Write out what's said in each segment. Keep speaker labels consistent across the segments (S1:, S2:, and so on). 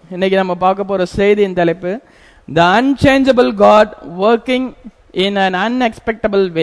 S1: இன்னைக்கு நம்ம பார்க்க போற செய்தியின் தலைப்பு the unchangeable God working in an unexpectable way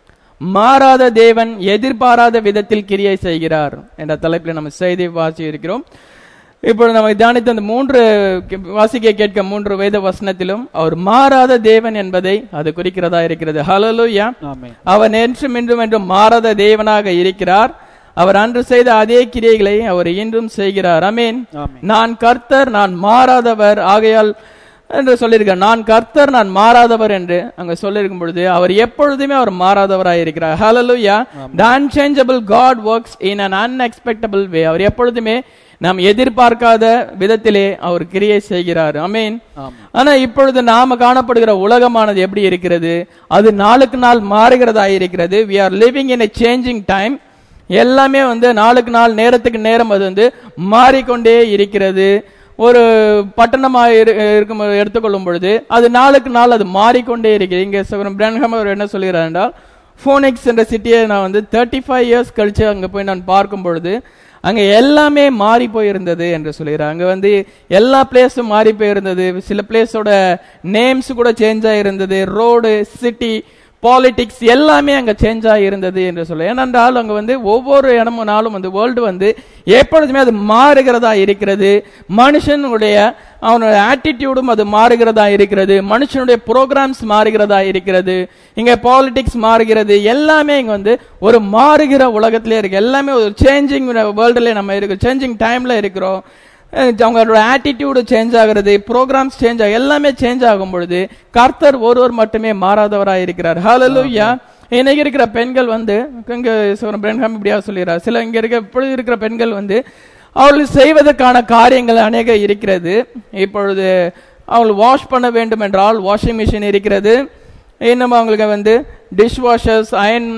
S1: மாறாத தேவன் எதிர்பாராத விதத்தில் கிரியை செய்கிறார் என்ற தலைப்பில் நம்ம செய்தி வாசி இருக்கிறோம் இப்பொழுது நம்ம தியானித்த அந்த மூன்று கே- வாசிக்க கேட்க மூன்று வேத வசனத்திலும் அவர் மாறாத தேவன் என்பதை அது குறிக்கிறதா இருக்கிறது ஹalleluya
S2: ஆமென்
S1: அவர் என்றும் இன்றும் என்றும் மாறாத தேவனாக இருக்கிறார் அவர் அன்று செய்த அதே கிரியைகளை அவர் இன்றும் செய்கிறார் அமீன்
S2: ஆமென்
S1: நான் கர்த்தர் நான் மாறாதவர் ஆகையால் என்று சொல்லியிருக்கார் நான் கர்த்தர் நான் மாறாதவர் என்று அங்க சொல்லியிருக்கும் பொழுது அவர் எப்பொழுதுமே அவர் மாறாதவராய் இருக்கிறார் ஹalleluya the unchangeable god works in an unexpectable way அவர் எப்பொழுதுமே நாம் எதிர்பார்க்காத விதத்திலே அவர் கிரியை செய்கிறார் அமீன்
S2: ஆமென்
S1: ஆனா இப்பொழுது நாம காணப்படுகிற உலகமானது எப்படி இருக்கிறது அது நாளுக்கு நாள் மாறுகிறதா இருக்கிறது we are living in a changing time எல்லாமே வந்து நாளுக்கு நாள் நேரத்துக்கு நேரம் அது வந்து மாறிக்கொண்டே இருக்கிறது ஒரு பட்டணமா இரு- இருக்கும் எடுத்துக்கொள்ளும் பொழுது அது நாளுக்கு நாள் அது மாறிக்கொண்டே இருக்கிறது இங்க சகோதரன் பிரன்ஹம் அவர் என்ன சொல்கிறார் என்றால் ஃபோனிக்ஸ் என்ற சிட்டியை நான் வந்து தேர்ட்டி ஃபைவ் இயர்ஸ் கழிச்சு அங்க போய் நான் பார்க்கும் பொழுது அங்க எல்லாமே மாறி போயிருந்தது என்று சொல்கிறார் அங்க வந்து எல்லா பிளேஸும் மாறி போயிருந்தது சில பிளேஸோட நேம்ஸ் கூட சேஞ்ச் ஆயிருந்தது ரோடு சிட்டி பாலிடிக்ஸ் எல்லாமே அங்க சேஞ்ச் ஆகியிருந்தது என்று சொல்ல ஏனென்றால் அங்க வந்து ஒவ்வொரு இடமும் நாளும் வந்து வேர்ல்டு வந்து எப்பொழுதுமே அது மாறுகிறதா இருக்கிறது மனுஷனுடைய அவனோட ஆட்டிடியூடும் அது மாறுகிறதா இருக்கிறது மனுஷனுடைய ப்ரோக்ராம்ஸ் மாறுகிறதா இருக்கிறது இங்க பாலிடிக்ஸ் மாறுகிறது எல்லாமே இங்க வந்து ஒரு மாறுகிற உலகத்திலே இருக்கு எல்லாமே ஒரு சேஞ்சிங் வேர்ல்டுல நம்ம இருக்கு சேஞ்சிங் டைம்ல இருக்கிறோம் அஹ் அவங்களோட ஆட்டிடியூடு சேஞ்ச் ஆகுறது ப்ரோக்ராம்ஸ் சேஞ்ச் ஆகும் எல்லாமே சேஞ்ச் ஆகும் பொழுது கர்த்தர் ஒருவர் மட்டுமே மாறாதவராய் இருக்கிறார் ஹalleluya இன்னைக்கு இருக்கிற பெண்கள் வந்து இங்க சோரம் பிரன்ஹாம் இப்படியா சொல்லிடுறார் சில இங்க இருக்க இப்பொழுது இருக்கிற பெண்கள் வந்து அவர்கள் செய்வதற்கான காரியங்கள் அநேக இருக்கிறது இப்பொழுது அவள் வாஷ் பண்ண வேண்டும் என்றால் வாஷிங் மிஷின் இருக்கிறது இன்னும் அவங்களுக்கு வந்து dish washers iron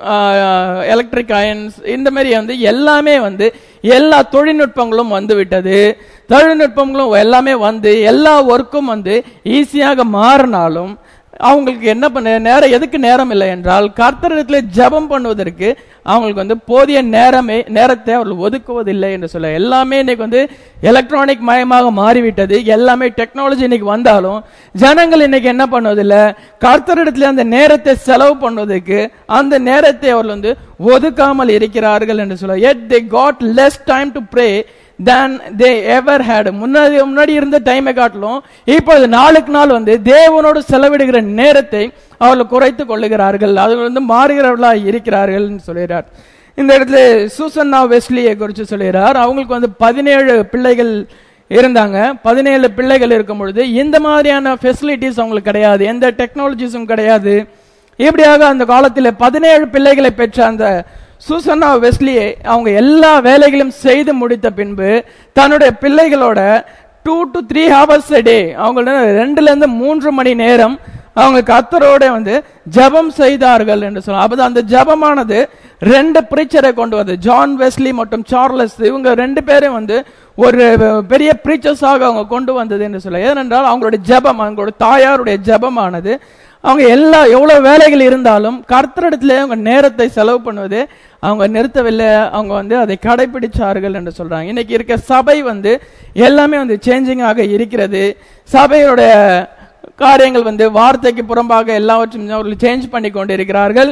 S1: electric irons இந்த மாதிரி வந்து எல்லாமே வந்து எல்லா தொழில்நுட்பங்களும் வந்து விட்டது தொழில்நுட்பங்களும் எல்லாமே வந்து எல்லா ஒர்க்கும் வந்து ஈஸியாக மாறினாலும் அவங்களுக்கு என்ன பண்ண நேரம் எதுக்கு நேரம் இல்லை என்றால் கர்த்தரிடத்துல ஜெபம் பண்ணுவதற்கு அவங்களுக்கு வந்து போதிய நேரமே நேரத்தை அவர்கள் ஒதுக்குவதில்லை என்று சொல்ல எல்லாமே இன்னைக்கு வந்து எலக்ட்ரானிக் மயமாக மாறிவிட்டது எல்லாமே டெக்னாலஜி இன்னைக்கு வந்தாலும் ஜனங்கள் இன்னைக்கு என்ன பண்ணுவதில்லை கர்த்தரிடத்துல அந்த நேரத்தை செலவு பண்ணுவதற்கு அந்த நேரத்தை அவர்கள் வந்து ஒதுக்காமல் இருக்கிறார்கள் என்று சொல்ல yet they got less time to pray than they ever had முன்னாடி முன்னாடி இருந்த டைமை காட்டிலும் இப்பொழுது நாளுக்கு நாள் வந்து தேவனோடு செலவிடுகிற நேரத்தை அவர்கள் குறைத்து கொள்ளுகிறார்கள் அது வந்து மாறுகிறவர்களா இருக்கிறார்கள் சொல்கிறார் இந்த இடத்துல சூசன்னா வெஸ்லியை குறித்து சொல்கிறார் அவங்களுக்கு வந்து பதினேழு பிள்ளைகள் இருந்தாங்க பதினேழு பிள்ளைகள் இருக்கும் பொழுது இந்த மாதிரியான ஃபெசிலிட்டிஸ் அவங்களுக்கு கிடையாது எந்த டெக்னாலஜிஸும் கிடையாது இப்படியாக அந்த காலத்தில் பதினேழு பிள்ளைகளை பெற்ற அந்த சூசன்னா வெஸ்லியை அவங்க எல்லா வேலைகளும் செய்து முடித்த பின்பு தன்னுடைய பிள்ளைகளோட two to three hours day அவங்களோட ரெண்டுல இருந்து மூன்று மணி நேரம் அவங்க கத்தரோட வந்து ஜெபம் செய்தார்கள் என்று சொல்லலாம் அப்பதான் அந்த ஜெபமானது ரெண்டு பிரீச்சரை கொண்டு வந்து ஜான் வெஸ்லி மற்றும் சார்லஸ் இவங்க ரெண்டு பேரும் வந்து ஒரு பெரிய பிரீச்சர்ஸாக அவங்க கொண்டு வந்தது என்று சொல்ல ஏனென்றால் அவங்களுடைய ஜெபம் அவங்களோட தாயாருடைய ஜெபமானது அவங்க எல்லா எவ்வளவு வேலைகள் இருந்தாலும் கர்த்தரிடத்துல அவங்க நேரத்தை செலவு பண்ணுவது அவங்க நிறுத்தவில்லை அவங்க வந்து அதை கடைபிடிச்சார்கள் என்று சொல்றாங்க இன்னைக்கு இருக்க சபை வந்து எல்லாமே வந்து சேஞ்சிங் ஆக இருக்கிறது சபையோட காரியங்கள் வந்து வார்த்தைக்கு புறம்பாக எல்லாவற்றையும் அவர்கள் சேஞ்ச் பண்ணி கொண்டு இருக்கிறார்கள்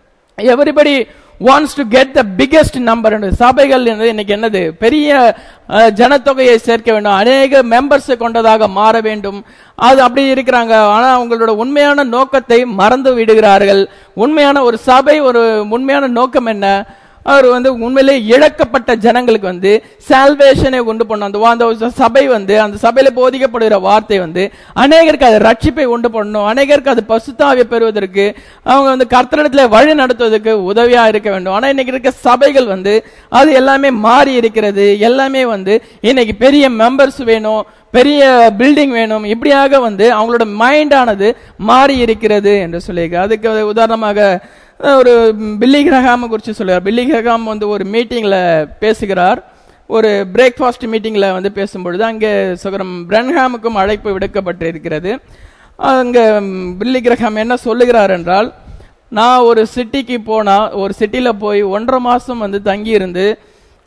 S1: everybody wants to get the biggest number சபைகள் என்பது இன்னைக்கு என்னது பெரிய அஹ், ஜனத்தொகையை சேர்க்க வேண்டும் அநேக மெம்பர்ஸ் கொண்டதாக மாற வேண்டும் அது அப்படி இருக்கிறாங்க ஆனா அவங்களோட உண்மையான நோக்கத்தை மறந்து விடுகிறார்கள் உண்மையான ஒரு சபை ஒரு உண்மையான நோக்கம் என்ன அவர் வந்து உண்மையிலே இழக்கப்பட்ட ஜனங்களுக்கு வந்து சால்வேஷனை உண்டு பண்ணும் அந்த வா- அந்த சபை வந்து அந்த சபையில போதிக்கப்படுகிற வார்த்தை வந்து அநேகருக்கு அது ரட்சிப்பை உண்டு பண்ணணும் அநேகருக்கு அது பசுத்தாவியை பெறுவதற்கு அவங்க வந்து கர்த்தரிடத்துல வழி நடத்துவதற்கு உதவியா இருக்க வேண்டும் ஆனா இன்னைக்கு இருக்க சபைகள் வந்து அது எல்லாமே மாறி இருக்கிறது எல்லாமே வந்து இன்னைக்கு பெரிய மெம்பர்ஸ் வேணும் பெரிய பில்டிங் வேணும் இப்படியாக வந்து அவங்களோட மைண்டானது மாறி இருக்கிறது என்று சொல்லி அதுக்கு உதாரணமாக அஹ், ஒரு பில்லி கிரகாம குறித்து சொல்லுவார் பில்லி கிரகாம் வந்து ஒரு மீட்டிங்ல பேசுகிறார் ஒரு பிரேக்ஃபாஸ்ட் மீட்டிங்ல வந்து பேசும்பொழுது அங்கே சுகரம் பிரன்ஹாமுக்கும் அழைப்பு விடுக்கப்பட்டிருக்கிறது அங்க ம், பில்லி கிரகாம் என்ன சொல்லுகிறார் என்றால் நான் ஒரு சிட்டிக்கு போனா ஒரு சிட்டில போய் ஒன்றரை மாசம் வந்து தங்கி இருந்து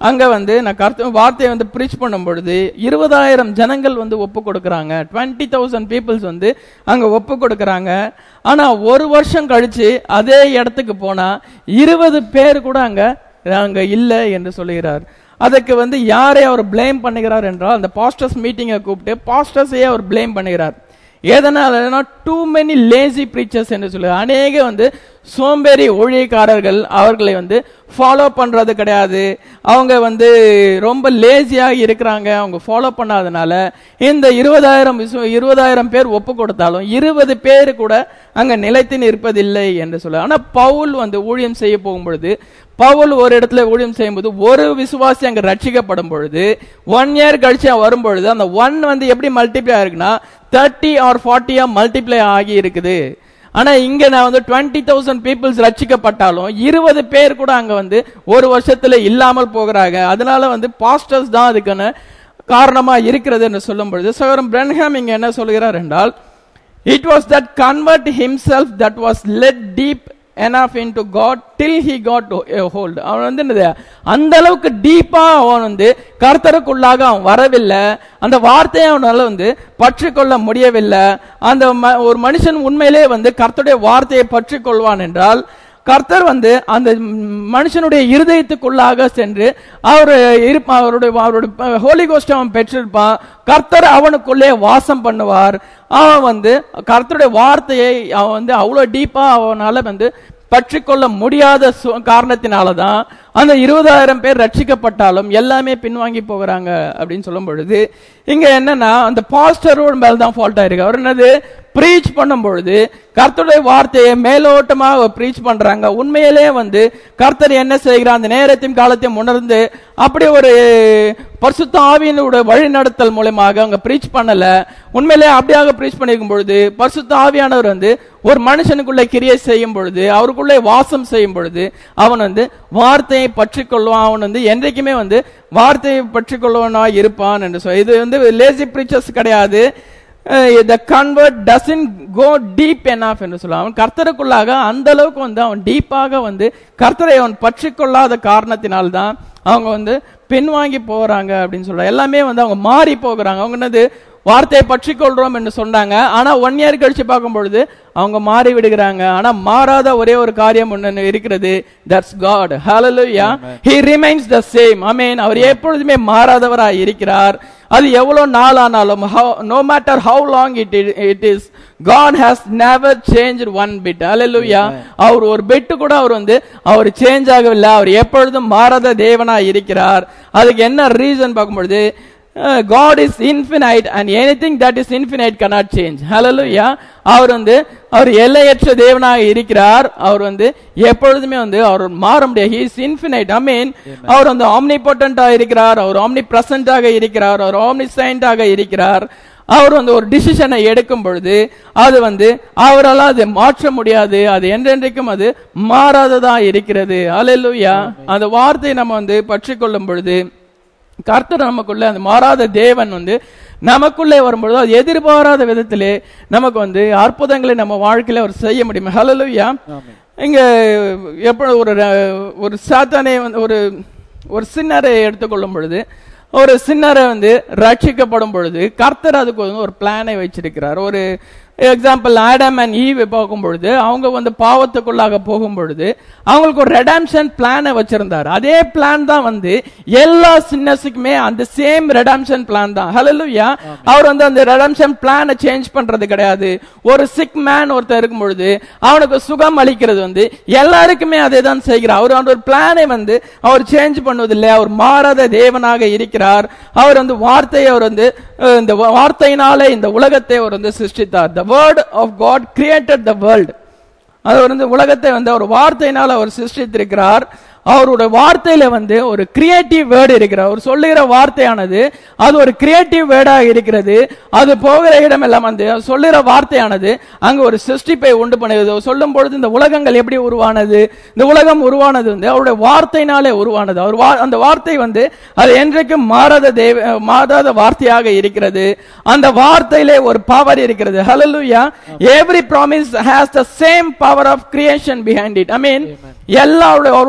S1: அங்க வந்து நான் கருத்து வார்த்தையை வந்து ப்ரீச் பண்ணும் பொழுது இருபதாயிரம் ஜனங்கள் வந்து ஒப்பு கொடுக்கறாங்க டுவெண்ட்டி தௌசண்ட் பீப்புள்ஸ் வந்து அங்க ஒப்பு கொடுக்கறாங்க ஆனா ஒரு வருஷம் கழிச்சு அதே இடத்துக்கு போனா இருபது பேர் கூட அங்க அங்க இல்லை என்று சொல்லுகிறார் அதுக்கு வந்து யாரை அவர் ப்ளேம் பண்ணுகிறார் என்றால் அந்த பாஸ்டர்ஸ் மீட்டிங்கை கூப்பிட்டு பாஸ்டர்ஸையே அவர் ப்ளேம் பண்ணுகிறார் எதனாலனா டூ மெனி லேசி preachers என்று சொல்லு அநேக வந்து சோம்பேறி ஊழியக்காரர்கள் அவர்களை வந்து ஃபாலோ பண்றது கிடையாது அவங்க வந்து ரொம்ப லேசியா இருக்கிறாங்க அவங்க ஃபாலோ பண்ணாதனால இந்த இருபதாயிரம் இருபதாயிரம் பேர் ஒப்பு கொடுத்தாலும் இருபது பேர் கூட அங்க நிலைத்து நிற்பதில்லை என்று சொல்ல ஆனா பவுல் வந்து ஊழியம் செய்ய போகும் பொழுது பவுல் ஒரு இடத்துல ஊழியம் செய்யும்போது ஒரு விசுவாசி அங்க ரட்சிக்கப்படும் பொழுது ஒன் இயர் கழிச்சு அவன் வரும் பொழுது அந்த ஒன் வந்து எப்படி மல்டிப்ளை ஆயிருக்குன்னா தேர்ட்டி ஆர் ஃபார்ட்டியா மல்டிப்ளை ஆகி இருக்குது ஆனா இங்க நான் வந்து டுவெண்ட்டி தௌசண்ட் பீப்புள்ஸ் ரட்சிக்கப்பட்டாலும் இருபது பேர் கூட அங்க வந்து ஒரு வருஷத்துல இல்லாமல் போகிறாங்க அதனால வந்து பாஸ்டர்ஸ் தான் அதுக்கான காரணமா இருக்கிறது என்று சொல்லும் பொழுது சகோதரன் பிரன்ஹாம் இங்க என்ன சொல்கிறார் என்றால் it was that convert himself that was let deep enough into God till he got a hold அவன் வந்து என்னது அந்த அளவுக்கு டீப்பா அவன் வந்து கர்த்தருக்குள்ளாக அவன் வரவில்லை அந்த வார்த்தையை அவனால வந்து பற்றி கொள்ள முடியவில்லை அந்த ம- ஒரு மனுஷன் உண்மையிலே வந்து கர்த்தருடைய வார்த்தையை பற்றி கொள்வான் என்றால் கர்த்தர் வந்து அந்த மனுஷனுடைய இருதயத்துக்குள்ளாக சென்று அவர் இருப்ப அவருடைய அவருடைய ஹோலி கோஸ்ட் அவன் பெற்றிருப்பான் கர்த்தர் அவனுக்குள்ளே வாசம் பண்ணுவார் அவன் வந்து கர்த்தருடைய வார்த்தையை அவன் வந்து அவ்வளவு டீப்பா அவனால வந்து பற்றிக்கொள்ள முடியாத சு- காரணத்தினாலதான் அந்த இருபதாயிரம் பேர் ரட்சிக்கப்பட்டாலும் எல்லாமே பின்வாங்கி போகிறாங்க அப்படின்னு சொல்லும் பொழுது இங்க என்னன்னா அந்த பாஸ்டரோட மேல தான் ஃபால்ட் ஆயிருக்கு அவர் என்னது ப்ரீச் பண்ணும் பொழுது கர்த்தருடைய வார்த்தையை மேலோட்டமாக ப்ரீச் பண்றாங்க உண்மையிலே வந்து கர்த்தர் என்ன செய்கிறார் அந்த நேரத்தையும் காலத்தையும் உணர்ந்து அப்படி ஒரு பரிசுத்த ஆவியினுடைய வழிநடத்தல் மூலமாக அவங்க ப்ரீச் பண்ணல உண்மையிலே அப்படியாக ப்ரீச் பண்ணிருக்கும் பொழுது பரிசுத்த ஆவியானவர் வந்து ஒரு மனுஷனுக்குள்ள கிரியை செய்யும் பொழுது அவருக்குள்ளே வாசம் செய்யும் பொழுது அவன் வந்து வார்த்தையை பற்றி கொள்வான் அவன் வந்து என்றைக்குமே வந்து வார்த்தையை பற்றி கொள்வனா இருப்பான் என்று சொல் இது வந்து லேசி பிரீச்சர்ஸ் கிடையாது the convert doesn't go deep enough என்று சொல்லுவான் அவன் கர்த்தருக்குள்ளாக அந்த அளவுக்கு வந்து அவன் டீப்பாக வந்து கர்த்தரை அவன் பற்றி கொள்ளாத காரணத்தினால்தான் அவங்க வந்து பின்வாங்கி போறாங்க அப்படின்னு சொல்றாங்க எல்லாமே வந்து அவங்க மாறி போகிறாங்க அவங்க என்னது வார்த்தையை பற்றி கொள்றோம் என்று சொன்னாங்க ஆனா ஒன் இயர் கழிச்சு பார்க்கும் பொழுது அவங்க மாறி விடுகிறாங்க ஆனா மாறாத ஒரே ஒரு காரியம் ஒண்ணு இருக்கிறது that's God hallelujah he remains the same amen அவர் எப்பொழுதுமே மாறாதவராய் இருக்கிறார் அது எவ்வளவு நாள் ஆனாலும் no matter how long it it is God has never change one bit hallelujah அவர் ஒரு பிட் கூட அவர் வந்து அவர் சேஞ்ச் ஆகவில்லை அவர் எப்பொழுதும் மாறாத தேவனா இருக்கிறார் அதுக்கு என்ன ரீசன் பார்க்கும்பொழுது God is infinite and anything that is infinite cannot change hallelujah அவர் வந்து அவர் எல்லையற்ற தேவனாக இருக்கிறார் அவர் வந்து எப்பொழுதுமே வந்து அவர் மாற முடியாது he is infinite I mean அவர் வந்து ஆம்னிபொட்டன்டா இருக்கிறார் அவர் ஆம்னி பிரசன்டாக இருக்கிறார் அவர் ஆம்னி ஆக இருக்கிறார் அவர் வந்து ஒரு டிசிஷனை எடுக்கும் பொழுது அது வந்து அவரால் அது மாற்ற முடியாது அது என்றென்றைக்கும் அது மாறாததா இருக்கிறது அல்லேலூயா அந்த வார்த்தையை நம்ம வந்து பற்றி கொள்ளும் பொழுது கர்த்தர் நமக்குள்ள அந்த மாறாத தேவன் வந்து நமக்குள்ளே வரும்பொழுது அது எதிர்பாராத விதத்திலே நமக்கு வந்து அற்புதங்களை நம்ம வாழ்க்கையில அவர் செய்ய முடியும் ஹalleluya இங்க எப்படி ஒரு ர- ஒரு சாத்தானே வந்து ஒரு ஒரு சின்னரை எடுத்துக்கொள்ளும் பொழுது ஒரு சின்னரை வந்து ரட்சிக்கப்படும் பொழுது கர்த்தர் அதுக்கு வந்து ஒரு பிளானை வச்சிருக்கிறார் ஒரு எக்ஸாம்பிள் ஆடம் அண்ட் ஈவ் பார்க்கும் பொழுது அவங்க வந்து பாவத்துக்குள்ளாக போகும் பொழுது அவங்களுக்கு ஒரு ரெடாம்ஷன் பிளானை வச்சிருந்தார் அதே பிளான் தான் வந்து எல்லா சின்னஸுக்குமே அந்த சேம் ரெடாம்ஷன் பிளான் தான் ஹalleluya அவர் வந்து அந்த ரெடாம்ஷன் பிளானை சேஞ்ச் பண்றது கிடையாது ஒரு சிக் மேன் ஒருத்தர் இருக்கும் பொழுது அவனுக்கு சுகம் அளிக்கிறது வந்து எல்லாருக்குமே அதே தான் செய்கிறார் அவர் அந்த ஒரு பிளானை வந்து அவர் சேஞ்ச் பண்ணுவதில்லை அவர் மாறாத தேவனாக இருக்கிறார் அவர் வந்து வார்த்தையை அவர் வந்து அஹ், இந்த வா- வார்த்தையினாலே இந்த உலகத்தை அவர் வந்து சிருஷ்டித்தார் the word of God created the world அவர் வந்து உலகத்தை வந்து அவர் வார்த்தையினால் அவர் சிருஷ்டித்திருக்கிறார் அவருடைய வார்த்தையில வந்து ஒரு கிரியேட்டிவ் வேர்டு இருக்கிறார் அவர் சொல்லுகிற வார்த்தையானது அது ஒரு கிரியேட்டிவ் வேர்டாக இருக்கிறது அது போகிற இடமெல்லாம் வந்து அவர் சொல்லுகிற வார்த்தையானது அங்க ஒரு சிருஷ்டிப்பை உண்டு பண்ணுகிறது அவர் சொல்லும் பொழுது இந்த உலகங்கள் எப்படி உருவானது இந்த உலகம் உருவானது வந்து அவருடைய வார்த்தையினாலே உருவானது அவர் வா- அந்த வார்த்தை வந்து அது என்றைக்கும் மாறாத தேவ மாறாத வார்த்தையாக இருக்கிறது அந்த வார்த்தையிலே ஒரு பவர் இருக்கிறது ஹalleluya every promise has the same power of creation behind it i mean எல்லா அவருடைய அவருடைய ப்ராமிஸ்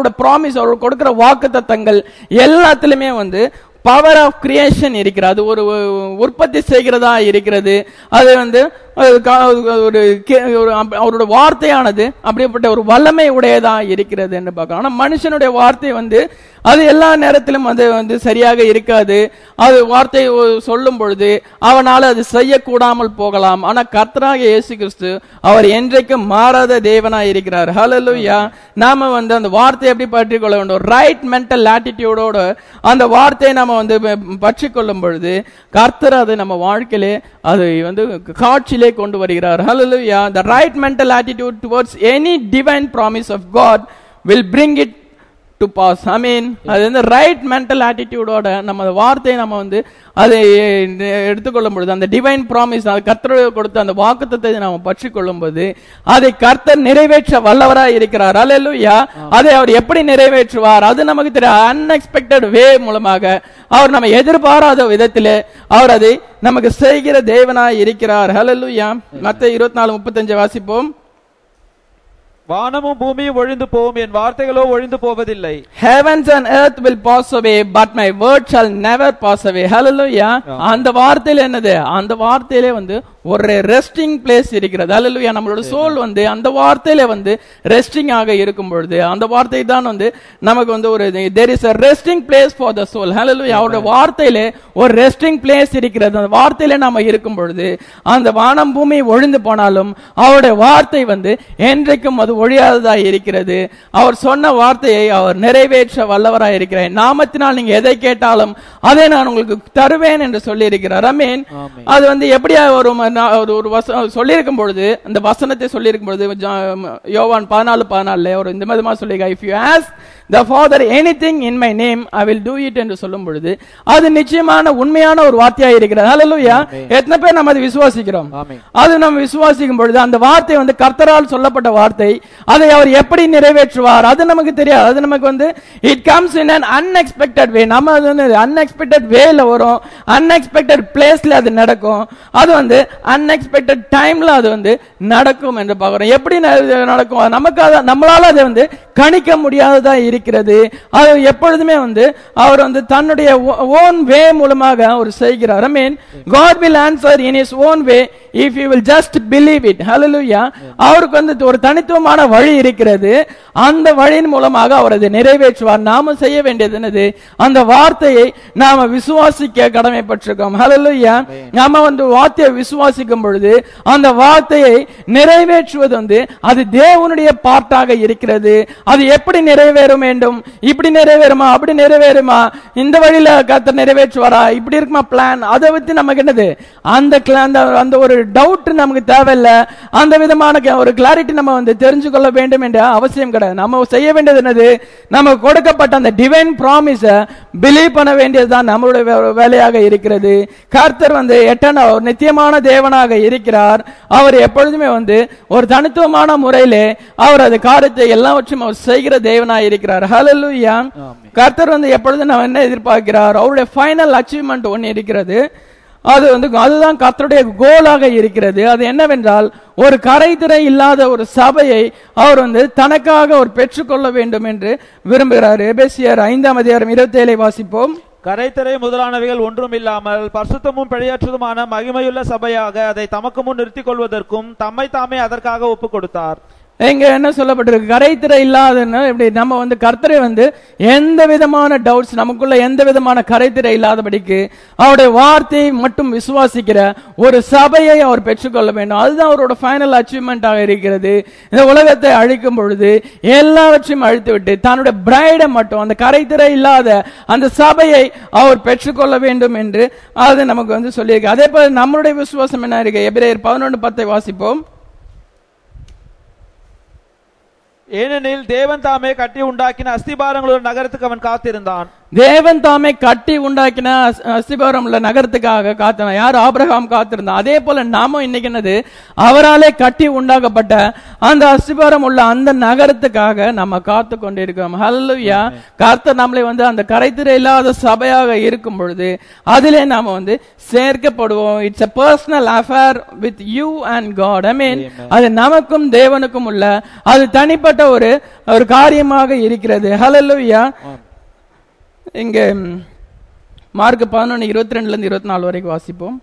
S1: ப்ராமிஸ் அவர் கொடுக்கிற வாக்கு தத்தங்கள் எல்லாத்துலயுமே வந்து பவர் ஆஃப் கிரியேஷன் இருக்கிறது அது ஒரு உ- உற்பத்தி செய்கிறதா இருக்கிறது அது வந்து அது கா- ஒரு கே- ஒரு அப்- அவரோட வார்த்தையானது அப்படிப்பட்ட ஒரு வல்லமை உடையதா இருக்கிறது என்று பார்க்கலாம் ஆனா மனுஷனுடைய வார்த்தை வந்து அது எல்லா நேரத்திலும் அது வந்து சரியாக இருக்காது அது வார்த்தை ஒ- சொல்லும் பொழுது அவனால அது செய்யக்கூடாமல் போகலாம் ஆனா கர்த்தராக இயேசு கிறிஸ்து அவர் என்றைக்கும் மாறாத தேவனா இருக்கிறார் ஹalleluya நாம வந்து அந்த வார்த்தையை எப்படி பற்றி கொள்ள வேண்டும் ரைட் மென்டல் ஆட்டிடியூடோட அந்த வார்த்தையை நாம வந்து பற்றி கொள்ளும் பொழுது கர்த்தர் அதை நம்ம வாழ்க்கையிலே அதை வந்து காட்சியிலே கொண்டு வருகிறார் hallelujah the right mental attitude towards any divine promise of god will bring it to pass I mean அது வந்து ரைட் மென்டல் ஆட்டிடியூடோட நம்ம அந்த வார்த்தையை நம்ம வந்து அதை எடுத்துக்கொள்ளும் பொழுது அந்த டிவைன் ப்ராமிஸ் அது கர்த்தர் கொடுத்த அந்த வாக்குத்தத்தை நம்ம பற்றி கொள்ளும்போது அதை கர்த்தர் நிறைவேற்ற வல்லவராய் இருக்கிறார் அல்லேலூயா அதை அவர் எப்படி நிறைவேற்றுவார் அது நமக்கு தெரியும் அன்எக்ஸ்பெக்டட் வே மூலமாக அவர் நம்ம எதிர்பாராத விதத்திலே அவர் அதை நமக்கு செய்கிற தேவனாய் இருக்கிறார் ஹalleluya மத்த இருபத்தி நாலு முப்பத்தஞ்சு வாசிப்போம்
S2: வானமும் பூமியும் ஒழிந்து போகும் என் வார்த்தைகளோ ஒழிந்து போவதில்லை
S1: Heavens and earth will pass away, but my word shall never pass away. Hallelujah. அந்த வார்த்தையில என்னது அந்த வார்த்தையிலே வந்து ஒரு ரெஸ்டிங் பிளேஸ் இருக்கிறது ஹalleluya நம்மளோட சோல் வந்து அந்த வார்த்தையில வந்து ரெஸ்டிங் ஆக இருக்கும் பொழுது அந்த வார்த்தை தான் வந்து நமக்கு வந்து ஒரு there is a resting place for the soul hallelujah அவருடைய வார்த்தையிலே ஒரு ரெஸ்டிங் பிளேஸ் இருக்கிறது அந்த வார்த்தையில நாம இருக்கும் பொழுது அந்த வானம் பூமி ஒழிந்து போனாலும் அவருடைய வார்த்தை வந்து என்றைக்கும் அது ஒழியாததாய் இருக்கிறது அவர் சொன்ன வார்த்தையை அவர் நிறைவேற்ற வல்லவராய் இருக்கிறார் நாமத்தினால் நீங்க எதை கேட்டாலும் அதை நான் உங்களுக்கு தருவேன் என்று சொல்லி இருக்கிறார் அமீன்
S2: ஆமென்.
S1: அது வந்து எப்படியா வரும் நான் ஒரு ஒரு வசனம் சொல்லியிருக்கும் பொழுது அந்த வசனத்தை சொல்லியிருக்கும் பொழுது ஜா- யோவான் பதினாலு பதினாலுல ஒரு இந்த விதமா சொல்லியிருக்கா if you ask the father anything in my name I will do it என்று சொல்லும் பொழுது அது நிச்சயமான உண்மையான ஒரு வார்த்தையா இருக்கிறது ஹalleluya எத்தனை பேர் நம்ம அதை விசுவாசிக்கிறோம்
S2: ஆமென்.
S1: அது நம்ம விசுவாசிக்கும் பொழுது அந்த வார்த்தை வந்து கர்த்தரால் சொல்லப்பட்ட வார்த்தை அதை அவர் எப்படி நிறைவேற்றுவார் அது நமக்கு தெரியாது அது நமக்கு வந்து it comes in an unexpected way நம்ம அது வந்து அன்எக்ஸ்பெக்டட் வேல வரும் அன்எக்ஸ்பெக்டட் பிளேஸ்ல அது நடக்கும் அது வந்து அன்எக்ஸ்பெக்டட் டைம்ல அது வந்து நடக்கும் என்று பார்க்கிறோம் எப்படி ந- நடக்கும் அது நமக்கு அது- நம்மளால அதை வந்து கணிக்க முடியாததா இருக்கிறது அது எப்பொழுதுமே வந்து அவர் வந்து தன்னுடைய ஓன் வே மூலமாக அவர் செய்கிறார் I mean God will answer in his own way if you will just believe it hallelujah அவருக்கு வந்து ஒரு தனித்துவமான வழி இருக்கிறது அந்த வழியின் மூலமாக அவர் அதை நிறைவேற்றுவார் நாம செய்ய வேண்டியது என்னது அந்த வார்த்தையை நாம விசுவாசிக்க கடமைப்பட்டிருக்கோம் ஹalleluya நாம வந்து வார்த்தையை விசுவாசிக்கும் பொழுது அந்த வார்த்தையை நிறைவேற்றுவது வந்து அது தேவனுடைய பார்ட்டாக இருக்கிறது அது எப்படி நிறைவேறும் வேண்டும் இப்படி நிறைவேறுமா அப்படி நிறைவேறுமா இந்த வழியில கர்த்தர் நிறைவேற்றுவாரா இப்படி இருக்குமா பிளான் அதை வச்சு நமக்கு என்னது அந்த cla- அந்த அந்த ஒரு டவுட் நமக்கு தேவையில்ல அந்த விதமான க- ஒரு கிளாரிட்டி நம்ம வந்து தெரிஞ்சு கொள்ள வேண்டும் என்ற அவசியம் கிடையாது நம்ம செய்ய வேண்டியது என்னது நமக்கு கொடுக்கப்பட்ட அந்த டிவைன் ப்ராமிஸ பிலீவ் பண்ண வேண்டியதுதான் நம்மளுடைய வே- வேலையாக இருக்கிறது கர்த்தர் வந்து எட்டன ஒரு நித்தியமான தேவனாக இருக்கிறார் அவர் எப்பொழுதுமே வந்து ஒரு தனித்துவமான முறையிலே அவர் அது காரியத்தை எல்லாவற்றையும் அவர் செய்கிற தேவனாக இருக்கிறார் ஹalleluya
S2: ஆமென்.
S1: கர்த்தர் வந்து எப்பொழுதும் நம்ம என்ன எதிர்பார்க்கிறார் அவருடைய ஃபைனல் அச்சீவ்மெண்ட் ஒன்று இருக்கிறது அது வந்து அதுதான் கர்த்தருடைய கோலாக இருக்கிறது அது என்னவென்றால் ஒரு கரைதிரை இல்லாத ஒரு சபையை அவர் வந்து தனக்காக அவர் பெற்றுக்கொள்ள வேண்டும் என்று விரும்புகிறார் எபேசியர் ஐந்தாம் அதிகாரம் இருபத்தி ஏழை வாசிப்போம்
S2: கரைத்தரை முதலானவைகள் ஒன்றும் இல்லாமல் பரிசுத்தமும் பிழையற்றதுமான மகிமையுள்ள சபையாக அதை தமக்கு முன் நிறுத்திக் கொள்வதற்கும் தம்மை தாமே அதற்காக ஒப்பு கொடுத்தார்
S1: இங்க என்ன சொல்லப்பட்டிருக்கு கரைத்திரை இல்லாதன்னு இப்படி நம்ம வந்து கர்த்தரை வந்து எந்த விதமான டவுட்ஸ் நமக்குள்ள எந்த விதமான கரைத்திரை இல்லாதபடிக்கு அவருடைய வார்த்தையை மட்டும் விசுவாசிக்கிற ஒரு சபையை அவர் பெற்றுக்கொள்ள வேண்டும் அதுதான் அவரோட ஃபைனல் அச்சீவ்மெண்டாக இருக்கிறது இந்த உலகத்தை அழிக்கும் பொழுது எல்லாவற்றையும் அழித்து விட்டு தன்னுடைய பிரைடை மட்டும் அந்த கரைத்திரை இல்லாத அந்த சபையை அவர் பெற்றுக்கொள்ள வேண்டும் என்று அது நமக்கு வந்து சொல்லியிருக்கு அதே போல நம்மளுடைய விசுவாசம் என்ன இருக்கு எபிரேயர் பதினொன்று பத்தை வாசிப்போம்
S2: ஏனெனில் தேவன் தாமே கட்டி உண்டாக்கின அஸ்திபாரங்களோட நகரத்துக்கு அவன் காத்திருந்தான்
S1: தேவன் தாமே கட்டி உண்டாக்கின அஸ்- அஸ்திபாரம் உள்ள நகரத்துக்காக காத்தினான் யார் ஆபிரகாம் காத்திருந்தான் அதே போல நாமும் இன்னைக்கு என்னது அவராலே கட்டி உண்டாக்கப்பட்ட அந்த அஸ்திபாரம் உள்ள அந்த நகரத்துக்காக நம்ம காத்து கொண்டிருக்கிறோம் ஹல்லுயா கர்த்தர் நம்மளை வந்து அந்த கரைத்திரை இல்லாத சபையாக இருக்கும் பொழுது அதிலே நாம வந்து சேர்க்கப்படுவோம் it's a personal affair with you and God I mean அது நமக்கும் தேவனுக்கும் உள்ள அது தனிப்பட்ட ஒரு ஒரு காரியமாக இருக்கிறது ஹalleluya இங்க ம், மார்க் பதினொன்று இருபத்தி ரெண்டுல இருந்து இருபத்தி நாலு வரைக்கும் வாசிப்போம்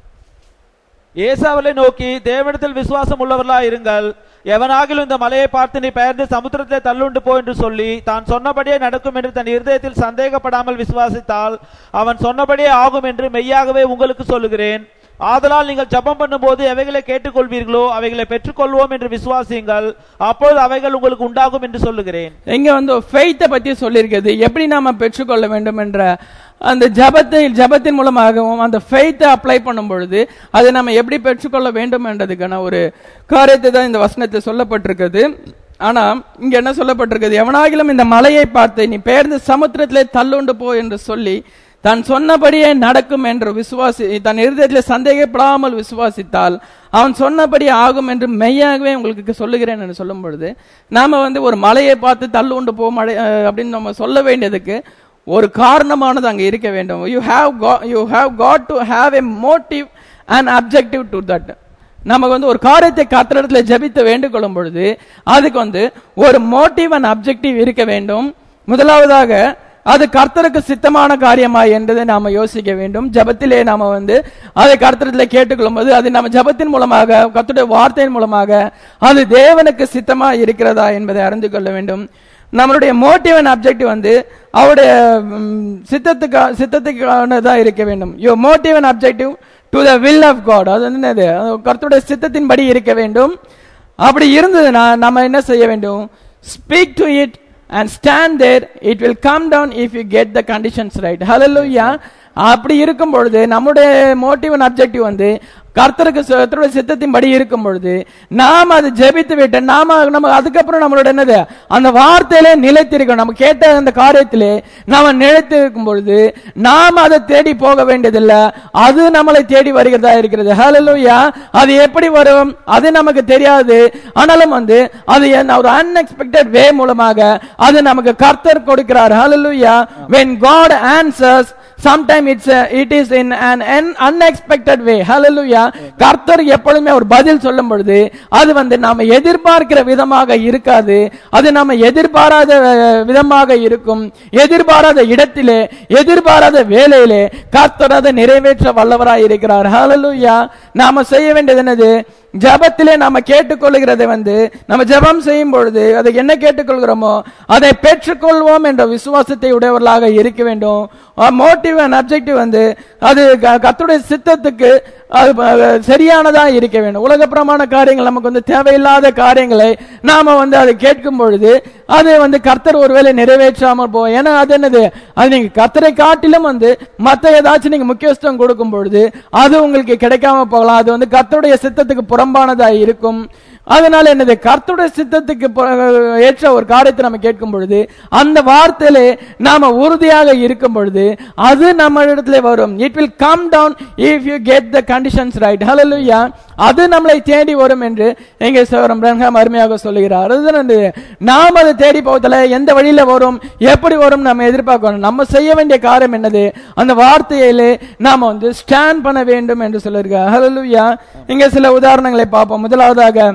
S2: ஏசாவலை நோக்கி தேவனிடத்தில் விசுவாசம் உள்ளவர்களா இருங்கள் எவனாகிலும் இந்த மலையை பார்த்து நீ பெயர்ந்து சமுத்திரத்திலே தள்ளுண்டு போ என்று சொல்லி தான் சொன்னபடியே நடக்கும் என்று தன் இருதயத்தில் சந்தேகப்படாமல் விசுவாசித்தால் அவன் சொன்னபடியே ஆகும் என்று மெய்யாகவே உங்களுக்கு சொல்லுகிறேன் ஆதலால் நீங்கள் ஜெபம் பண்ணும்போது எவைகளை கேட்டுக்கொள்வீர்களோ அவைகளை பெற்றுக்கொள்வோம் என்று விசுவாசியுங்கள் அப்பொழுது அவைகள் உங்களுக்கு உண்டாகும் என்று சொல்லுகிறேன்
S1: இங்க வந்து ஃபெய்த்தை பத்தி சொல்லியிருக்கிறது எப்படி நாம பெற்றுக்கொள்ள வேண்டும் என்ற அந்த ஜபத்தை ஜபத்தின் மூலமாகவும் அந்த ஃபெய்த்தை அப்ளை பண்ணும் பொழுது அதை நம்ம எப்படி பெற்றுக்கொள்ள வேண்டும் என்றதுக்கான ஒரு காரியத்தை தான் இந்த வசனத்தை சொல்லப்பட்டிருக்கிறது ஆனா இங்க என்ன சொல்லப்பட்டிருக்கிறது எவனாகிலும் இந்த மலையை பார்த்து நீ பெயர்ந்து சமுத்திரத்திலே தள்ளுண்டு போ என்று சொல்லி தான் சொன்னபடியே நடக்கும் என்று விசுவாசி தன் இருதயத்தில் சந்தேகப்படாமல் விசுவாசித்தால் அவன் சொன்னபடி ஆகும் என்று மெய்யாகவே உங்களுக்கு சொல்லுகிறேன் என்று சொல்லும் பொழுது நாம வந்து ஒரு மலையை பார்த்து தள்ளு உண்டு போ மழை அஹ், அப்படின்னு நம்ம சொல்ல வேண்டியதுக்கு ஒரு காரணமானது அங்க இருக்க வேண்டும் you have you have got to have a motive and objective to that நமக்கு வந்து ஒரு காரியத்தை கத்திரத்துல ஜெபித்து வேண்டுகொள்ளும் பொழுது அதுக்கு வந்து ஒரு மோட்டிவ் அண்ட் அப்ஜெக்டிவ் இருக்க வேண்டும் முதலாவதாக அது கர்த்தருக்கு சித்தமான காரியமா என்பதை நாம யோசிக்க வேண்டும் ஜெபத்திலே நாம வந்து அதை கர்த்தரத்துல கேட்டுக்கொள்ளும் போது அது நம்ம ஜெபத்தின் மூலமாக கர்த்தருடைய வார்த்தையின் மூலமாக அது தேவனுக்கு சித்தமா இருக்கிறதா என்பதை அறிந்து கொள்ள வேண்டும் நம்மளுடைய மோட்டிவ் அண்ட் அப்ஜெக்டிவ் வந்து அவருடைய ம், சித்தத்துக்கு சித்தத்துக்கானதா இருக்க வேண்டும் your motive and objective to the will of God அது வந்து என்னது அது கர்த்தருடைய சித்தத்தின்படி இருக்க வேண்டும் அப்படி இருந்ததுன்னா நம்ம என்ன செய்ய வேண்டும் speak to it and stand there it will come down if you get the conditions right hallelujah அப்படி இருக்கும் பொழுது நம்முடைய மோட்டிவ் அண்ட் அப்ஜெக்டிவ் வந்து கர்த்தருக்கு கர்த்தருடைய சித்தத்தின்படி இருக்கும் பொழுது நாம் அது ஜெபித்து விட்டு நாம நம்ம அதுக்கப்புறம் நம்மளோட என்னது அந்த வார்த்தையிலே நிலைத்திருக்கணும் நம்ம கேட்ட அந்த காரியத்திலே நாம நிலைத்திருக்கும் பொழுது நாம் அதை தேடி போக வேண்டியதில்லை அது நம்மளை தேடி வருகிறதா இருக்கிறது ஹalleluya அது எப்படி வரும் அது நமக்கு தெரியாது ஆனாலும் வந்து அது என்ன ஒரு அன்எக்ஸ்பெக்டட் வே மூலமாக அது நமக்கு கர்த்தர் கொடுக்கிறார் ஹalleluya when god answers sometime it's a, it is in an, an unexpected way hallelujah கர்த்தர் எப்பொழுதுமே ஒரு பதில் சொல்லும் பொழுது அது வந்து நாம எதிர்பார்க்கிற விதமாக இருக்காது அது நாம எதிர்பாராத அஹ், விதமாக இருக்கும் எதிர்பாராத இடத்திலே எதிர்பாராத வேலையிலே கர்த்தர் அதை நிறைவேற்ற வல்லவராய் இருக்கிறார் hallelujah நாம செய்ய வேண்டியது என்னது ஜெபத்திலே நாம கேட்டுக்கொள்கிறதை வந்து நம்ம ஜெபம் செய்யும் பொழுது அதை என்ன கேட்டுக்கொள்கிறோமோ அதை பெற்றுக்கொள்வோம் என்ற விசுவாசத்தை உடையவர்களாக இருக்க வேண்டும் மோட்டிவ் அண்ட் அப்ஜெக்டிவ் வந்து அது க- கர்த்தருடைய சித்தத்துக்கு அது ப- சரியானதா இருக்க வேண்டும் உலகப்புறமான காரியங்கள் நமக்கு வந்து தேவையில்லாத காரியங்களை நாம வந்து அதை கேட்கும் பொழுது அது வந்து கர்த்தர் ஒருவேளை நிறைவேற்றாமல் போகும் ஏன்னா அது என்னது அது நீங்க கர்த்தரை காட்டிலும் வந்து மத்த ஏதாச்சும் நீங்க முக்கியத்துவம் கொடுக்கும் பொழுது அது உங்களுக்கு கிடைக்காம போகலாம் அது வந்து கர்த்தருடைய சித்தத்துக்கு புறம்பானதா இருக்கும் அதனால என்னது கர்த்தருடைய சித்தத்துக்கு பு- ஏற்ற ஒரு காரியத்தை நம்ம கேட்கும் பொழுது அந்த வார்த்தையிலே நாம உறுதியாக இருக்கும் பொழுது அது நம்ம இடத்துல வரும் it will come down if you get the conditions right hallelujah அது நம்மளை தேடி வரும் என்று எங்க சோரம் பிரம்ஹாம் அருமையாக சொல்லுகிறார் அதுதான் அந்த நாம் அதை தேடி போவதில்ல எந்த வழியில வரும் எப்படி வரும் நம்ம எதிர்பார்க்கணும் நம்ம செய்ய வேண்டிய காரியம் என்னது அந்த வார்த்தையிலே நாம வந்து ஸ்டாண்ட் பண்ண வேண்டும் என்று சொல்லியிருக்கார் ஹalleluya இங்க சில உதாரணங்களை பார்ப்போம் முதலாவதாக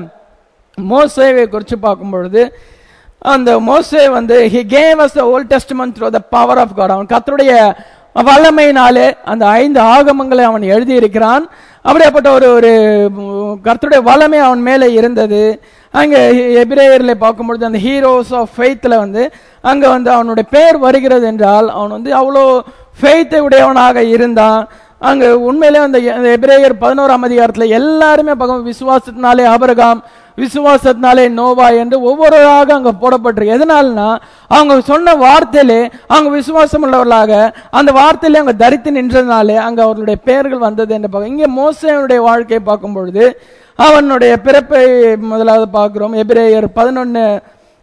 S1: மோசேவை குறித்து பார்க்கும் பொழுது அந்த மோசே வந்து he gave us the old testament through the power of god அவன் கர்த்தருடைய வல்லமையினாலே அந்த ஐந்து ஆகமங்களை அவன் எழுதி இருக்கிறான் அப்படியாப்பட்ட ஒரு ஒரு உம், கர்த்தருடைய வல்லமை அவன் மேலே இருந்தது அங்க எபிரேயர்ல பார்க்கும்பொழுது அந்த ஹீரோஸ் ஆஃப் ஃபெய்த்ல வந்து அங்க வந்து அவனுடைய பேர் வருகிறது என்றால் அவன் வந்து அவ்வளோ ஃபெய்த்தை உடையவனாக இருந்தான் அங்க உண்மையிலே அந்த எ- அந்த எபிரேயர் பதினோராம் அதிகாரத்துல எல்லாருமே பார்க்கும் விசுவாசத்தினாலே ஆபரகாம் விசுவாசத்தினாலே நோவா என்று ஒவ்வொருவராக அங்க போடப்பட்டிருக்கு எதனால்னா அவங்க சொன்ன வார்த்தையிலே அவங்க விசுவாசம் உள்ளவர்களாக அந்த வார்த்தையிலே அவங்க தரித்து நின்றதுனாலே அங்க அவர்களுடைய பெயர்கள் வந்தது என்று பார்க்க இங்கே மோசேனுடைய வாழ்க்கையை பார்க்கும் பொழுது அவனுடைய பிறப்பை முதலாவது பார்க்கிறோம் எபிரேயர் பதினொன்னு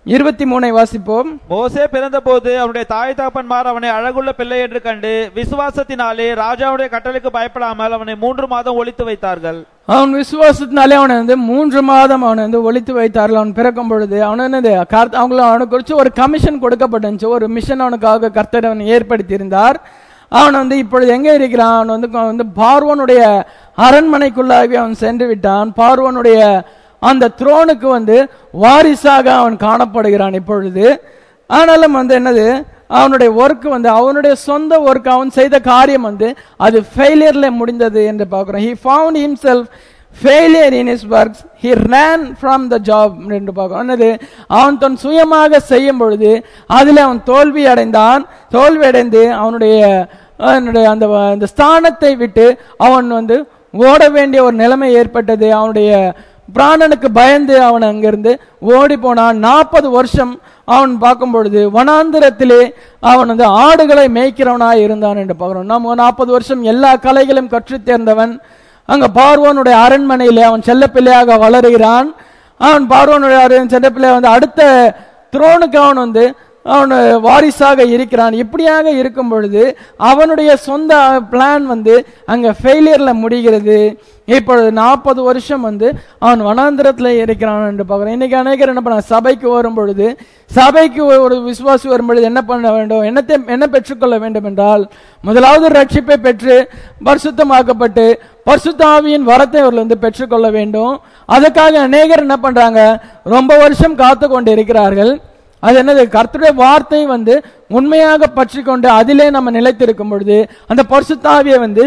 S1: இருபத்தி மூணை வாசிப்போம்
S2: மோசே பிறந்தபோது அவனுடைய தாய் தகப்பன்மார் அவனை அழகுள்ள பிள்ளை என்று கண்டு விசுவாசத்தினாலே ராஜாவுடைய கட்டளைக்கு பயப்படாமல் அவனை மூன்று மாதம் ஒளித்து வைத்தார்கள்
S1: அவன் விசுவாசத்தினாலே அவனை வந்து மூன்று மாதம் அவனை வந்து ஒழித்து வைத்தார்கள் அவன் பிறக்கும் பொழுது அவன் என்னது கர்த்த- அவங்கள அவனுக்கு குறித்து ஒரு கமிஷன் கொடுக்கப்பட்டுச்சு ஒரு மிஷன் அவனுக்காக கர்த்தர் அவன் ஏற்படுத்தியிருந்தார் அவன் வந்து இப்பொழுது எங்க இருக்கிறான் அவன் வந்து வந்து பார்வோனுடைய அரண்மனைக்குள்ளாகவே அவன் சென்று விட்டான் பார்வோனுடைய அந்த த்ரோனுக்கு வந்து வாரிசாக அவன் காணப்படுகிறான் இப்பொழுது ஆனாலும் வந்து என்னது அவனுடைய ஒர்க் வந்து அவனுடைய சொந்த ஒர்க் அவன் செய்த காரியம் வந்து அது ஃபெயிலியர்ல முடிந்தது என்று பார்க்கிறோம் he found himself failure in his works he ran from the job என்று பார்க்கிறோம் என்னது அவன் தன் சுயமாக செய்யும் பொழுது அதில் அவன் தோல்வி அடைந்தான் தோல்வி அடைந்து அவனுடைய அவனுடைய அந்த அந்த ஸ்தானத்தை விட்டு அவன் வந்து ஓட வேண்டிய ஒரு நிலைமை ஏற்பட்டது அவனுடைய பிராணனுக்கு பயந்து அவன் அங்கிருந்து ஓடி போனான் நாற்பது வருஷம் அவன் பார்க்கும் பொழுது வனாந்திரத்திலே அவன் வந்து ஆடுகளை மேய்க்கிறவனாய் இருந்தான் என்று பார்க்கிறோம் நம்ம நாற்பது வருஷம் எல்லா கலைகளும் கற்றுத் தேர்ந்தவன் அங்க பார்வோனுடைய அரண்மனையிலே அவன் செல்லப்பிள்ளையாக வளருகிறான் அவன் பார்வோனுடைய அரண் செல்லப்பிள்ளை வந்து அடுத்த த்ரோனுக்கு அவன் வந்து அவன் வாரிசாக இருக்கிறான் இப்படியாக இருக்கும் பொழுது அவனுடைய சொந்த பிளான் வந்து அங்க ஃபெயிலியர்ல முடிகிறது இப்பொழுது நாற்பது வருஷம் வந்து அவன் வனாந்திரத்துல இருக்கிறான் என்று பார்க்கிறோம் இன்னைக்கு அநேகர் என்ன பண்ண சபைக்கு வரும் பொழுது சபைக்கு ஒரு விசுவாசி வரும் பொழுது என்ன பண்ண வேண்டும் என்னத்தை என்ன பெற்றுக்கொள்ள வேண்டும் என்றால் முதலாவது ரட்சிப்பை பெற்று பரிசுத்தமாக்கப்பட்டு பரிசுத்த ஆவியின் வரத்தை அவர்கள் வந்து பெற்றுக்கொள்ள வேண்டும் அதுக்காக அநேகர் என்ன பண்றாங்க ரொம்ப வருஷம் காத்து கொண்டு இருக்கிறார்கள் அது என்னது கர்த்தருடைய வார்த்தை வந்து உண்மையாக பற்றி கொண்டு அதிலே நம்ம நிலைத்திருக்கும் பொழுது அந்த பரிசுத்தாவியை வந்து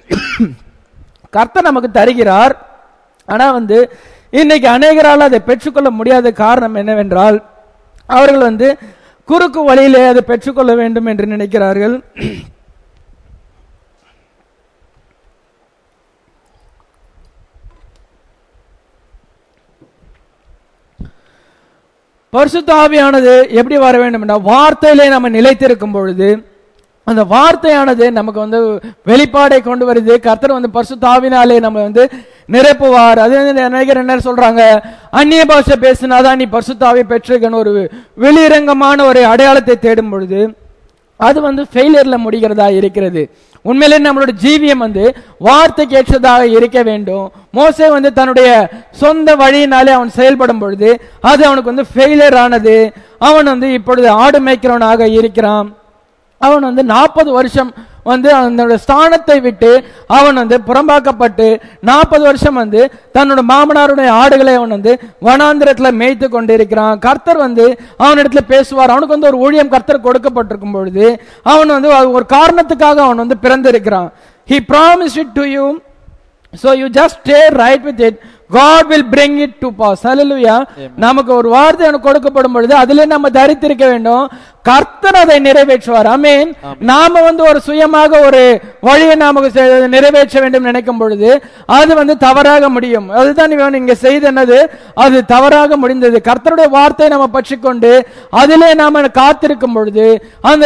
S1: கர்த்தர் நமக்கு தருகிறார் ஆனா வந்து இன்னைக்கு அநேகரால் அதை பெற்றுக்கொள்ள முடியாத காரணம் என்னவென்றால் அவர்கள் வந்து குறுக்கு வழியிலே அதை பெற்றுக்கொள்ள வேண்டும் என்று நினைக்கிறார்கள் பரிசுத்த ஆவியானது எப்படி வர வேண்டும் என்றால் வார்த்தையிலே நம்ம நிலைத்திருக்கும் பொழுது அந்த வார்த்தையானது நமக்கு வந்து வெளிப்பாடை கொண்டு வருது கர்த்தர் வந்து பரிசுத்த ஆவினாலே நம்ம வந்து நிரப்புவார் அது வந்து அநேகர் என்ன சொல்றாங்க அந்நிய பாஷை பேசினாதான் நீ பரிசுத்தாவை பெற்றிருக்கன்னு ஒரு வெளியரங்கமான ஒரு அடையாளத்தை தேடும் பொழுது அது வந்து ஃபெயிலியர்ல முடிகிறதா இருக்கிறது உண்மையிலே நம்மளோட ஜீவியம் வந்து வார்த்தைக்கு ஏற்றதாக இருக்க வேண்டும் மோசே வந்து தன்னுடைய சொந்த வழியினாலே அவன் செயல்படும் பொழுது அது அவனுக்கு வந்து ஃபெயிலியர் ஆனது அவன் வந்து இப்பொழுது ஆடு மேய்க்கிறவனாக இருக்கிறான் அவன் வந்து நாற்பது வருஷம் வந்து அந்த ஸ்தானத்தை விட்டு அவன் வந்து புறம்பாக்கப்பட்டு நாற்பது வருஷம் வந்து தன்னோட மாமனாருடைய ஆடுகளை அவன் வந்து வனாந்திரத்துல மேய்த்து கொண்டிருக்கிறான் கர்த்தர் வந்து அவனிடத்துல பேசுவார் அவனுக்கு வந்து ஒரு ஊழியம் கர்த்தர் கொடுக்கப்பட்டிருக்கும் பொழுது அவன் வந்து ஒரு காரணத்துக்காக அவன் வந்து பிறந்திருக்கிறான் he promised it to you so you just stay right with it god will bring it to pass hallelujah நமக்கு ஒரு வார்த்தை எனக்கு கொடுக்கப்படும் பொழுது அதிலே நம்ம தரித்திருக்க வேண்டும் கர்த்தர் அதை நிறைவேற்றுவார் அமீன் நாம வந்து ஒரு சுயமாக ஒரு வழியை நாம செ- நிறைவேற்ற வேண்டும் நினைக்கும் பொழுது அது வந்து தவறாக முடியும் அதுதான் இவன் இங்க செய்து என்னது அது தவறாக முடிந்தது கர்த்தருடைய வார்த்தையை நம்ம பற்றிக்கொண்டு அதிலே நாம காத்திருக்கும் பொழுது அந்த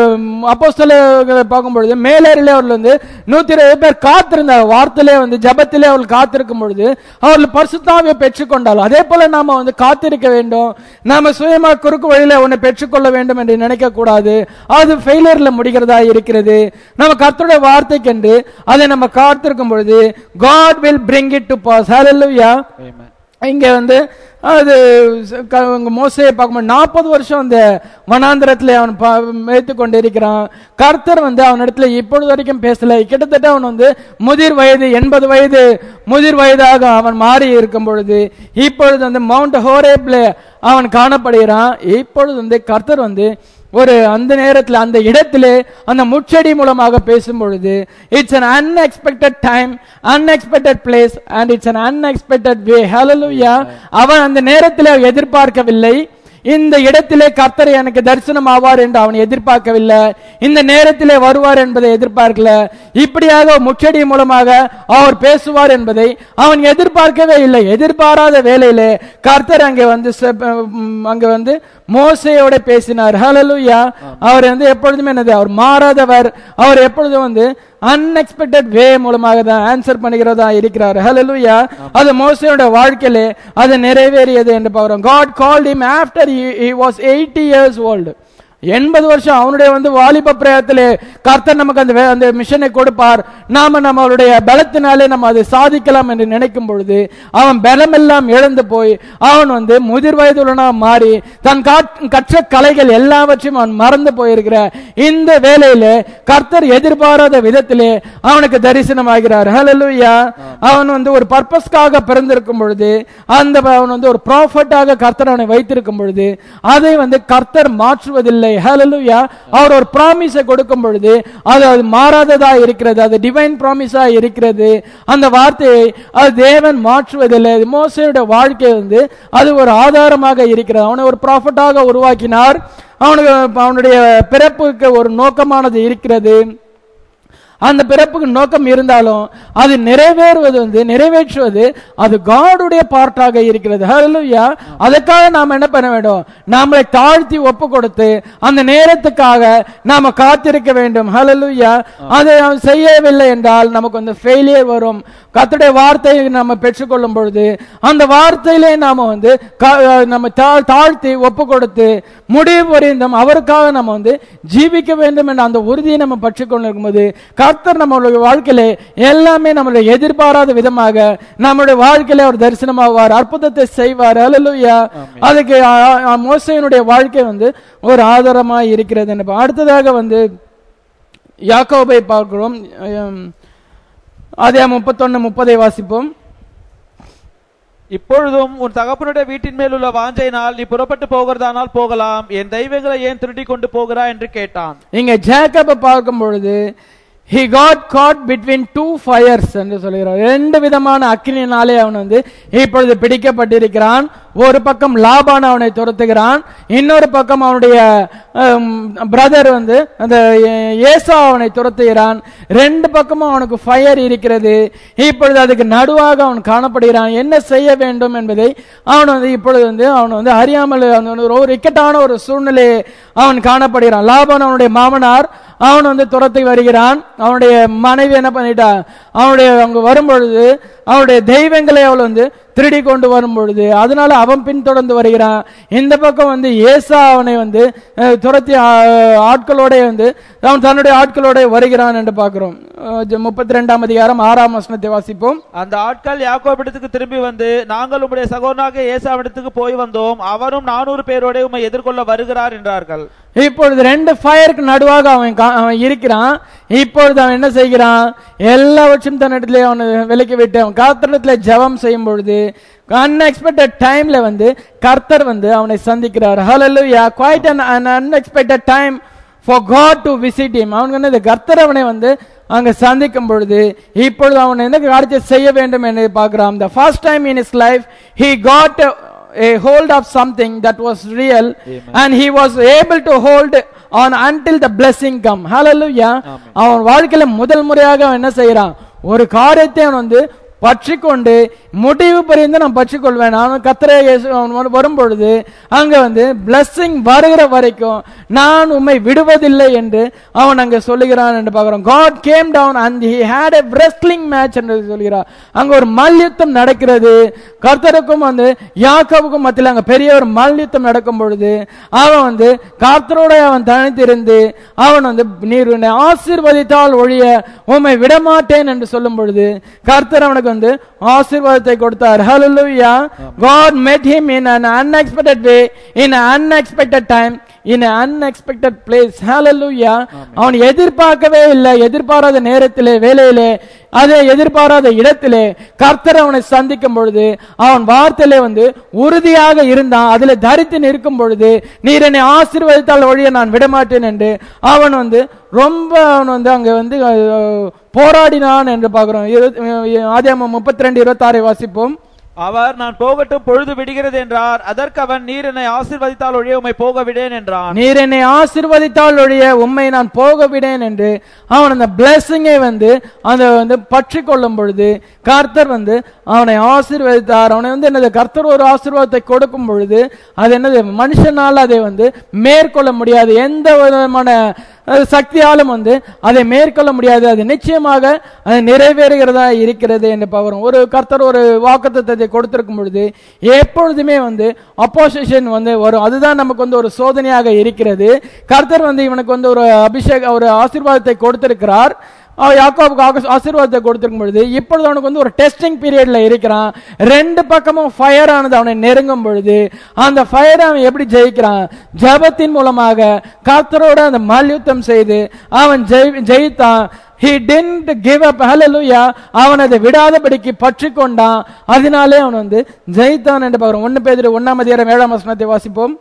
S1: அப்போ பார்க்கும் பொழுது மேலேறிலே அவர்கள் வந்து நூத்தி இருபது பேர் காத்திருந்தார் வார்த்தையிலே வந்து ஜபத்திலே அவர்கள் காத்திருக்கும் பொழுது அவர்கள் பரிசுத்தாவியை பெற்றுக்கொண்டால் அதே போல நாம வந்து காத்திருக்க வேண்டும் நாம சுயமா குறுக்கு வழியில ஒன்னை பெற்றுக்கொள்ள வேண்டும் என்று நினைக்க கூடாது அது ஃபெயிலியர்ல முடிகிறதா இருக்கிறது நம்ம கர்த்தருடைய வார்த்தைக்கென்று அதை நம்ம காத்திருக்கும் பொழுது God will bring it to pass hallelujah இங்க வந்து அது க- இங்க மோசையை பார்க்கும்போது நாற்பது வருஷம் அந்த வனாந்திரத்துல அவன் பா- மேய்த்து கொண்டிருக்கிறான் கர்த்தர் வந்து அவனிடத்துல இப்பொழுது வரைக்கும் பேசல கிட்டத்தட்ட அவன் வந்து முதிர் வயது எண்பது வயது முதிர் வயதாக அவன் மாறி இருக்கும் பொழுது இப்பொழுது வந்து மவுண்ட் ஹோரேப்ல அவன் காணப்படுகிறான் இப்பொழுது வந்து கர்த்தர் வந்து ஒரு அந்த நேரத்தில் அந்த இடத்திலே அந்த முச்செடி மூலமாக பேசும் பொழுது it's an unexpected time unexpected place and it's an unexpected way hallelujah அவன் அந்த நேரத்தில் எதிர்பார்க்கவில்லை இந்த இடத்திலே கர்த்தர் எனக்கு தரிசனம் ஆவார் என்று அவன் எதிர்பார்க்கவில்லை இந்த நேரத்திலே வருவார் என்பதை எதிர்பார்க்கல இப்படியாக முச்செடி மூலமாக அவர் பேசுவார் என்பதை அவன் எதிர்பார்க்கவே இல்லை எதிர்பாராத வேளையிலே கர்த்தர் அங்கே வந்து செப்- ம், அங்கே வந்து மோசையோட பேசினார் ஹalleluya அவர் வந்து எப்பொழுதுமே என்னது அவர் மாறாதவர் அவர் எப்பொழுதும் வந்து அன்எக்ஸ்பெக்டட் வே மூலமாக தான் ஆன்சர் பண்ணுகிறதா இருக்கிறார் ஹalleluya அது மோசையோட வாழ்க்கையிலே அது நிறைவேறியது என்று பார்க்கிறோம் God called him after he was 80 years old எண்பது வருஷம் அவனுடைய வந்து வாலிப பிரயத்திலே கர்த்தர் நமக்கு அந்த வே- அந்த மிஷனை கொடுப்பார் நாம நம்மளுடைய பலத்தினாலே நம்ம அதை சாதிக்கலாம் என்று நினைக்கும் பொழுது அவன் பலமெல்லாம் இழந்து போய் அவன் வந்து முதிர் வயதுடனா மாறி தன் காட்- கற்ற கலைகள் எல்லாவற்றையும் அவன் மறந்து போயிருக்கிற இந்த வேலையிலே கர்த்தர் எதிர்பாராத விதத்திலே அவனுக்கு தரிசனமாகிறார் ஹalleluya அவன் வந்து ஒரு பர்பஸ்க்காக பிறந்திருக்கும் பொழுது அந்த அவன் வந்து ஒரு ப்ராஃபட்டாக கர்த்தர் அவனை வைத்திருக்கும் பொழுது அதை வந்து கர்த்தர் மாற்றுவதில்லை ஹalleluya அவர் ஒரு ப்ராமிஸை கொடுக்கும் பொழுது அது அது மாறாததா இருக்கிறது அது டிவைன் ப்ராமிஸா இருக்கிறது அந்த வார்த்தையை அது தேவன் மாற்றுவதில்லை இது மோசையோட வாழ்க்கை வந்து அது ஒரு ஆதாரமாக இருக்கிறது அவனை ஒரு ப்ராஃபட்டாக உருவாக்கினார் அவனுக்கு அவனுடைய பிறப்புக்கு ஒரு நோக்கமானது இருக்கிறது அந்த பிறப்புக்கு நோக்கம் இருந்தாலும் அது நிறைவேறுவது வந்து நிறைவேற்றுவது அது காடுடைய பார்ட்டாக இருக்கிறது ஹalleluya அதுக்காக நாம் என்ன பண்ண வேண்டும் நம்மளை தாழ்த்தி ஒப்பு கொடுத்து அந்த நேரத்துக்காக நாம காத்திருக்க வேண்டும் ஹalleluya அதை நாம் செய்யவில்லை என்றால் நமக்கு வந்து ஃபெயிலியர் வரும் கர்த்தருடைய வார்த்தையை நம்ம பெற்றுக்கொள்ளும் பொழுது அந்த வார்த்தையிலே நாம வந்து க- நம்ம தா- தாழ்த்தி ஒப்பு கொடுத்து முடிவு வரைந்தும் அவருக்காக நம்ம வந்து ஜீவிக்க வேண்டும் என்ற அந்த உறுதியை நம்ம பற்றி கொண்டிருக்கும்போது கர்த்தர் நம்மளுடைய வாழ்க்கையிலே எல்லாமே நம்மளுடைய எதிர்பாராத விதமாக நம்மளுடைய வாழ்க்கையில அவர் தரிசனமாவார் அற்புதத்தை செய்வார் அல்லேலூயா அதுக்கு ஆ- ஆ- மோசையினுடைய வாழ்க்கை வந்து ஒரு ஆதாரமா இருக்கிறது என்று பா- அடுத்ததாக வந்து யாக்கோபை பார்க்கிறோம் உம், அதே முப்பத்தொன்னு முப்பதை வாசிப்போம்
S2: இப்பொழுதும் உன் தகப்பனுடைய வீட்டின் மேல் உள்ள வாஞ்சையினால் நீ புறப்பட்டு போகிறதானால் போகலாம் என் தெய்வங்களை ஏன் திருடி கொண்டு போகிறாய் என்று கேட்டான்
S1: இங்க ஜேக்கபை பார்க்கும் பொழுது he got caught between two fires என்று சொல்கிறார் ரெண்டு விதமான அக்கினினாலே அவன் வந்து இப்பொழுது பிடிக்கப்பட்டிருக்கிறான் ஒரு பக்கம் லாபான் அவனை துரத்துகிறான் இன்னொரு பக்கம் அவனுடைய பிரதர் வந்து அந்த ஏ- ஏசா அவனை துரத்துகிறான் ரெண்டு பக்கமும் அவனுக்கு ஃபயர் இருக்கிறது இப்பொழுது அதுக்கு நடுவாக அவன் காணப்படுகிறான் என்ன செய்ய வேண்டும் என்பதை அவன் வந்து இப்பொழுது வந்து அவன் வந்து அறியாமல் அவன் வந்து ஒரு இக்கட்டான ஒரு சூழ்நிலையை அவன் காணப்படுகிறான் லாபான் அவனுடைய மாமனார் அவன் வந்து துரத்தி வருகிறான் அவனுடைய மனைவி என்ன பண்ணிட்டா அவனுடைய அங்க வரும்பொழுது அவனுடைய தெய்வங்களை அவள் வந்து திருடி கொண்டு வரும் பொழுது அதனால அவன் பின்தொடர்ந்து வருகிறான் இந்த பக்கம் வந்து ஏசா அவனை வந்து அஹ், துரத்தி ஆ- ஆட்களோட வந்து அவன் தன்னுடைய ஆட்களோட வருகிறான் என்று பார்க்கிறோம் முப்பத்தி ரெண்டாம் அதிகாரம் ஆறாம் வசனத்தை வாசிப்போம்
S2: அந்த ஆட்கள் யாக்கோபிடத்துக்கு திரும்பி வந்து நாங்கள் உம்முடைய சகோதரனாக ஏசாவிடத்துக்கு போய் வந்தோம் அவரும் நானூறு பேரோட உம்மை எதிர்கொள்ள வருகிறார் என்றார்கள்
S1: இப்பொழுது ரெண்டு ஃபயருக்கு நடுவாக அவன் கா- அவன் இருக்கிறான் இப்பொழுது அவன் என்ன செய்கிறான் எல்லாவற்றையும் தன்னிடத்திலே அவன் விலக்கி விட்டு அவன் கர்த்தரிடத்துல ஜெபம் செய்யும் பொழுது அன்எக்ஸ்பெக்டட் டைம்ல வந்து கர்த்தர் வந்து அவனை சந்திக்கிறார் ஹalleluya quite an an unexpected time for God to visit him அவனுக்கு வந்து இந்த கர்த்தர் அவனை வந்து அங்க சந்திக்கும் பொழுது இப்பொழுது அவன் என்ன காரியத்தை செய்ய வேண்டும் என்று பார்க்கிறான் the first time in his life he got a, a hold of something that was real and he was able to hold on until the blessing come hallelujah அவன் வாழ்க்கையில முதல் முறையாக அவன் என்ன செய்யறான் ஒரு காரியத்தை அவன் வந்து பற்றி கொண்டு முடிவு பரிந்து நான் பற்றிக் கொள்வேன் அவன் கத்திர அவன் வந்து வரும் பொழுது அங்க வந்து blessing வருகிற வரைக்கும் நான் உம்மை விடுவதில்லை என்று அவன் அங்க சொல்லுகிறான் என்று பார்க்கிறோம் God came down and he had a wrestling match என்று சொல்கிறார் அங்க ஒரு மல்யுத்தம் நடக்கிறது கர்த்தருக்கும் வந்து யாக்கோவுக்கும் மத்தியில் அங்க பெரிய ஒரு மல்யுத்தம் நடக்கும் பொழுது அவன் வந்து கர்த்தரோட அவன் தனித்திருந்து அவன் வந்து நீர் உன்னை ஆசீர்வதித்தால் ஒழிய உம்மை விடமாட்டேன் என்று சொல்லும் பொழுது கர்த்தர் அவனுக்கு வந்து ஆசீர்வாதத்தை கொடுத்தார் hallelujah god met him in an unexpected way in an unexpected time in an unexpected place hallelujah அவன் எதிர்பார்க்கவே இல்லை எதிர்பாராத நேரத்திலே வேலையிலே அதே எதிர்பாராத இடத்திலே கர்த்தர் அவனை சந்திக்கும் பொழுது அவன் வார்த்தையிலே வந்து உறுதியாக இருந்தான் அதிலே தரித்து நிற்கும் பொழுது நீர் என்னை ஆசீர்வதித்தால் ஒழிய நான் விடமாட்டேன் என்று அவன் வந்து ரொம்ப அவன் வந்து அங்க வந்து அஹ், போராடினான் என்று பார்க்கிறோம் ஆதியாமம் முப்பத்தி ரெண்டு இருபத்தாறை வாசிப்போம்
S2: அவர் நான் போகட்டும் பொழுது விடுகிறது என்றார் அதற்கு அவன் நீர் என்னை ஆசீர்வதித்தால் ஒழிய உம்மை போக விடேன் என்றான்
S1: நீர் என்னை ஆசீர்வதித்தால் ஒழிய உம்மை நான் போக விடேன் என்று அவன் அந்த பிளெஸிங்கை வந்து அந்த வந்து பற்றி கொள்ளும் பொழுது கர்த்தர் வந்து அவனை ஆசீர்வதித்தார் அவனை வந்து என்னது கர்த்தர் ஒரு ஆசீர்வாதத்தை கொடுக்கும் பொழுது அது என்னது மனுஷனால் அதை வந்து மேற்கொள்ள முடியாது எந்த விதமான அஹ், சக்தியாலும் வந்து அதை மேற்கொள்ள முடியாது அது நிச்சயமாக அது நிறைவேறுகிறதா இருக்கிறது என்று பார்க்கிறோம் ஒரு கர்த்தர் ஒரு வாக்குத்தத்தத்தை கொடுத்திருக்கும் பொழுது எப்பொழுதுமே வந்து அப்போசிஷன் வந்து வரும் அதுதான் நமக்கு வந்து ஒரு சோதனையாக இருக்கிறது கர்த்தர் வந்து இவனுக்கு வந்து ஒரு அபிஷேக ஒரு ஆசீர்வாதத்தை கொடுத்திருக்கிறார் அவன் யாக்கோபுக்கு ஆக- ஆசீர்வாதத்தை கொடுத்திருக்கும் பொழுது இப்பொழுது அவனுக்கு வந்து ஒரு டெஸ்டிங் பீரியட்ல இருக்கிறான் ரெண்டு பக்கமும் ஃபயர் ஆனது அவனை நெருங்கும் பொழுது அந்த ஃபயர் அவன் எப்படி ஜெயிக்கிறான் ஜெபத்தின் மூலமாக கர்த்தரோட அந்த மல்யுத்தம் செய்து அவன் ஜெயி- ஜெயித்தான் he didn't give up hallelujah அவன் அதை விடாதபடிக்கு பற்றி கொண்டான் அதனாலே அவன் வந்து ஜெயித்தான் என்று பார்க்கிறோம் ஒன்னு பேதிரு ஒன்னாம் அதிகாரம் ஏழாம் வசனத்தை வாசிப்போம்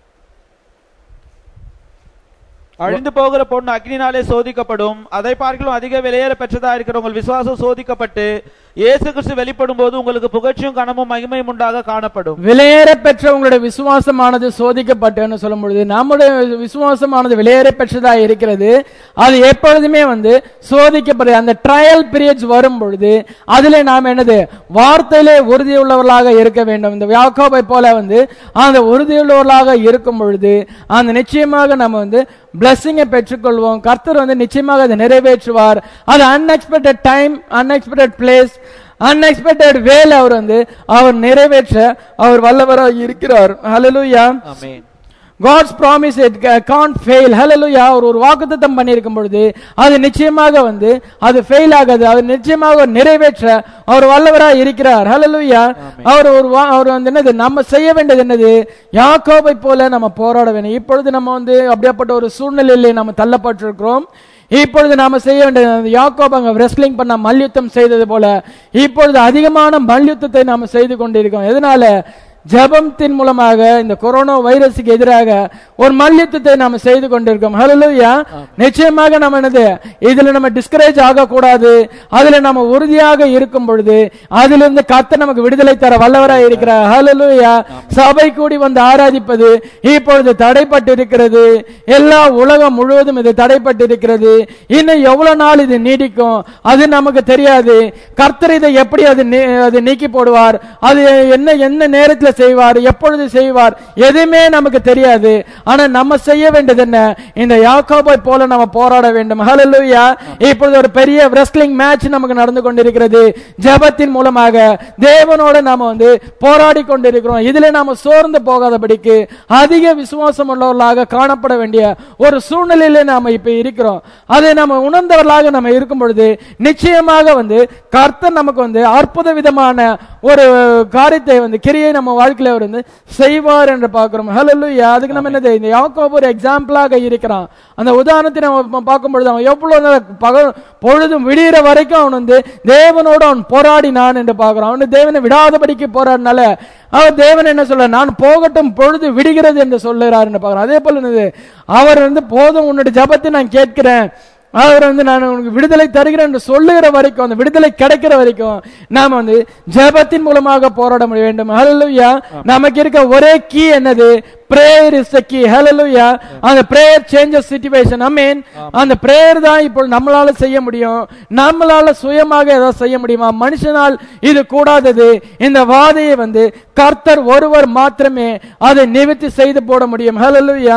S2: அழிந்து போகிற பொண்ணு அக்னினாலே சோதிக்கப்படும் அதை பார்க்கலாம் அதிக விலையேற பெற்றதா இருக்கிற உங்கள் விசுவாசம் சோதிக்கப்பட்டு இயேசு கிறிஸ்து வெளிப்படும் போது உங்களுக்கு புகழ்ச்சியும் கனமும் மகிமையும் உண்டாக காணப்படும்
S1: விலையேற பெற்ற உங்களுடைய விசுவாசமானது சோதிக்கப்பட்டுன்னு சொல்லும் பொழுது நம்முடைய விசுவாசமானது விலையேற பெற்றதா இருக்கிறது அது எப்பொழுதுமே வந்து சோதிக்கப்படுது அந்த ட்ரையல் பீரியட்ஸ் வரும் பொழுது அதிலே நாம் என்னது வார்த்தையிலே உறுதியுள்ளவர்களாக இருக்க வேண்டும் இந்த யாக்கோபை போல வந்து அந்த உறுதியுள்ளவர்களாக இருக்கும் பொழுது அந்த நிச்சயமாக நம்ம வந்து பிளஸ்ஸிங்கை பெற்றுக்கொள்வோம் கர்த்தர் வந்து நிச்சயமாக அதை நிறைவேற்றுவார் அது unexpected time unexpected place unexpected வேலை அவர் வந்து அவர் நிறைவேற்ற அவர் வல்லவராக இருக்கிறார் hallelujah
S2: amen
S1: God's promise it can't fail hallelujah அவர் ஒரு வாக்குத்தத்தம் பண்ணியிருக்கும் பொழுது அது நிச்சயமாக வந்து அது ஃபெயில் ஆகாது அது நிச்சயமாக நிறைவேற்ற அவர் வல்லவராக இருக்கிறார் ஹalleluya அவர் ஒரு வா- அவர் வந்து என்னது நம்ம செய்ய வேண்டியது என்னது யாக்கோபை போல நம்ம போராட வேண்டும் இப்பொழுது நம்ம வந்து அப்படியாப்பட்ட ஒரு சூழ்நிலையிலே நம்ம தள்ளப்பட்டிருக்கிறோம் இப்பொழுது நாம செய்ய வேண்டியது யாக்கோப் அங்க ரெஸ்லிங் பண்ண மல்யுத்தம் செய்தது போல இப்பொழுது அதிகமான மல்யுத்தத்தை நாம செய்து கொண்டிருக்கோம் எதனால ஜெபத்தின் மூலமாக இந்த கொரோனா வைரஸுக்கு எதிராக ஒரு மல்யுத்தத்தை நாம செய்து கொண்டிருக்கோம் ஹalleluya நிச்சயமாக நம்ம என்னது இதுல நம்ம டிஸ்கரேஜ் ஆக கூடாது அதுல நம்ம உறுதியாக இருக்கும் பொழுது அதிலிருந்து கத்த நமக்கு விடுதலை தர வல்லவராய் இருக்கிறார் ஹalleluya சபை கூடி வந்து ஆராதிப்பது இப்பொழுது தடைப்பட்டு இருக்கிறது எல்லா உலகம் முழுவதும் இது தடைப்பட்டு இருக்கிறது இன்னும் எவ்வளவு நாள் இது நீடிக்கும் அது நமக்கு தெரியாது கர்த்தர் இதை எப்படி அது நீ- அது நீக்கி போடுவார் அது என்ன என்ன நேரத்தில் செய்வார் எப்பொழுது செய்வார் எதுவுமே நமக்கு தெரியாது ஆனா நம்ம செய்ய வேண்டியது என்ன இந்த யாக்கோபை போல நம்ம போராட வேண்டும் ஹalleluya இப்பொழுது ஒரு பெரிய ரெஸ்லிங் மேட்ச் நமக்கு நடந்து கொண்டிருக்கிறது ஜெபத்தின் மூலமாக தேவனோட நாம வந்து போராடி கொண்டிருக்கிறோம் இதுல நாம சோர்ந்து போகாதபடிக்கு அதிக விசுவாசம் உள்ளவர்களாக காணப்பட வேண்டிய ஒரு சூழ்நிலையில நாம இப்ப இருக்கிறோம் அதை நம்ம உணர்ந்தவர்களாக நம்ம இருக்கும் பொழுது நிச்சயமாக வந்து கர்த்தர் நமக்கு வந்து அற்புத விதமான ஒரு காரியத்தை வந்து கிரியை நம்ம வாழ்க்கையில அவர் வந்து செய்வார் என்று பார்க்கிறோம் ஹalleluya அதுக்கு நம்ம என்னது இந்த யாக்கோபு ஒரு எக்ஸாம்பிளாக இருக்கிறான் அந்த உதாரணத்தை நம்ம பார்க்கும் பொழுது அவன் எவ்வளவு நேரம் பகல் பொழுதும் விடிகிற வரைக்கும் அவன் வந்து தேவனோடு அவன் போராடினான் என்று பார்க்கிறோம் அவன் தேவனை விடாதபடிக்கு போராடினால அவர் தேவன் என்ன சொல்ற நான் போகட்டும் பொழுது விடுகிறது என்று சொல்லுகிறார் என்று பார்க்கிறோம் அதே போல என்னது அவர் வந்து போதும் உன்னுடைய ஜபத்தை நான் கேட்கிறேன் அவர் வந்து நான் உனக்கு விடுதலை தருகிறேன் என்று சொல்லுகிற வரைக்கும் அந்த விடுதலை கிடைக்கிற வரைக்கும் நாம வந்து ஜெபத்தின் மூலமாக போராட முடிய வேண்டும் ஹalleluya நமக்கு இருக்க ஒரே கீ என்னது prayer is the key hallelujah அந்த prayer changes situation I mean அந்த பிரேயர் தான் இப்போ நம்மளால செய்ய முடியும் நம்மளால சுயமாக ஏதாவது செய்ய முடியுமா மனுஷனால் இது கூடாதது இந்த வாதையை வந்து கர்த்தர் ஒருவர் மாத்திரமே அதை நிவர்த்தி செய்து போட முடியும் ஹalleluya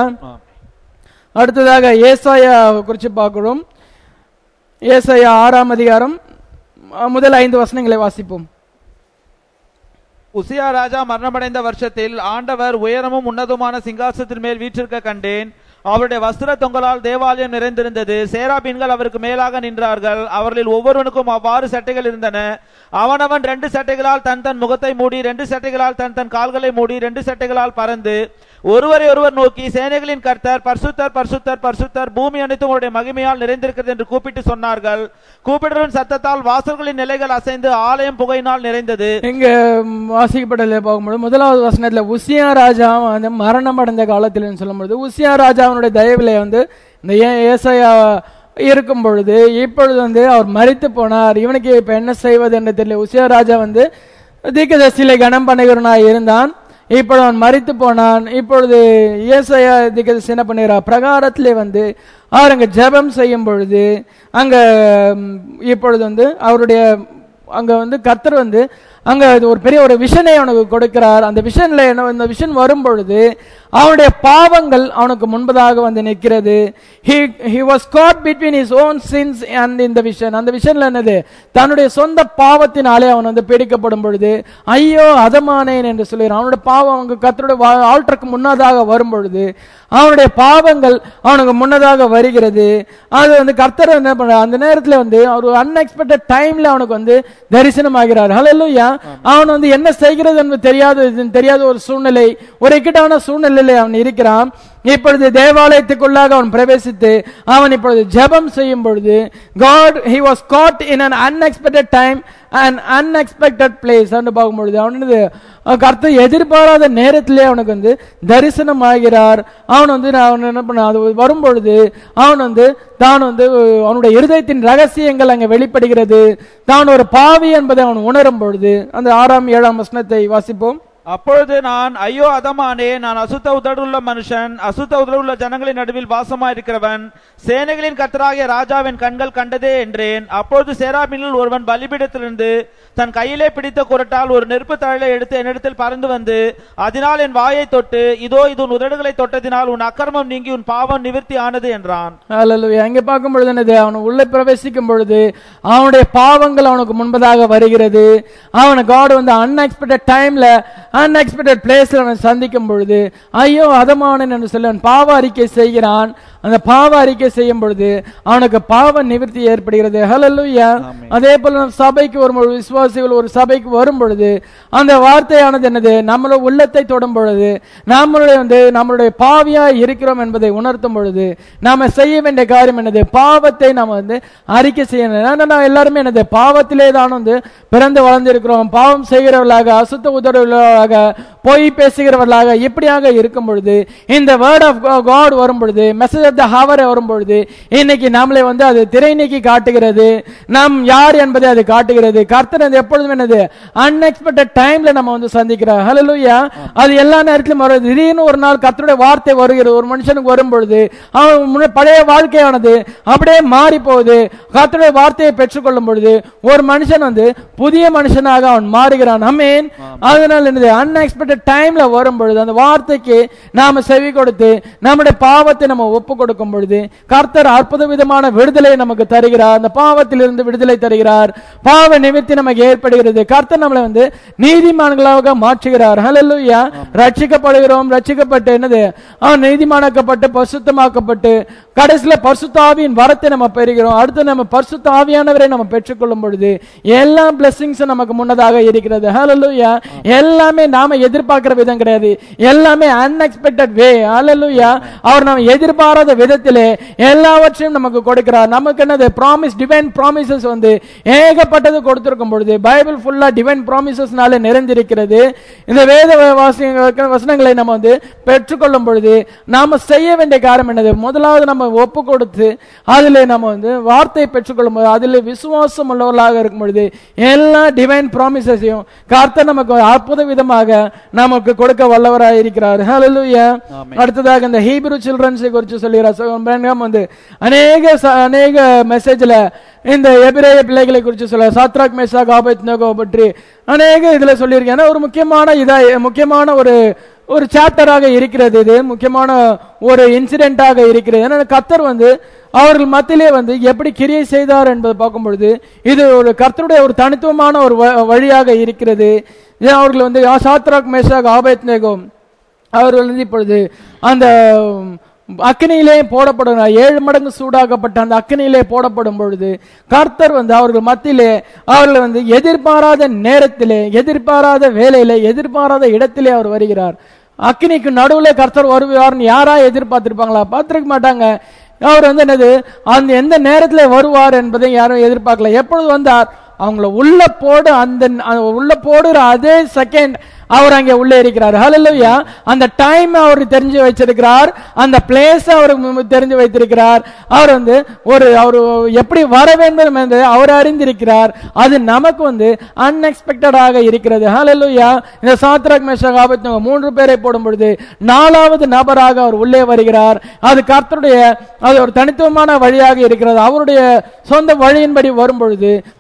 S1: அடுத்ததாக ஏசாயா குறித்து பார்க்கிறோம் ஏசாயா ஆறாம் அதிகாரம் அஹ், முதல் ஐந்து வசனங்களை வாசிப்போம்
S2: உசியா ராஜா மரணமடைந்த வருஷத்தில் ஆண்டவர் உயரமும் உன்னதமான சிங்காசனத்தின் மேல் வீற்றிருக்க கண்டேன் அவருடைய வஸ்திர தொங்கலால் தேவாலயம் நிறைந்திருந்தது சேராபீன்கள் அவருக்கு மேலாக நின்றார்கள் அவர்களில் ஒவ்வொருவனுக்கும் அவ்வாறு சட்டைகள் இருந்தன அவனவன் ரெண்டு சட்டைகளால் தன் தன் முகத்தை மூடி ரெண்டு சட்டைகளால் தன் தன் கால்களை மூடி ரெண்டு சட்டைகளால் பறந்து ஒருவரை ஒருவர் நோக்கி சேனைகளின் கர்த்தர் பர்சுத்தர் பர்சுத்தர் பர்சுத்தர் பூமி அனைத்தும் உடைய மகிமையால் நிறைந்திருக்கிறது என்று கூப்பிட்டு சொன்னார்கள் கூப்பிடுவன் சத்தத்தால் வாசல்களின் நிலைகள் அசைந்து ஆலயம் புகையினால் நிறைந்தது
S1: இங்க ம், வாசிக்கப்பட்டதுல பார்க்கும்போது முதலாவது வசனத்துல உசியா ராஜா வந்து மரணம் அடைந்த காலத்தில் சொல்லும்பொழுது உசியா ராஜாவுடைய தயவுல வந்து இந்த ஏ- ஏசாயா இருக்கும் பொழுது இப்பொழுது வந்து அவர் மரித்து போனார் இவனுக்கு இப்ப என்ன செய்வது என்று தெரியல உசியா ராஜா வந்து தீர்க்கதரிசியில கனம் பண்ணுகிறவனாய் இருந்தான் இப்பொழுது அவன் மரித்து போனான் இப்பொழுது ஏசாயா தீர்க்கதரிசி என்ன பண்ணுகிறார் பிரகாரத்திலே வந்து அவர் அங்க ஜெபம் செய்யும் பொழுது அங்க ம், இப்பொழுது வந்து அவருடைய அங்க வந்து கர்த்தர் வந்து அங்க இது ஒரு பெரிய ஒரு விஷனை அவனுக்கு கொடுக்கிறார் அந்த விஷன்ல என்ன இந்த விஷன் வரும் பொழுது அவனுடைய பாவங்கள் அவனுக்கு முன்பதாக வந்து நிற்கிறது he he was caught between his own sins and in the vision அந்த விஷன்ல என்னது தன்னுடைய சொந்த பாவத்தினாலே அவன் வந்து பிடிக்கப்படும் பொழுது ஐயோ அதமானேன் என்று சொல்லுகிறான் அவனுடைய பாவம் அவங்க கத்தருடைய ஆல்டருக்கு முன்னதாக வரும் பொழுது அவனுடைய பாவங்கள் அவனுக்கு முன்னதாக வருகிறது அது வந்து கர்த்தர் என்ன பண்ற அந்த நேரத்துல வந்து ஒரு அன்எக்ஸ்பெக்டட் டைம்ல அவனுக்கு வந்து தரிசனமாகிறார் ஹalleluya அவன் வந்து என்ன செய்கிறது என்பது தெரியாத தெரியாத ஒரு சூழ்நிலை ஒரு இக்கட்டான சூழ்நிலையில அவன் இருக்கிறான் இப்பொழுது தேவாலயத்துக்குள்ளாக அவன் பிரவேசித்து அவன் இப்பொழுது ஜெபம் செய்யும் பொழுது God he was caught in an unexpected time and unexpected place என்று பார்க்கும்பொழுது அவனது கர்த்தர் எதிர்பாராத நேரத்திலே அவனுக்கு வந்து தரிசனம் ஆகிறார் அவன் வந்து அவன் என்ன பண்ண அது வரும்பொழுது அவன் வந்து தான் வந்து அவனுடைய இருதயத்தின் ரகசியங்கள் அங்கே வெளிப்படுகிறது தான் ஒரு பாவி என்பதை அவன் உணரும் பொழுது அந்த ஆறாம் ஏழாம் வசனத்தை வாசிப்போம்
S2: அப்பொழுது நான் ஐயோ அதமானே நான் அசுத்த உதடுள்ள மனுஷன் அசுத்த உதடுள்ள ஜனங்களின் நடுவில் வாசமா இருக்கிறவன் சேனைகளின் கர்த்தராகிய ராஜாவின் கண்கள் கண்டதே என்றேன் அப்பொழுது சேராபினில் ஒருவன் பலிபீடத்திலிருந்து தன் கையிலே பிடித்த குரட்டால் ஒரு நெருப்பு தழலை எடுத்து என்னிடத்தில் பறந்து வந்து அதனால் என் வாயை தொட்டு இதோ இது உன் உதடுகளை தொட்டதினால் உன் அக்கிரமம் நீங்கி உன் பாவம் நிவிர்த்தி ஆனது என்றான்
S1: ஹalleluya அங்கே பார்க்கும் பொழுது என்னது அவன் உள்ளே பிரவேசிக்கும் பொழுது அவனுடைய பாவங்கள் அவனுக்கு முன்பதாக வருகிறது அவனை காட் வந்து அன்எக்ஸ்பெக்டட் டைம்ல அன்எக்ஸ்பெக்டட் பிளேஸ்ல அவன் சந்திக்கும் பொழுது ஐயோ அதமானன் என்று சொல்லி அவன் பாவ அறிக்கை செய்கிறான் அந்த பாவ அறிக்கை செய்யும் பொழுது அவனுக்கு பாவ நிவர்த்தி ஏற்படுகிறது ஹalleluya அதே போல நம்ம சபைக்கு வரும் பொழுது விசுவாசிகள் ஒரு சபைக்கு வரும் பொழுது அந்த வார்த்தையானது என்னது நம்மளோட உள்ளத்தை தொடும் பொழுது நம்மளுடைய வந்து நம்மளுடைய பாவியா இருக்கிறோம் என்பதை உணர்த்தும் பொழுது நாம செய்ய வேண்டிய காரியம் என்னது பாவத்தை நாம வந்து அறிக்கை செய்யணும் ஏன்னா நம்ம எல்லாருமே என்னது பாவத்திலே தான் வந்து பிறந்து வளர்ந்திருக்கிறோம் பாவம் செய்கிறவர்களாக அசுத்த உதவுகளாக பொய் பேசுகிறவர்களாக இப்படியாக இருக்கும் பொழுது இந்த வேர்ட் ஆஃப் காட் வரும் பொழுது மெசேஜ் ஆஃப் த ஹவர் வரும் பொழுது இன்னைக்கு நம்மளை வந்து அது திரை நீக்கி காட்டுகிறது நாம் யார் என்பதை அது காட்டுகிறது கர்த்தர் அது எப்பொழுதும் என்னது அன்எக்ஸ்பெக்டட் டைம்ல நம்ம வந்து சந்திக்கிறோம் ஹalleluya அது எல்லா நேரத்திலும் வரும் திடீர்னு ஒரு நாள் கர்த்தருடைய வார்த்தை வருகிறது ஒரு மனுஷனுக்கு வரும் பொழுது அவன் முன்ன- பழைய வாழ்க்கையானது அப்படியே மாறி போகுது கர்த்தருடைய வார்த்தையை பெற்றுக்கொள்ளும் பொழுது ஒரு மனுஷன் வந்து புதிய மனுஷனாக அவன் மாறுகிறான் அமேன் அதனால என்னது அன்எக்ஸ்பெக்டட் டைம்ல வரும் பொழுது அந்த வார்த்தைக்கு நாம செவி கொடுத்து நம்முடைய பாவத்தை நம்ம ஒப்பு கொடுக்கும் பொழுது கர்த்தர் அற்புத விதமான விடுதலை நமக்கு தருகிறார் அந்த பாவத்திலிருந்து விடுதலை தருகிறார் பாவ நிமித்தி நமக்கு ஏற்படுகிறது கர்த்தர் நம்மளை வந்து நீதிமான்களாக மாற்றுகிறார் ஹalleluya ரட்சிக்கப்படுகிறோம் ரட்சிக்கப்பட்டு என்னது அவன் நீதிமானாக்கப்பட்டு பரிசுத்தமாக்கப்பட்டு கடைசியில பரிசுத்தாவியின் வரத்தை நம்ம பெறுகிறோம் அடுத்து நம்ம பரிசுத்த ஆவியானவரை நம்ம பெற்றுக்கொள்ளும் பொழுது எல்லா பிளெஸிங்ஸும் நமக்கு முன்னதாக இருக்கிறது ஹalleluya எல்லாமே நாம எதிர்பார்க்கிற விதம் கிடையாது எல்லாமே அன்எக்ஸ்பெக்டட் வே ஹalleluya அவர் நாம் எதிர்பாராத விதத்திலே எல்லாவற்றையும் நமக்கு கொடுக்கிறார் நமக்கு என்னது ப்ராமிஸ் டிவைன் ப்ராமிசஸ் வந்து ஏகப்பட்டது கொடுத்திருக்கும் பொழுது பைபிள் ஃபுல்லா டிவைன் ப்ராமிசஸ்னால நிறைந்திருக்கிறது இந்த வேத வாசிய வசனங்களை நம்ம வந்து பெற்றுக்கொள்ளும் பொழுது நாம செய்ய வேண்டிய காரியம் என்னது முதலாவது நம்ம ஒப்பு கொடுத்து அதிலே நம்ம வந்து வார்த்தையை பெற்றுக்கொள்ளும் போது அதில் விசுவாசம் உள்ளவர்களாக இருக்கும் பொழுது எல்லா டிவைன் ப்ராமிசஸையும் கர்த்தர் நமக்கு அற்புத விதமாக நமக்கு கொடுக்க வல்லவராக இருக்கிறார் ஹalleluya அடுத்ததாக இந்த ஹீப்ரு சில்ட்ரன்ஸை குறித்து சொல்லுகிறார் So, Branham வந்து அநேக ச- அநேக மெசேஜ்ல இந்த எபிரேய பிள்ளைகளை குறித்து சொல்ல சாத்ராக் மேசாக் ஆபத் நோகோ பற்றி அநேக இதுல சொல்லியிருக்கேன் ஏன்னா ஒரு முக்கியமான இதா முக்கியமான ஒரு ஒரு சாப்டராக இருக்கிறது இது முக்கியமான ஒரு இன்சிடென்ட்டாக இருக்கிறது ஏன்னா கத்தர் வந்து அவர்கள் மத்தியிலே வந்து எப்படி கிரியை செய்தார் என்பதை பார்க்கும் பொழுது இது ஒரு கர்த்தருடைய ஒரு தனித்துவமான ஒரு வ- வழியாக இருக்கிறது இது அவர்கள் வந்து சாத்ராக் மேஷாக் ஆபத் நேகோம் அவர்கள் வந்து இப்பொழுது அந்த அக்னியிலே போடப்படும் ஏழு மடங்கு சூடாக்கப்பட்ட அந்த அக்னியிலே போடப்படும் பொழுது கர்த்தர் வந்து அவர்கள் மத்தியிலே அவர்கள் வந்து எதிர்பாராத நேரத்திலே எதிர்பாராத வேலையிலே எதிர்பாராத இடத்திலே அவர் வருகிறார் அக்னிக்கு நடுவுல கர்த்தர் வருவார்னு யாரா எதிர்பார்த்திருப்பாங்களா பார்த்திருக்க மாட்டாங்க அவர் வந்து என்னது அந்த எந்த நேரத்துல வருவார் என்பதை யாரும் எதிர்பார்க்கல எப்பொழுது வந்தார் அவங்கள உள்ள போடு அந்த அந்த உள்ள போடுற அதே செகண்ட் அவர் அங்கே உள்ளே இருக்கிறார் ஹalleluya அந்த டைம் அவர் தெரிஞ்சு வச்சிருக்கிறார் அந்த பிளேஸ் அவர் மு- தெரிஞ்சு வைத்திருக்கிறார் அவர் வந்து ஒரு அவர் எப்படி வர வேண்டும் என்று அவர் அறிந்திருக்கிறார் அது நமக்கு வந்து அன்எக்ஸ்பெக்டடாக இருக்கிறது ஹalleluya இந்த சாத்ராக் மேஷாக் ஆபத்நேகோ மூன்று பேரை போடும் பொழுது நாலாவது நபராக அவர் உள்ளே வருகிறார் அது கர்த்தருடைய அது ஒரு தனித்துவமான வழியாக இருக்கிறது அவருடைய சொந்த வழியின்படி வரும் பொழுது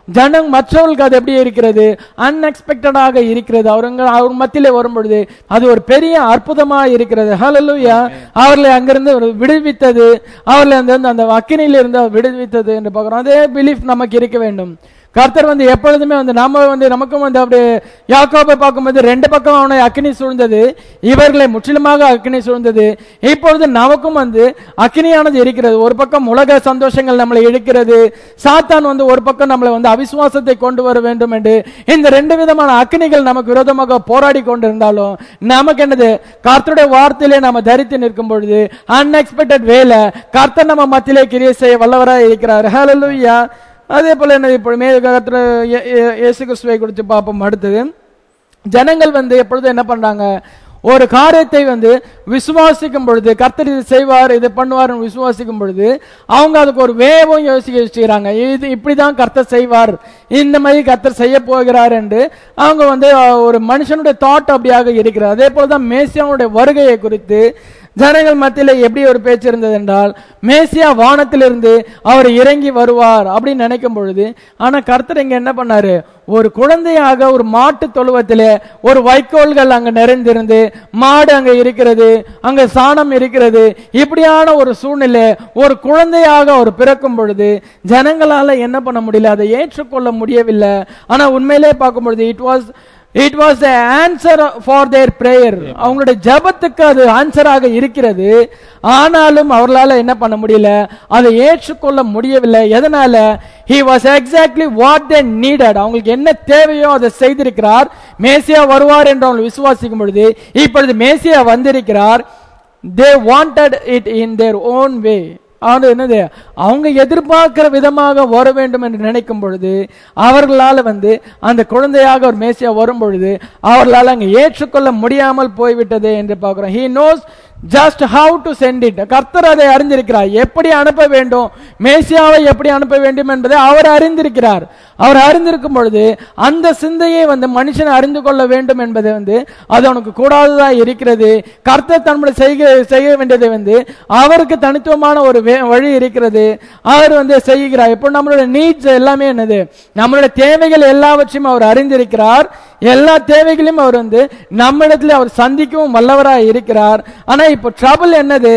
S1: ஜனம் மற்றவர்களுக்கு அது எப்படி இருக்கிறது அன்எக்ஸ்பெக்டடாக இருக்கிறது அவருங்க அவர் மத்தியிலே வரும் பொழுது அது ஒரு பெரிய அற்புதமா இருக்கிறது ஹalleluya அவர்களை அங்கிருந்து ஒரு விடுவித்தது அவர்களை அந்த அந்த அக்கினியில இருந்து அவர் விடுவித்தது என்று பார்க்கிறோம் அதே பிலீஃப் நமக்கு இருக்க வேண்டும் கர்த்தர் வந்து எப்பொழுதுமே வந்து நாம வந்து நமக்கும் வந்து அப்படி யாக்கோபை பார்க்கும்போது ரெண்டு பக்கம் அவனை அக்கினி சூழ்ந்தது இவர்களை முற்றிலுமாக அக்கினி சூழ்ந்தது இப்பொழுது நமக்கும் வந்து அக்கினியானது இருக்கிறது ஒரு பக்கம் உலக சந்தோஷங்கள் நம்மளை இழுக்கிறது சாத்தான் வந்து ஒரு பக்கம் நம்மளை வந்து அவிசுவாசத்தை கொண்டு வர வேண்டும் என்று இந்த ரெண்டு விதமான அக்கினிகள் நமக்கு விரோதமாக போராடி கொண்டிருந்தாலும் நமக்கு என்னது கர்த்தருடைய வார்த்தையிலே நாம தரித்து நிற்கும் பொழுது அன்எக்ஸ்பெக்டட் வேலை கர்த்தர் நம்ம மத்தியிலே கிரியை செய்ய வல்லவராய் இருக்கிறார் ஹalleluya அதே போல என்ன இப்போ மே கர்த்தர் இயே- இயே- இயேசு கிறிஸ்துவை குறித்து பார்ப்போம் அடுத்தது ஜனங்கள் வந்து எப்பொழுதும் என்ன பண்றாங்க ஒரு காரியத்தை வந்து விசுவாசிக்கும் பொழுது கர்த்தர் இது செய்வார் இது பண்ணுவார் விசுவாசிக்கும் பொழுது அவங்க அதுக்கு ஒரு வேவும் யோசிக்க வச்சுக்கிறாங்க இது இப்படிதான் கர்த்தர் செய்வார் இந்த மாதிரி கர்த்தர் செய்ய போகிறார் என்று அவங்க வந்து அஹ், ஒரு மனுஷனுடைய தாட் அப்படியாக இருக்கிறது அதே போலதான் மேசியாவுடைய வருகையை குறித்து ஜனங்கள் மத்தியில் எப்படி ஒரு பேச்சு இருந்தது என்றால் மேசியா வானத்திலிருந்து அவர் இறங்கி வருவார் அப்படின்னு நினைக்கும் பொழுது ஆனா கர்த்தர் இங்க என்ன பண்ணாரு ஒரு குழந்தையாக ஒரு மாட்டு தொழுவத்திலே ஒரு வைக்கோல்கள் அங்க நிறைந்திருந்து மாடு அங்க இருக்கிறது அங்க சாணம் இருக்கிறது இப்படியான ஒரு சூழ்நிலை ஒரு குழந்தையாக அவர் பிறக்கும் பொழுது ஜனங்களால என்ன பண்ண முடியல அதை ஏற்றுக்கொள்ள முடியவில்லை ஆனா உண்மையிலே பார்க்கும் பொழுது it was it was answer for their prayer அவங்களுடைய ஜெபத்துக்கு அது ஆன்சராக இருக்கிறது ஆனாலும் அவர்களால என்ன பண்ண முடியல அதை ஏற்றுக்கொள்ள முடியவில்லை எதனால he was exactly what they needed அவங்களுக்கு என்ன தேவையோ அதை செய்திருக்கிறார் மேசியா வருவார் என்று அவங்க விசுவாசிக்கும் பொழுது இப்பொழுது மேசியா வந்திருக்கிறார் they wanted it in their own way அது என்னது அவங்க எதிர்பார்க்கிற விதமாக வர வேண்டும் என்று நினைக்கும் பொழுது அவர்களால வந்து அந்த குழந்தையாக ஒரு மேசியா வரும் பொழுது அவர்களால் அங்க ஏற்றுக்கொள்ள முடியாமல் போய்விட்டது என்று பார்க்கிறோம் he knows just how to send it கர்த்தர் அதை அறிந்திருக்கிறார் எப்படி அனுப்ப வேண்டும் மேசியாவை எப்படி அனுப்ப வேண்டும் என்பதை அவர் அறிந்திருக்கிறார் அவர் அறிந்திருக்கும் பொழுது அந்த சிந்தையை வந்து மனுஷன் அறிந்து கொள்ள வேண்டும் என்பதை வந்து அது அவனுக்கு கூடாததா இருக்கிறது கர்த்தர் தன்னுடைய செய்க செய்ய வேண்டியதை வந்து அவருக்கு தனித்துவமான ஒரு வே- வழி இருக்கிறது அவர் வந்து செய்கிறார் இப்போ நம்மளுடைய நீட்ஸ் எல்லாமே என்னது நம்மளுடைய தேவைகள் எல்லாவற்றையும் அவர் அறிந்திருக்கிறார் எல்லா தேவைகளையும் அவர் வந்து நம்மிடத்தில் அவர் சந்திக்கவும் வல்லவராய் இருக்கிறார் ஆனா இப்போ ட்ரபிள் என்னது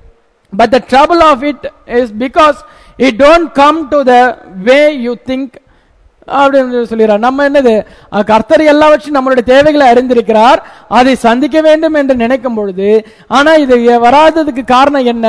S1: but the trouble of it is because it don't come to the way you think அப்படின்னு சொல்லிடுறார் நம்ம என்னது அஹ் கர்த்தர் எல்லாவற்றையும் நம்மளுடைய தேவைகளை அறிந்திருக்கிறார் அதை சந்திக்க வேண்டும் என்று நினைக்கும் பொழுது ஆனா இது வராததுக்கு காரணம் என்ன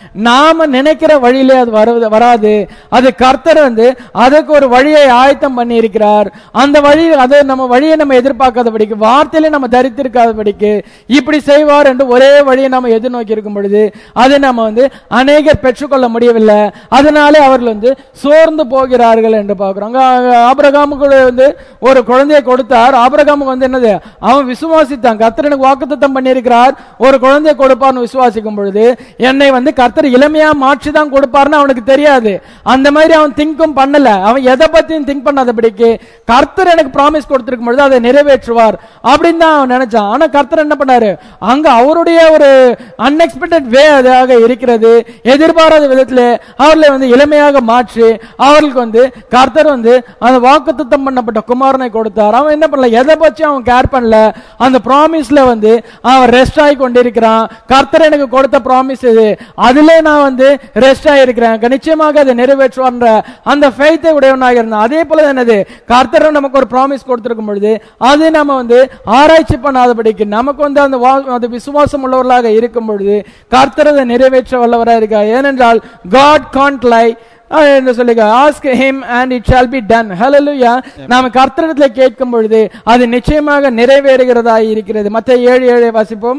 S1: நாம நினைக்கிற வழியிலே அது வருவது வராது அது கர்த்தர் வந்து அதுக்கு ஒரு வழியை ஆயத்தம் பண்ணி இருக்கிறார் அந்த வழி அது நம்ம வழியை நம்ம எதிர்பார்க்காதபடிக்கு வார்த்தையிலே நம்ம தரித்திருக்காதபடிக்கு இப்படி செய்வார் என்று ஒரே வழியை நம்ம எதிர்நோக்கி இருக்கும் பொழுது அதை நம்ம வந்து அநேகர் பெற்றுக்கொள்ள முடியவில்லை அதனாலே அவர்கள் வந்து சோர்ந்து போகிறார்கள் என்று பார்க்கிறோம் அங்க ஆபிரகாமுக்கு வந்து ஒரு குழந்தையை கொடுத்தார் ஆபிரகாமுக்கு வந்து என்னது அவன் விசுவாசித்தான் கர்த்தர் எனக்கு வாக்குத்தத்தம் பண்ணியிருக்கிறார் ஒரு குழந்தையை கொடுப்பார்னு விசுவாசிக்கும் பொழுது என்னை வந்து கர்த்தர் இளமையா மாற்றி தான் கொடுப்பார்னு அவனுக்கு தெரியாது அந்த மாதிரி அவன் திங்கும் பண்ணல அவன் எதை பத்தியும் திங்க் பண்ணாதபடிக்கு கர்த்தர் எனக்கு ப்ராமிஸ் கொடுத்திருக்கும் பொழுது அதை நிறைவேற்றுவார் அப்படின்னு தான் அவன் நினைச்சான் ஆனா கர்த்தர் என்ன பண்ணாரு அங்க அவருடைய ஒரு அன்எக்ஸ்பெக்டட் வே அதாக இருக்கிறது எதிர்பாராத விதத்திலே அவர்களை வந்து இளமையாக மாற்றி அவர்களுக்கு வந்து கர்த்தர் வந்து அந்த வாக்குத்தத்தம் பண்ணப்பட்ட குமாரனை கொடுத்தார் அவன் என்ன பண்ணல எதை பற்றி அவன் கேர் பண்ணல அந்த ப்ராமிஸ்ல வந்து அவன் ரெஸ்ட் ஆகி கொண்டிருக்கிறான் கர்த்தர் எனக்கு கொடுத்த ப்ராமிஸ் இது அதிலே நான் வந்து ரெஸ்ட் ஆகிருக்கிறேன் நிச்சயமாக அதை நிறைவேற்றுவான்ற அந்த ஃபெய்த்தை உடையவனாக இருந்தான் அதே போல என்னது கர்த்தர் நமக்கு ஒரு ப்ராமிஸ் கொடுத்திருக்கும் பொழுது அது நம்ம வந்து ஆராய்ச்சி பண்ணாதபடிக்கு நமக்கு வந்து அந்த வா- அந்த விசுவாசம் உள்ளவர்களாக இருக்கும் பொழுது கர்த்தர் அதை நிறைவேற்ற வல்லவராக இருக்கார் ஏனென்றால் காட் காண்ட் லை என்று சொல்லுங்க ask him and it shall be done hallelujah நாம கர்த்தரிடத்தில் கேட்கும் பொழுது அது நிச்சயமாக நிறைவேறுகிறதா இருக்கிறது மத்த ஏழு ஏழை வாசிப்போம்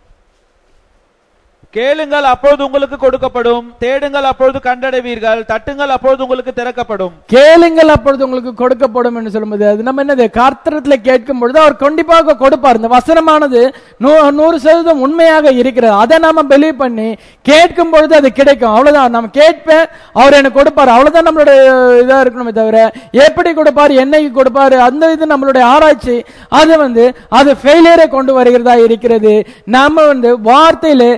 S2: கேளுங்கள் அப்பொழுது உங்களுக்கு கொடுக்கப்படும் தேடுங்கள் அப்பொழுது கண்டடைவீர்கள் தட்டுங்கள் அப்பொழுது உங்களுக்கு திறக்கப்படும்
S1: கேளுங்கள் அப்பொழுது உங்களுக்கு கொடுக்கப்படும் என்று சொல்லும்போது அது நம்ம என்னது கர்த்தரத்துல கேட்கும் பொழுது அவர் கண்டிப்பாக கொடுப்பார் இந்த வசனமானது நூ- நூறு சதவீதம் உண்மையாக இருக்கிறது அதை நாம பிலீவ் பண்ணி கேட்கும் பொழுது அது கிடைக்கும் அவ்வளவுதான் நம்ம கேட்பேன் அவர் எனக்கு கொடுப்பார் அவ்வளவுதான் நம்மளுடைய இதா இருக்கணுமே தவிர எப்படி கொடுப்பார் என்னைக்கு கொடுப்பார் அந்த இது நம்மளுடைய ஆராய்ச்சி அது வந்து அது ஃபெயிலியரை கொண்டு வருகிறதா இருக்கிறது நாம வந்து வார்த்தையில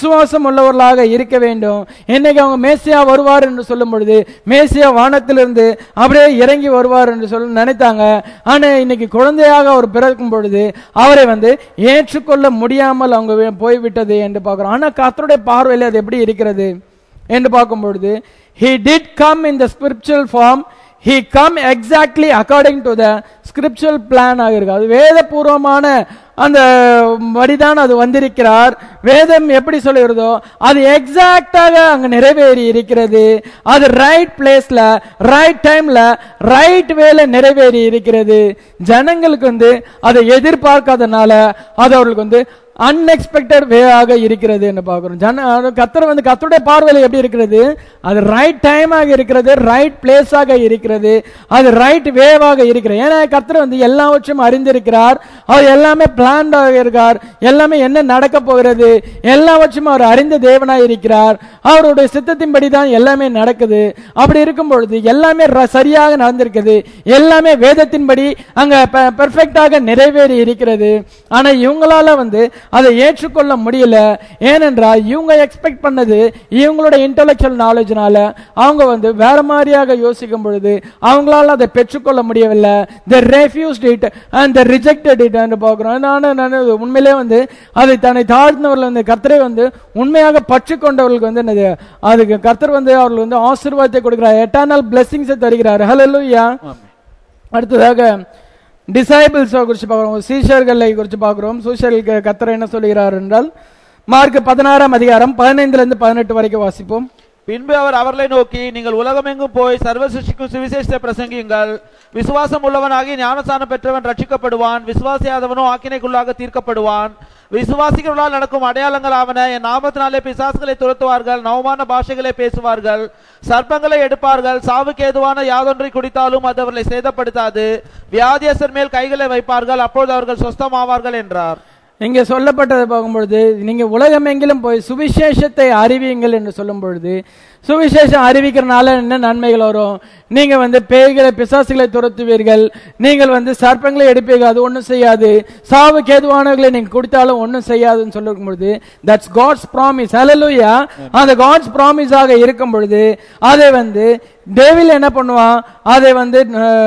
S1: விசுவாசம் உள்ளவர்களாக இருக்க வேண்டும் இன்னைக்கு அவங்க மேசியா வருவார் என்று சொல்லும் பொழுது மேசியா வானத்திலிருந்து அப்படியே இறங்கி வருவார் என்று சொல்ல நினைத்தாங்க ஆனா இன்னைக்கு குழந்தையாக அவர் பிறக்கும் பொழுது அவரை வந்து ஏற்றுக்கொள்ள முடியாமல் அவங்க வே- போய்விட்டது என்று பார்க்கிறோம் ஆனா கர்த்தருடைய பார்வையில் அது எப்படி இருக்கிறது என்று பார்க்கும் பொழுது he did come in the spiritual form he come exactly according to the scriptural plan ஆக இருக்கு அது வேதபூர்வமான அந்த வழிதான் அது வந்திருக்கிறார் வேதம் எப்படி சொல்லுகிறதோ அது எக்ஸாக்டாக அங்க நிறைவேறி இருக்கிறது அது ரைட் பிளேஸ்ல ரைட் டைம்ல ரைட் வேல நிறைவேறி இருக்கிறது ஜனங்களுக்கு வந்து அதை எதிர்பார்க்காதனால அது அவர்களுக்கு வந்து அன்எக்ஸ்பெக்டட் வேவாக இருக்கிறது என்று பார்க்கிறோம் ஜன கத்தர் வந்து கத்தருடைய பார்வையில் எப்படி இருக்கிறது அது ரைட் டைமாக இருக்கிறது ரைட் பிளேஸாக இருக்கிறது அது ரைட் வேவாக இருக்கிறது ஏன்னா கத்தர் வந்து எல்லாவற்றையும் அறிந்திருக்கிறார் அவர் எல்லாமே பிளான்டாக இருக்கார் எல்லாமே என்ன நடக்க போகிறது எல்லாவற்றையும் அவர் அறிந்த தேவனாய் இருக்கிறார் அவருடைய சித்தத்தின்படி தான் எல்லாமே நடக்குது அப்படி இருக்கும் பொழுது எல்லாமே ர- சரியாக நடந்திருக்குது எல்லாமே வேதத்தின்படி அங்க பெர்ஃபெக்டாக நிறைவேறி இருக்கிறது ஆனா இவங்களால வந்து அதை ஏற்றுக்கொள்ள முடியல ஏனென்றால் இவங்க எக்ஸ்பெக்ட் பண்ணது இவங்களோட இன்டெலெக்சுவல் நாலேஜ்னால அவங்க வந்து வேற மாதிரியாக யோசிக்கும் பொழுது அவங்களால அதை பெற்றுக்கொள்ள முடியவில்லை they refused it and they rejected it என்று பார்க்கிறோம் நான் நான் உண்மையிலே வந்து அதை தன்னை தாழ்ந்தவர்கள் வந்து கர்த்தரை வந்து உண்மையாக பற்று கொண்டவர்களுக்கு வந்து என்னது அதுக்கு கர்த்தர் வந்து அவர்களுக்கு வந்து ஆசீர்வாதத்தை கொடுக்கிறார் எட்டர்னல் பிளெஸிங்ஸை தருகிறார் ஹalleluya அடுத்ததாக டிசைபிள்ஸை குறித்து பார்க்குறோம் சீஷர்களை குறித்து பார்க்குறோம் சீஷர்களுக்கு கத்தர் என்ன சொல்கிறார் என்றால் மார்க் பதினாறாம் அதிகாரம் பதினைந்துல இருந்து பதினெட்டு வரைக்கும் வாசிப்போம்
S2: பின்பு அவர் அவர்களை நோக்கி நீங்கள் உலகமெங்கும் போய் சர்வ சிருஷ்டிக்கும் சுவிசேஷத்தை பிரசங்கியுங்கள் விசுவாசம் உள்ளவனாகி ஞானஸ்தானம் பெற்றவன் ரட்சிக்கப்படுவான் விசுவாசியாதவனோ ஆக்கினைக்குள்ளாக தீர்க்கப்படுவான் விசுவாசிகளால் நடக்கும் அடையாளங்கள் ஆவன என் நாமத்தினாலே பிசாசுகளை துரத்துவார்கள் நவமான பாஷைகளை பேசுவார்கள் சர்ப்பங்களை எடுப்பார்கள் சாவுக்கு ஏதுவான யாதொன்றை குடித்தாலும் அது அவர்களை சேதப்படுத்தாது வியாதியஸ்தர் மேல் கைகளை வைப்பார்கள் அப்பொழுது அவர்கள் சொஸ்தமாவார்கள் என்றார்
S1: இங்கே சொல்லப்பட்டதை பார்க்கும்பொழுது நீங்க உலகமெங்கிலும் போய் சுவிசேஷத்தை அறிவியுங்கள் என்று சொல்லும் பொழுது சுவிசேஷம் அறிவிக்கிறனால என்ன நன்மைகள் வரும் நீங்க வந்து பேய்களை பிசாசுகளை துரத்துவீர்கள் நீங்கள் வந்து சர்ப்பங்களை எடுப்பீர்கள் அது ஒன்றும் செய்யாது சாவு கேதுவானவர்களை நீங்க கொடுத்தாலும் ஒன்றும் செய்யாதுன்னு சொல்லும் பொழுது தட்ஸ் காட்ஸ் ப்ராமிஸ் ஹalleluya அந்த காட்ஸ் ப்ராமிஸாக இருக்கும் பொழுது அதை வந்து டெவில் என்ன பண்ணுவான் அதை வந்து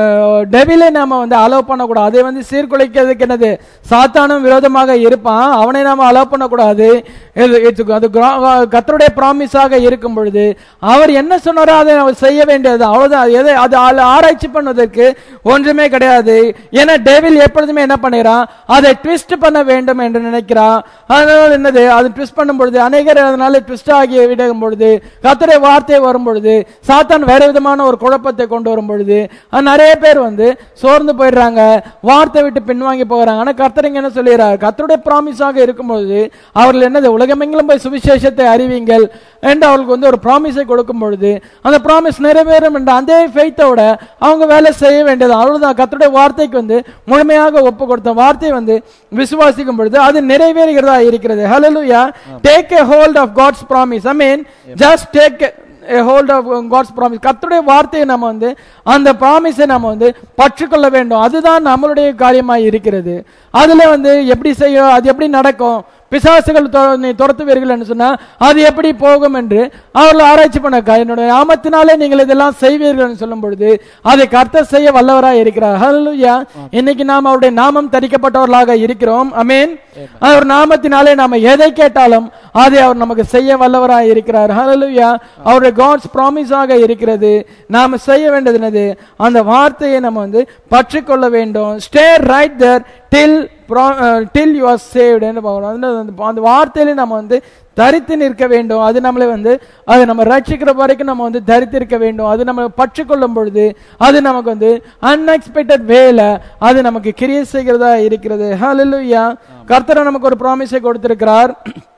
S1: டெவிலை நாம வந்து அலோவ் பண்ணக்கூடாது அதை வந்து சீர்குலைக்கிறதுக்கு என்னது சாத்தானும் விரோதமாக இருப்பான் அவனை நாம அலோவ் பண்ணக்கூடாது இது- இது- அது கிரா- கர்த்தருடைய ப்ராமிஸாக இருக்கும் பொழுது அவர் என்ன சொன்னாரோ அதை அவர் செய்ய வேண்டியது அவ்வளவுதான் எதை அது ஆள- ஆராய்ச்சி பண்ணுவதற்கு ஒன்றுமே கிடையாது ஏன்னா டெவில் எப்பொழுதுமே என்ன பண்ணுறான் அதை ட்விஸ்ட் பண்ண வேண்டும் என்று நினைக்கிறான் அதனால என்னது அது ட்விஸ்ட் பண்ணும் பொழுது அநேகர் அதனால ட்விஸ்ட் ஆகி விடும் பொழுது கர்த்தருடைய வார்த்தை வரும் பொழுது சாத்தான் வேற விதமான ஒரு குழப்பத்தை கொண்டு வரும் பொழுது அஹ் நிறைய பேர் வந்து சோர்ந்து போயிடுறாங்க வார்த்தை விட்டு பின்வாங்கி போகிறாங்க ஆனா கர்த்தர் இங்க என்ன சொல்லுகிறார் கர்த்தருடைய ப்ராமிஸாக இருக்கும்பொழுது அவர்கள் என்னது உலகமெங்கிலும் போய் சுவிசேஷத்தை அறிவிங்கள் என்று அவர்களுக்கு வந்து ஒரு ப்ராமிஸை கொடுக்கும் பொழுது அந்த ப்ராமிஸ் நிறைவேறும் என்ற அதே ஃபெய்த்தோட அவங்க வேலை செய்ய வேண்டியது அவ்வளவுதான் கர்த்தருடைய வார்த்தைக்கு வந்து முழுமையாக ஒப்பு கொடுத்த வார்த்தை வந்து விசுவாசிக்கும் பொழுது அது நிறைவேறுகிறதா இருக்கிறது hallelujah take a hold of god's promise i mean just take a hold of god's promise கர்த்தருடைய வார்த்தையை நம்ம வந்து அந்த ப்ராமிஸை நம்ம வந்து பற்றுக்கொள்ள வேண்டும் அதுதான் நம்மளுடைய காரியமாய் இருக்கிறது அதுல வந்து எப்படி செய்யும் அது எப்படி நடக்கும் பிசாசுகள் தொ- நீ துரத்துவீர்கள் என்று சொன்னா அது எப்படி போகும் என்று அவர்கள் ஆராய்ச்சி பண்ண என்னுடைய நாமத்தினாலே நீங்கள் இதெல்லாம் செய்வீர்கள் என்று சொல்லும் பொழுது அதை கர்த்தர் செய்ய வல்லவராய் இருக்கிறார் ஹalleluya இன்னைக்கு நாம் அவருடைய நாமம் தரிக்கப்பட்டவர்களாக இருக்கிறோம் அமேன் அவர் நாமத்தினாலே நாம எதை கேட்டாலும் அதை அவர் நமக்கு செய்ய வல்லவராய் இருக்கிறார் ஹalleluya அவருடைய காட்ஸ் ப்ராமிஸாக இருக்கிறது நாம செய்ய வேண்டியது என்னது அந்த வார்த்தையை நம்ம வந்து பற்றிக்கொள்ள வேண்டும் stay right there till till you are சேவ்டுன்னு பார்க்கணும் அந்த- அந்த- அந்த வார்த்தையில நம்ம வந்து தரித்து நிற்க வேண்டும் அது நம்மளை வந்து அது நம்ம ரட்சிக்கிற வரைக்கும் நம்ம வந்து தரித்து இருக்க வேண்டும் அது நம்ம பற்றுக்கொள்ளும் பொழுது அது நமக்கு வந்து அன்எக்ஸ்பெக்டட் வேல அது நமக்கு கிரியை செய்கிறதா இருக்கிறது ஹalleluya கர்த்தர் நமக்கு ஒரு ப்ராமிஸை கொடுத்திருக்கிறார்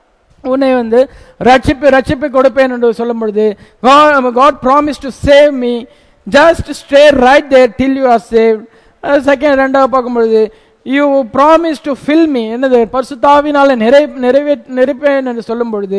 S1: உன்னை வந்து ரட்சிப்பு ரட்சிப்பு கொடுப்பேன் என்று சொல்லும் பொழுது God promise to save me just stay right there till you are save second ரெண்டாவது பார்க்கும்பொழுது you promise to fill me என்னது பரிசுத்தாவினால நிறை நிறைவே நிறைப்பேன் என்று சொல்லும் பொழுது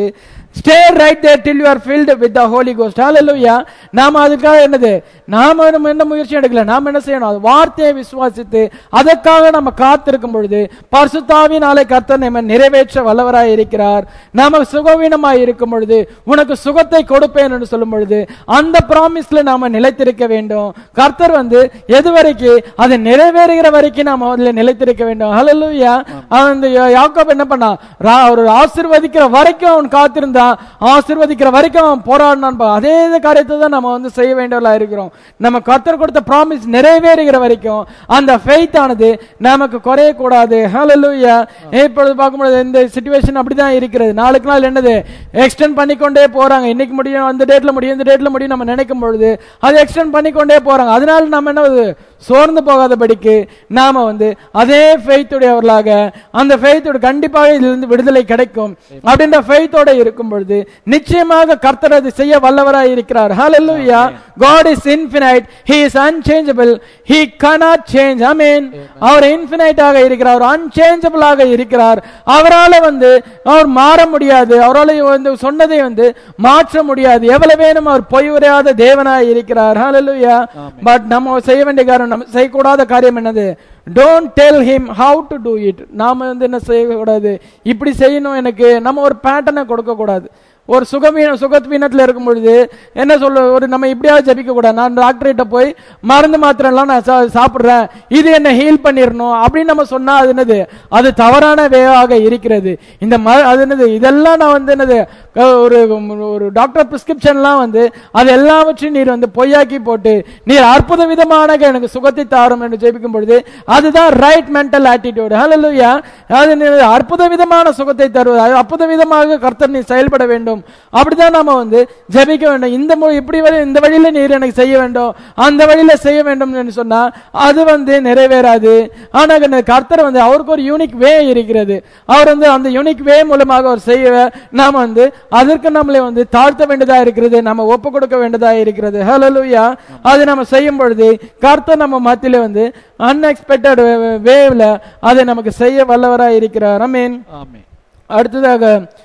S1: stay right there till you are filled with the Holy Ghost hallelujah நாம அதுக்காக என்னது நாம நம்ம என்ன முயற்சி எடுக்கல நாம என்ன செய்யணும் அது வார்த்தையை விசுவாசித்து அதற்காக நம்ம காத்திருக்கும் பொழுது பரிசுத்தாவினாலே கர்த்தர் நம்ம நிறைவேற்ற வல்லவராய் இருக்கிறார் நாம சுகவீனமாய் இருக்கும் பொழுது உனக்கு சுகத்தை கொடுப்பேன் என்று சொல்லும் பொழுது அந்த ப்ராமிஸ்ல நாம நிலைத்திருக்க வேண்டும் கர்த்தர் வந்து எது வரைக்கும் அது நிறைவேறுகிற வரைக்கும் நாம அதுல நிலைத்திருக்க வேண்டும் ஹalleluya அவன் இந்த யா- யாக்கோபு என்ன பண்ணான் ரா- ஒரு ஆசீர்வதிக்கிற வரைக்கும் அவன் காத்திருந்தான் ஆசீர்வதிக்கிற வரைக்கும் அவன் போராடினான் பா. அதே காரியத்தை தான் நம்ம வந்து செய்ய வேண்டியவர்களா இருக்கிறோம் நம்ம கர்த்தர் கொடுத்த ப்ராமிஸ் நிறைவேறுகிற வரைக்கும் அந்த ஃபெய்த் ஆனது நமக்கு குறையக்கூடாது ஹalleluya இப்பொழுது பார்க்கும்போது இந்த சுச்சுவேஷன் அப்படிதான் இருக்கிறது நாளுக்கு நாள் என்னது எக்ஸ்டெண்ட் பண்ணிக்கொண்டே போறாங்க இன்னைக்கு முடியும் அந்த டேட்ல முடியும் இந்த டேட்ல முடியும் நம்ம நினைக்கும் பொழுது அதை எக்ஸ்டெண்ட் பண்ணிக்கொண்டே போறாங்க அதனால நம்ம என்ன ஆகுது? சோர்ந்து போகாதபடிக்கு நாம வந்து அதே ஃபெய்த்துடையவர்களாக அந்த ஃபெய்த்தோட கண்டிப்பாக இதிலிருந்து விடுதலை கிடைக்கும் அப்படின்ற ஃபெய்த்தோட இருக்கும் பொழுது நிச்சயமாக கர்த்தர் அது செய்ய வல்லவராய் இருக்கிறார் ஹalleluya God is infinite he is unchangeable he cannot change i mean our infinite ஆக இருக்கிறார் அவர் unchangeable ஆக இருக்கிறார் அவரால வந்து அவர் மாற முடியாது அவரால வந்து சொன்னதை வந்து மாற்ற முடியாது எவ்வளவு வேணும் அவர் பொய் உரையாத தேவனாய் இருக்கிறார் ஹalleluya பட் நம்ம செய்ய வேண்டிய காரியம் நம்ம செய்யக்கூடாத காரியம் என்னது don't tell him how to do it நாம வந்து என்ன செய்யக்கூடாது இப்படி செய்யணும் எனக்கு நம்ம ஒரு பேட்டர்னை கொடுக்க கூடாது ஒரு சுகவீன சுகவீனத்தில் இருக்கும் பொழுது என்ன சொல்ல ஒரு நம்ம இப்படியாவது ஜபிக்க கூடாது நான் டாக்டர்கிட்ட போய் மருந்து மாத்திரம் எல்லாம் நான் சா- சாப்பிடுறேன் இது என்ன ஹீல் பண்ணிடணும் அப்படின்னு நம்ம சொன்னா அது என்னது அது தவறான வேவாக இருக்கிறது இந்த ம அது என்னது இதெல்லாம் நான் வந்து என்னது க- ஒரு ஒரு டாக்டர் பிரிஸ்கிரிப்ஷன்லாம் வந்து அது எல்லாவற்றையும் நீர் வந்து பொய்யாக்கி போட்டு நீர் அற்புத விதமான எனக்கு சுகத்தை தாரும் என்று ஜெபிக்கும் பொழுது அதுதான் ரைட் மென்டல் ஆட்டிடியூட் ஹalleluya அது நீ அற்புத விதமான சுகத்தை தருவது அது அற்புத விதமாக கர்த்தர் நீ செயல்பட வேண்டும் அப்படிதான் நாம வந்து ஜெபிக்க வேண்டும் இந்த மொழி இப்படி வழி இந்த வழியில நீர் எனக்கு செய்ய வேண்டும் அந்த வழியில செய்ய வேண்டும் என்று சொன்னா அது வந்து நிறைவேறாது ஆனா இந்த கர்த்தர் வந்து அவருக்கு ஒரு யூனிக் வே இருக்கிறது அவர் வந்து அந்த யூனிக் வே மூலமாக அவர் செய்ய நாம வந்து அதற்கு நம்மளை வந்து தாழ்த்த வேண்டியதா இருக்கிறது நம்ம ஒப்பு கொடுக்க வேண்டியதா இருக்கிறது ஹalleluya அது நம்ம செய்யும் பொழுது கர்த்தர் நம்ம மத்தியில வந்து அன்எக்ஸ்பெக்டட் வேவ்ல அதை நமக்கு செய்ய வல்லவராய் இருக்கிறார் I mean
S2: ஆமென்
S1: அடுத்ததாக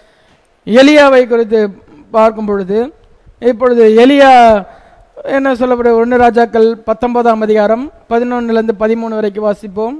S1: எலியாவை குறித்து பார்க்கும் பொழுது இப்பொழுது எலியா என்ன சொல்லப்படுற ஒன்று ராஜாக்கள் பத்தொன்பதாம் அதிகாரம் பதினொன்னுல இருந்து பதிமூணு வரைக்கும் வாசிப்போம்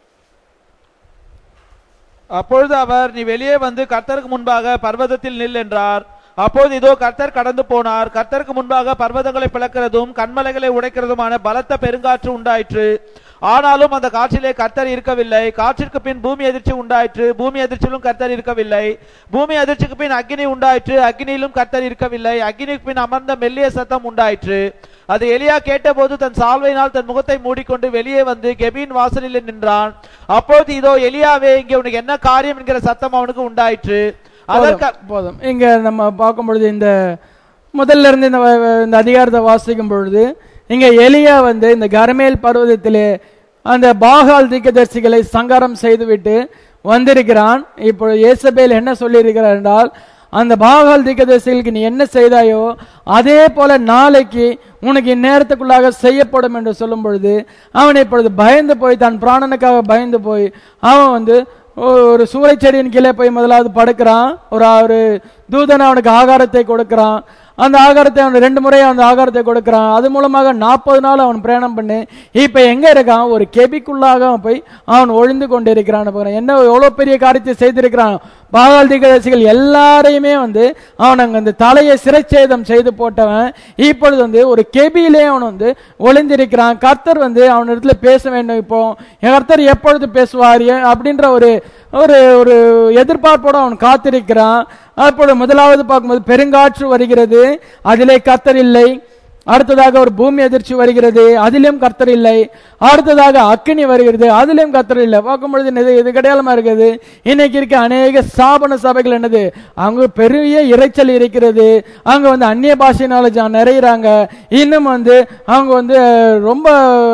S2: அப்பொழுது அவர் நீ வெளியே வந்து கர்த்தருக்கு முன்பாக பர்வதத்தில் நில் என்றார் அப்போது இதோ கர்த்தர் கடந்து போனார் கர்த்தருக்கு முன்பாக பர்வதங்களை பிளக்கிறதும் கண்மலைகளை உடைக்கிறதுமான பலத்த பெருங்காற்று உண்டாயிற்று ஆனாலும் அந்த காற்றிலே கர்த்தர் இருக்கவில்லை காற்றிற்கு பின் பூமி அதிர்ச்சி உண்டாயிற்று பூமி அதிர்ச்சியிலும் கர்த்தர் இருக்கவில்லை பூமி அதிர்ச்சிக்கு பின் அக்கினி உண்டாயிற்று அக்கினியிலும் கர்த்தர் இருக்கவில்லை அக்கினிக்கு பின் அமர்ந்த மெல்லிய சத்தம் உண்டாயிற்று அது எலியா கேட்டபோது தன் சால்வையினால் தன் முகத்தை மூடிக்கொண்டு வெளியே வந்து கெபின் வாசலில் நின்றான் அப்போது இதோ எலியாவே இங்கே உனக்கு என்ன காரியம் என்கிற சத்தம் அவனுக்கு உண்டாயிற்று அதற்கு
S1: போதும், போதும் இங்க நம்ம பார்க்கும் பொழுது இந்த முதல்ல இருந்து இந்த வ- வ- இந்த அதிகாரத்தை வாசிக்கும் பொழுது இங்க எலியா வந்து இந்த கர்மேல் பர்வதத்திலே அந்த பாகால் தீர்க்கதரிசிகளை சங்காரம் செய்துவிட்டு வந்திருக்கிறான் இப்போ ஏசபேல் என்ன சொல்லியிருக்கிறார் என்றால் அந்த பாகால் தீர்க்கதரிசிகளுக்கு நீ என்ன செய்தாயோ அதே போல நாளைக்கு உனக்கு இந்நேரத்துக்குள்ளாக செய்யப்படும் என்று சொல்லும் பொழுது அவன் இப்பொழுது பயந்து போய் தன் பிராணனுக்காக பயந்து போய் அவன் வந்து ஒ- ஒரு சூறைச் செடியின் கீழே போய் முதலாவது படுக்கிறான் ஒரு ஒரு தூதன் அவனுக்கு ஆகாரத்தை கொடுக்கிறான் அந்த ஆகாரத்தை அவன் ரெண்டு முறை அந்த ஆகாரத்தை கொடுக்கிறான் அது மூலமாக நாற்பது நாள் அவன் பிரயாணம் பண்ணி இப்ப எங்க இருக்கான் ஒரு கெபிக்குள்ளாக அவன் போய் அவன் ஒழிந்து கொண்டு இருக்கிறான் பாருங்க. என்ன எவ்வளவு பெரிய காரியத்தை செய்திருக்கிறான் பாகால் தீர்க்கதரிசிகள் எல்லாரையுமே வந்து அவன் அங்க அந்த தலையை சிறைச்சேதம் செய்து போட்டவன் இப்பொழுது வந்து ஒரு கெபியிலே அவன் வந்து ஒளிந்திருக்கிறான் கர்த்தர் வந்து அவன் இடத்துல பேச வேண்டும் இப்போ கர்த்தர் எப்பொழுது பேசுவார் ஏன் அப்படின்ற ஒரு ஒரு ஒரு எதிர்பார்ப்போடு அவன் காத்திருக்கிறான் அப்பொழுது முதலாவது பார்க்கும்போது பெருங்காற்று வருகிறது அதிலே கர்த்தர் இல்லை அடுத்ததாக ஒரு பூமி அதிர்ச்சி வருகிறது அதிலும் கர்த்தர் இல்லை அடுத்ததாக அக்கினி வருகிறது அதிலும் கர்த்தர் இல்லை பார்க்கும் பொழுது இது இது கிடையாளமா இருக்குது இன்னைக்கு இருக்க அநேக ஸ்தாபன சபைகள் என்னது அங்க பெரிய இரைச்சல் இருக்கிறது அங்க வந்து அந்நிய பாஷை நாலேஜ் நிறையிறாங்க இன்னும் வந்து அவங்க வந்து ரொம்ப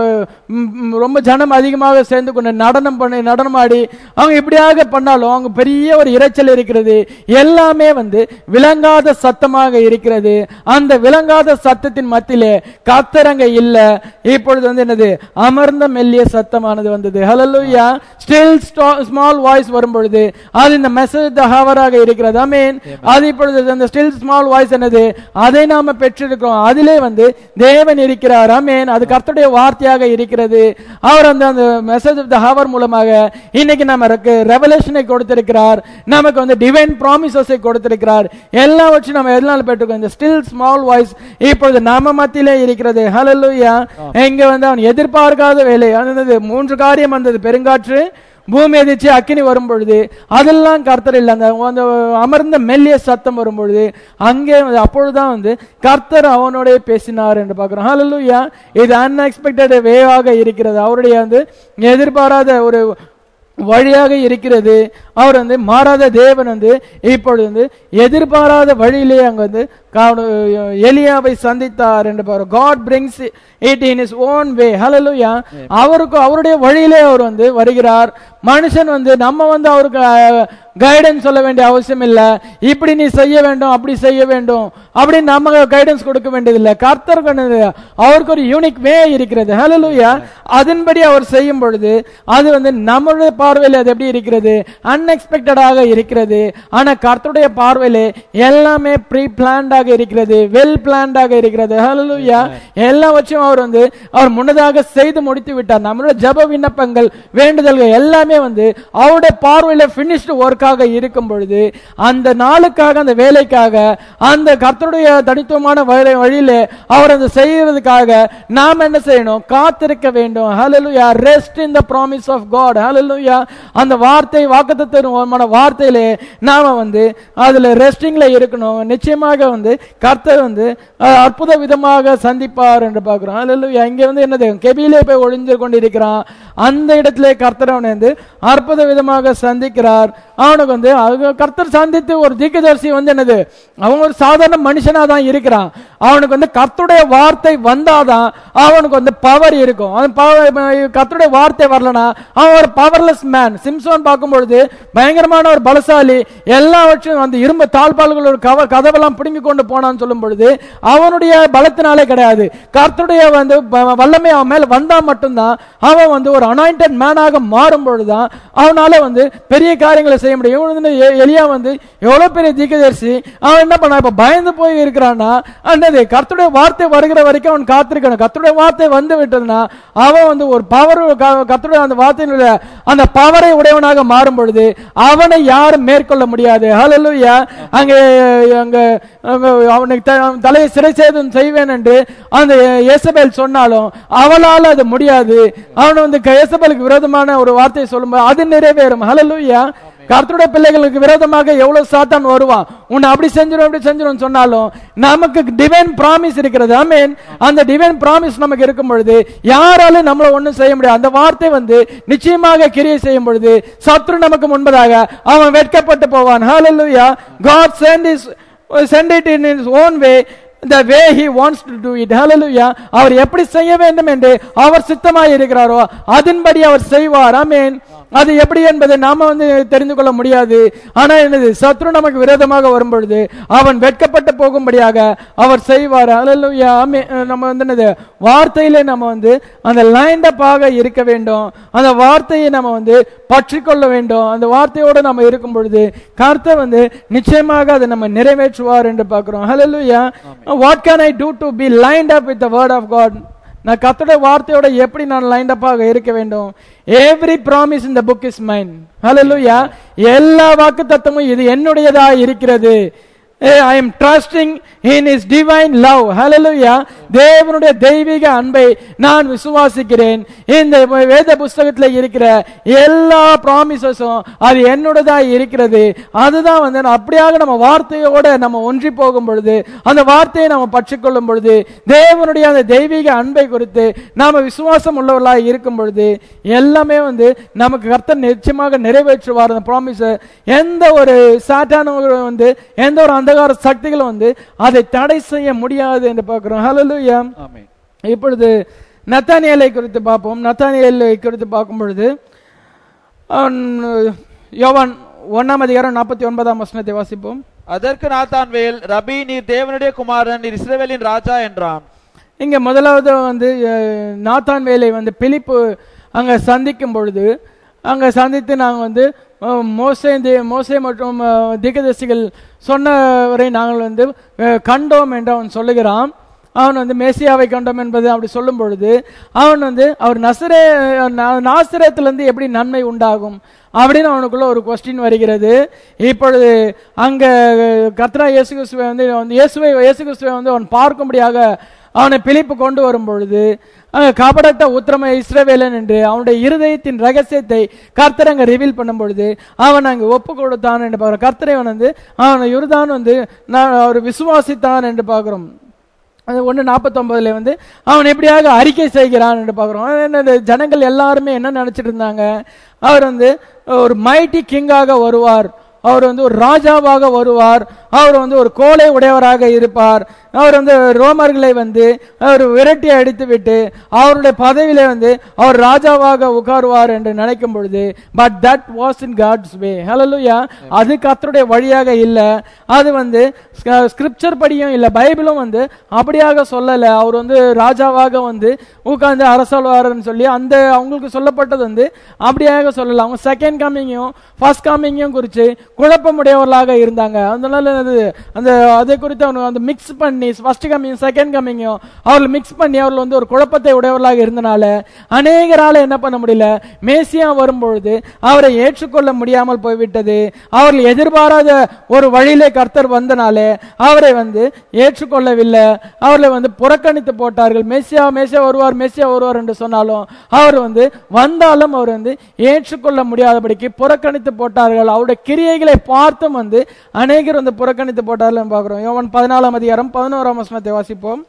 S1: ம், ம், ரொம்ப ஜனம் அதிகமாக சேர்ந்து கொண்டு நடனம் பண்ணி நடனமாடி அவங்க இப்படியாக பண்ணாலும் அவங்க பெரிய ஒரு இரைச்சல் இருக்கிறது எல்லாமே வந்து விளங்காத சத்தமாக இருக்கிறது அந்த விளங்காத சத்தத்தின் மத்தியிலே கத்தரங்க இல்ல இப்பொழுது வந்து என்னது அமர்ந்த மெல்லிய சத்தமானது வந்தது ஹalleluya ஸ்டில் ஸ்மால் வாய்ஸ் வரும் பொழுது அது இந்த மெசேஜ் ஹவராக இருக்கிறது ஐ மீன் அது இப்பொழுது அந்த ஸ்டில் ஸ்மால் வாய்ஸ் என்னது அதை நாம பெற்றிருக்கிறோம் அதிலே வந்து தேவன் இருக்கிறார் ஆமென் அது கர்த்தருடைய வார்த்தையாக இருக்கிறது அவர் அந்த அந்த மெசேஜ் ஆஃப் த ஹவர் மூலமாக இன்னைக்கு நமக்கு ரெவலேஷனை கொடுத்திருக்கிறார் நமக்கு வந்து டிவைன் ப்ராமிசஸை கொடுத்திருக்கிறார் எல்லாம் வச்சு நம்ம எதனால பெற்றுக்கோம் இந்த ஸ்டில் ஸ்மால் வாய்ஸ் இப்பொழுது நாம மத்தியிலே இருக்கிறது ஹalleluya எங்க வந்து அவன் எதிர்பார்க்காத வேலை அது மூன்று காரியம் வந்தது பெருங்காற்று பூமி எதிர்ச்சி அக்கினி வரும் பொழுது அதெல்லாம் கர்த்தர் இல்லை அந்த அந்த அமர்ந்த மெல்லிய சத்தம் வரும் பொழுது அங்கே வந்து அப்பொழுதுதான் வந்து கர்த்தர் அவனோட பேசினார் என்று பார்க்கிறோம் ஹalleluya இது அன்எக்ஸ்பெக்டட் வேவாக இருக்கிறது அவருடைய வந்து எதிர்பாராத ஒரு வழியாக இருக்கிறது அவர் வந்து மாறாத தேவன் வந்து இப்பொழுது வந்து எதிர்பாராத வழியிலே அங்க வந்து கா- எலியாவை சந்தித்தார் என்று பாரு God brings it in his own way hallelujah அவருக்கு அவருடைய வழியிலே அவர் வந்து வருகிறார் மனுஷன் வந்து நம்ம வந்து அவருக்கு கைடன்ஸ் சொல்ல வேண்டிய அவசியம் இல்ல இப்படி நீ செய்ய வேண்டும் அப்படி செய்ய வேண்டும் அப்படி நம்ம கைடன்ஸ் கொடுக்க வேண்டியதில்லை கர்த்தர் கண்டது அவருக்கு ஒரு யூனிக் வே இருக்கிறது ஹalleluya அதன்படி அவர் செய்யும் பொழுது அது வந்து நம்மளுடைய பார்வையில் அது எப்படி இருக்கிறது அன்எக்ஸ்பெக்டடாக இருக்கிறது ஆனா கர்த்தருடைய பார்வையிலே எல்லாமே ப்ரீ பிளான்டாக இருக்கிறது வெல் பிளான்டாக இருக்கிறது ஹalleluya எல்லாம் வச்சும் அவர் வந்து அவர் முன்னதாக செய்து முடித்து விட்டார் நம்மளுடைய ஜெப விண்ணப்பங்கள் வேண்டுதல்கள் எல்லாமே வந்து அவருடைய பார்வையில பினிஷ்டு ஒர்க்காக இருக்கும் பொழுது அந்த நாளுக்காக அந்த வேலைக்காக அந்த கர்த்தருடைய தனித்துவமான வழி- வழியிலே அவர் அந்த செய்யறதுக்காக நாம் என்ன செய்யணும் காத்திருக்க வேண்டும் hallelujah rest in the promise of God hallelujah அந்த வார்த்தை வாக்குத்தத்தமான வார்த்தையிலே நாம வந்து அதுல ரெஸ்டிங்ல இருக்கணும் நிச்சயமாக வந்து கர்த்தர் வந்து அஹ், அற்புத விதமாக சந்திப்பார் என்று பார்க்கிறோம் ஹalleluya இங்க வந்து என்னது கெபியிலே போய் ஒளிஞ்சு கொண்டிருக்கிறான் அந்த இடத்திலே கர்த்தர் அவனை வந்து அற்புத விதமாக சந்திக்கிறார் அவனுக்கு வந்து அது கர்த்தர் சந்தித்து ஒரு தீர்க்கதரிசி வந்து என்னது அவன் ஒரு சாதாரண மனுஷனா தான் இருக்கிறான் அவனுக்கு வந்து கர்த்தருடைய வார்த்தை வந்தாதான் அவனுக்கு வந்து பவர் இருக்கும் அவன் power- கர்த்தருடைய வார்த்தை வரலனா அவன் ஒரு பவர்லெஸ் மேன் சிம்சோன் பார்க்கும் பொழுது பயங்கரமான ஒரு பலசாலி எல்லாவற்றையும் அந்த இரும்பு தாழ்பால்கள் ஒரு கவ கதவெல்லாம் பிடுங்கி கொண்டு போனான்னு சொல்லும் பொழுது அவனுடைய பலத்தினாலே கிடையாது கர்த்தருடைய வந்து வ- வல்லமை அவன் மேல வந்தா மட்டும்தான் அவன் வந்து ஒரு அனாயிண்டட் மேனாக மாறும் பொழுதுதான் அவனால வந்து பெரிய காரியங்களை செய்ய முடியும் இவன் வந்து எ- எலியா வந்து எவ்வளவு பெரிய தீர்க்கதரிசி அவன் என்ன பண்ணா இப்ப பயந்து போய் இருக்கிறான்னா என்னது கர்த்தருடைய வார்த்தை வருகிற வரைக்கும் அவன் காத்திருக்கணும் கர்த்தருடைய வார்த்தை வந்து விட்டதுன்னா அவன் வந்து ஒரு பவர் கர்த்தருடைய அந்த வார்த்தையினுடைய அந்த பவரை உடையவனாக மாறும் பொழுது அவனை யாரும் மேற்கொள்ள முடியாது ஹalleluya அங்கே அங்க அங்க அவனுக்கு த- அவன் தலையை சிறை சேதம் செய்வேன் என்று அந்த இயேசபேல் சொன்னாலும் அவளால் அது முடியாது அவன் வந்து இயேசபேலுக்கு விரோதமான ஒரு வார்த்தையை சொல்லும்போது அது நிறைவேறும் ஹalleluya கர்த்தருடைய பிள்ளைகளுக்கு விரோதமாக எவ்வளவு சாத்தான் வருவான் உன்னை அப்படி செஞ்சிரும் அப்படி செஞ்சிரும் சொன்னாலும் நமக்கு டிவைன் பிராமிஸ் இருக்கிறது ஆமென் அந்த டிவைன் பிராமிஸ் நமக்கு இருக்கும் பொழுது யாராலும் நம்மள ஒண்ணும் செய்ய முடியாது அந்த வார்த்தை வந்து நிச்சயமாக கிரியை செய்யும் பொழுது சத்ரு நமக்கு முன்பதாக அவன் வெட்கப்பட்டு போவான் ஹalleluya god send his send it in his own way the way he wants to do it hallelujah அவர் எப்படி செய்ய வேண்டும் என்று அவர் சித்தமாய் இருக்கிறாரோ அதன்படி அவர் செய்வார் ஆமென் அது எப்படி என்பதை நாம வந்து தெரிந்து கொள்ள முடியாது ஆனா என்னது சத்ரு நமக்கு விரோதமாக வரும் பொழுது அவன் வெட்கப்பட்டு போகும்படியாக அவர் செய்வார் hallelujah ஆமென் நம்ம வந்து என்னது வார்த்தையிலே நம்ம வந்து அந்த லைண்ட் ஆக இருக்க வேண்டும் அந்த வார்த்தையை நம்ம வந்து பற்றிக்கொள்ள வேண்டும் அந்த வார்த்தையோடு நம்ம இருக்கும் பொழுது கர்த்தர் வந்து நிச்சயமாக அதை நம்ம நிறைவேற்றுவார் என்று பார்க்கிறோம் hallelujah what can I do to be lined up with the word of God நான் கர்த்தருடைய வார்த்தையோட எப்படி நான் லைண்ட் அப்பாக இருக்க வேண்டும் எவ்ரி ப்ராமிஸ் இந்த புக் இஸ் மைன் ஹalleluya எல்லா வாக்கு தத்துவமும் இது என்னுடையதா இருக்கிறது I am trusting in his divine love hallelujah தேவனுடைய தெய்வீக அன்பை நான் விசுவாசிக்கிறேன் இந்த வேத புஸ்தகத்தில் இருக்கிற எல்லா ப்ராமிசஸும் அது என்னோடதா இருக்கிறது அதுதான் வந்து நான் அப்படியாக நம்ம வார்த்தையோட நம்ம ஒன்றி போகும் பொழுது அந்த வார்த்தையை நம்ம பற்றிக்கொள்ளும் பொழுது தேவனுடைய அந்த தெய்வீக அன்பை குறித்து நாம விசுவாசம் உள்ளவர்களாக இருக்கும் பொழுது எல்லாமே வந்து நமக்கு கர்த்தர் நிச்சயமாக நிறைவேற்றுவார் அந்த ப்ராமிஸ எந்த ஒரு சாட்டான வந்து எந்த ஒரு அந்தகார சக்திகளும் வந்து அதை தடை செய்ய முடியாது என்று பார்க்கிறோம் ஹalleluya
S2: ஆமென்
S1: இப்பொழுது நத்தானியலை குறித்து பார்ப்போம் நத்தானியலை குறித்து பார்க்கும் பொழுது அவன் யோவான் ஒன்னாம் அதிகாரம் நாற்பத்தி ஒன்பதாம் வசனத்தை வாசிப்போம்
S2: அதற்கு நாத்தான்வேல் ரபி நீர் தேவனுடைய குமாரன் நீர் இஸ்ரவேலின் ராஜா என்றான்
S1: இங்க முதலாவது வந்து அஹ், நாத்தான் வேலை வந்து பிலிப்பு அங்க சந்திக்கும் பொழுது அங்க சந்தித்து நாங்கள் வந்து அஹ், மோசே தே- மோசே மற்றும் அஹ், தீர்க்கதரிசிகள் சொன்னவரை நாங்கள் வந்து அஹ், கண்டோம் என்று அவன் சொல்லுகிறான் அவன் வந்து மேசியாவை கண்டோம் என்பது அப்படி சொல்லும் பொழுது அவன் வந்து அவர் நசரே நா- நாசரேத்திலிருந்து எப்படி நன்மை உண்டாகும் அப்படின்னு அவனுக்குள்ள ஒரு கொஸ்டின் வருகிறது இப்பொழுது அங்க கத்ரா இயேசு கிறிஸ்துவை வந்து வந்து இயேசுவை இயேசு கிறிஸ்துவை வந்து அவன் பார்க்கும்படியாக அவனை பிலிப்பு கொண்டு வரும் பொழுது அங்க கபடத்த உத்திரம இஸ்ரவேலன் என்று அவனுடைய இருதயத்தின் ரகசியத்தை கர்த்தர் அங்க ரிவீல் பண்ணும் பொழுது அவன் அங்க ஒப்பு கொடுத்தான் என்று பார்க்கிறோம் கர்த்தரை அவன் வந்து அவனை யுருதான் வந்து நான் அவர் விசுவாசித்தான் என்று பார்க்கிறோம் அது ஒன்று நாற்பத்தொன்பதுல வந்து அவன் எப்படியாக அறிக்கை செய்கிறான் என்று பார்க்குறோம் என்னது ஜனங்கள் எல்லாருமே என்ன நினைச்சிட்டு இருந்தாங்க அவர் வந்து ஒரு மைட்டி கிங்காக வருவார் அவர் வந்து ஒரு ராஜாவாக வருவார் அவர் வந்து ஒரு கோலை உடையவராக இருப்பார் அவர் வந்து ரோமர்களை வந்து அவர் விரட்டி அடித்து விட்டு அவருடைய பதவியிலே வந்து அவர் ராஜாவாக உட்காருவார் என்று நினைக்கும் பொழுது but that was in God's way hallelujah அது கர்த்தருடைய வழியாக இல்லை அது வந்து ஸ்கிரிப்சர் படியும் இல்லை பைபிளும் வந்து அப்படியாக சொல்லலை அவர் வந்து ராஜாவாக வந்து உட்கார்ந்து அரசாழ்வார்னு சொல்லி அந்த அவங்களுக்கு சொல்லப்பட்டது வந்து அப்படியாக சொல்லல அவங்க செகண்ட் கம்மிங்கும் ஃபர்ஸ்ட் கம்மிங்கும் குறித்து குழப்பமுடையவர்களாக இருந்தாங்க அதனால அது அந்த அதை குறித்து அவங்க வந்து மிக்ஸ் பண்ணி ஃபர்ஸ்ட் கம்மிங் செகண்ட் கம்மிங்கும் அவர்கள் மிக்ஸ் பண்ணி அவர்கள் வந்து ஒரு குழப்பத்தை உடையவர்களாக இருந்தனால அநேகரால என்ன பண்ண முடியல மேசியா வரும்பொழுது அவரை ஏற்றுக்கொள்ள முடியாமல் போய்விட்டது அவர்கள் எதிர்பாராத ஒரு வழியிலே கர்த்தர் வந்தனாலே அவரை வந்து ஏற்றுக்கொள்ளவில்லை அவர்களை வந்து புறக்கணித்து போட்டார்கள் மேசியா மேசியா வருவார் மேசியா வருவார் என்று சொன்னாலும் அவர் வந்து வந்தாலும் அவர் வந்து ஏற்றுக்கொள்ள முடியாதபடிக்கு புறக்கணித்து போட்டார்கள் அவருடைய கிரியைகளை பார்த்தும் வந்து அநேகர் வந்து புறக்கணித்து போட்டார்கள் பார்க்கிறோம் யோவான் பதினாலாம் அதிகாரம் பதினோராம் வசனத்தை வாசிப்போம்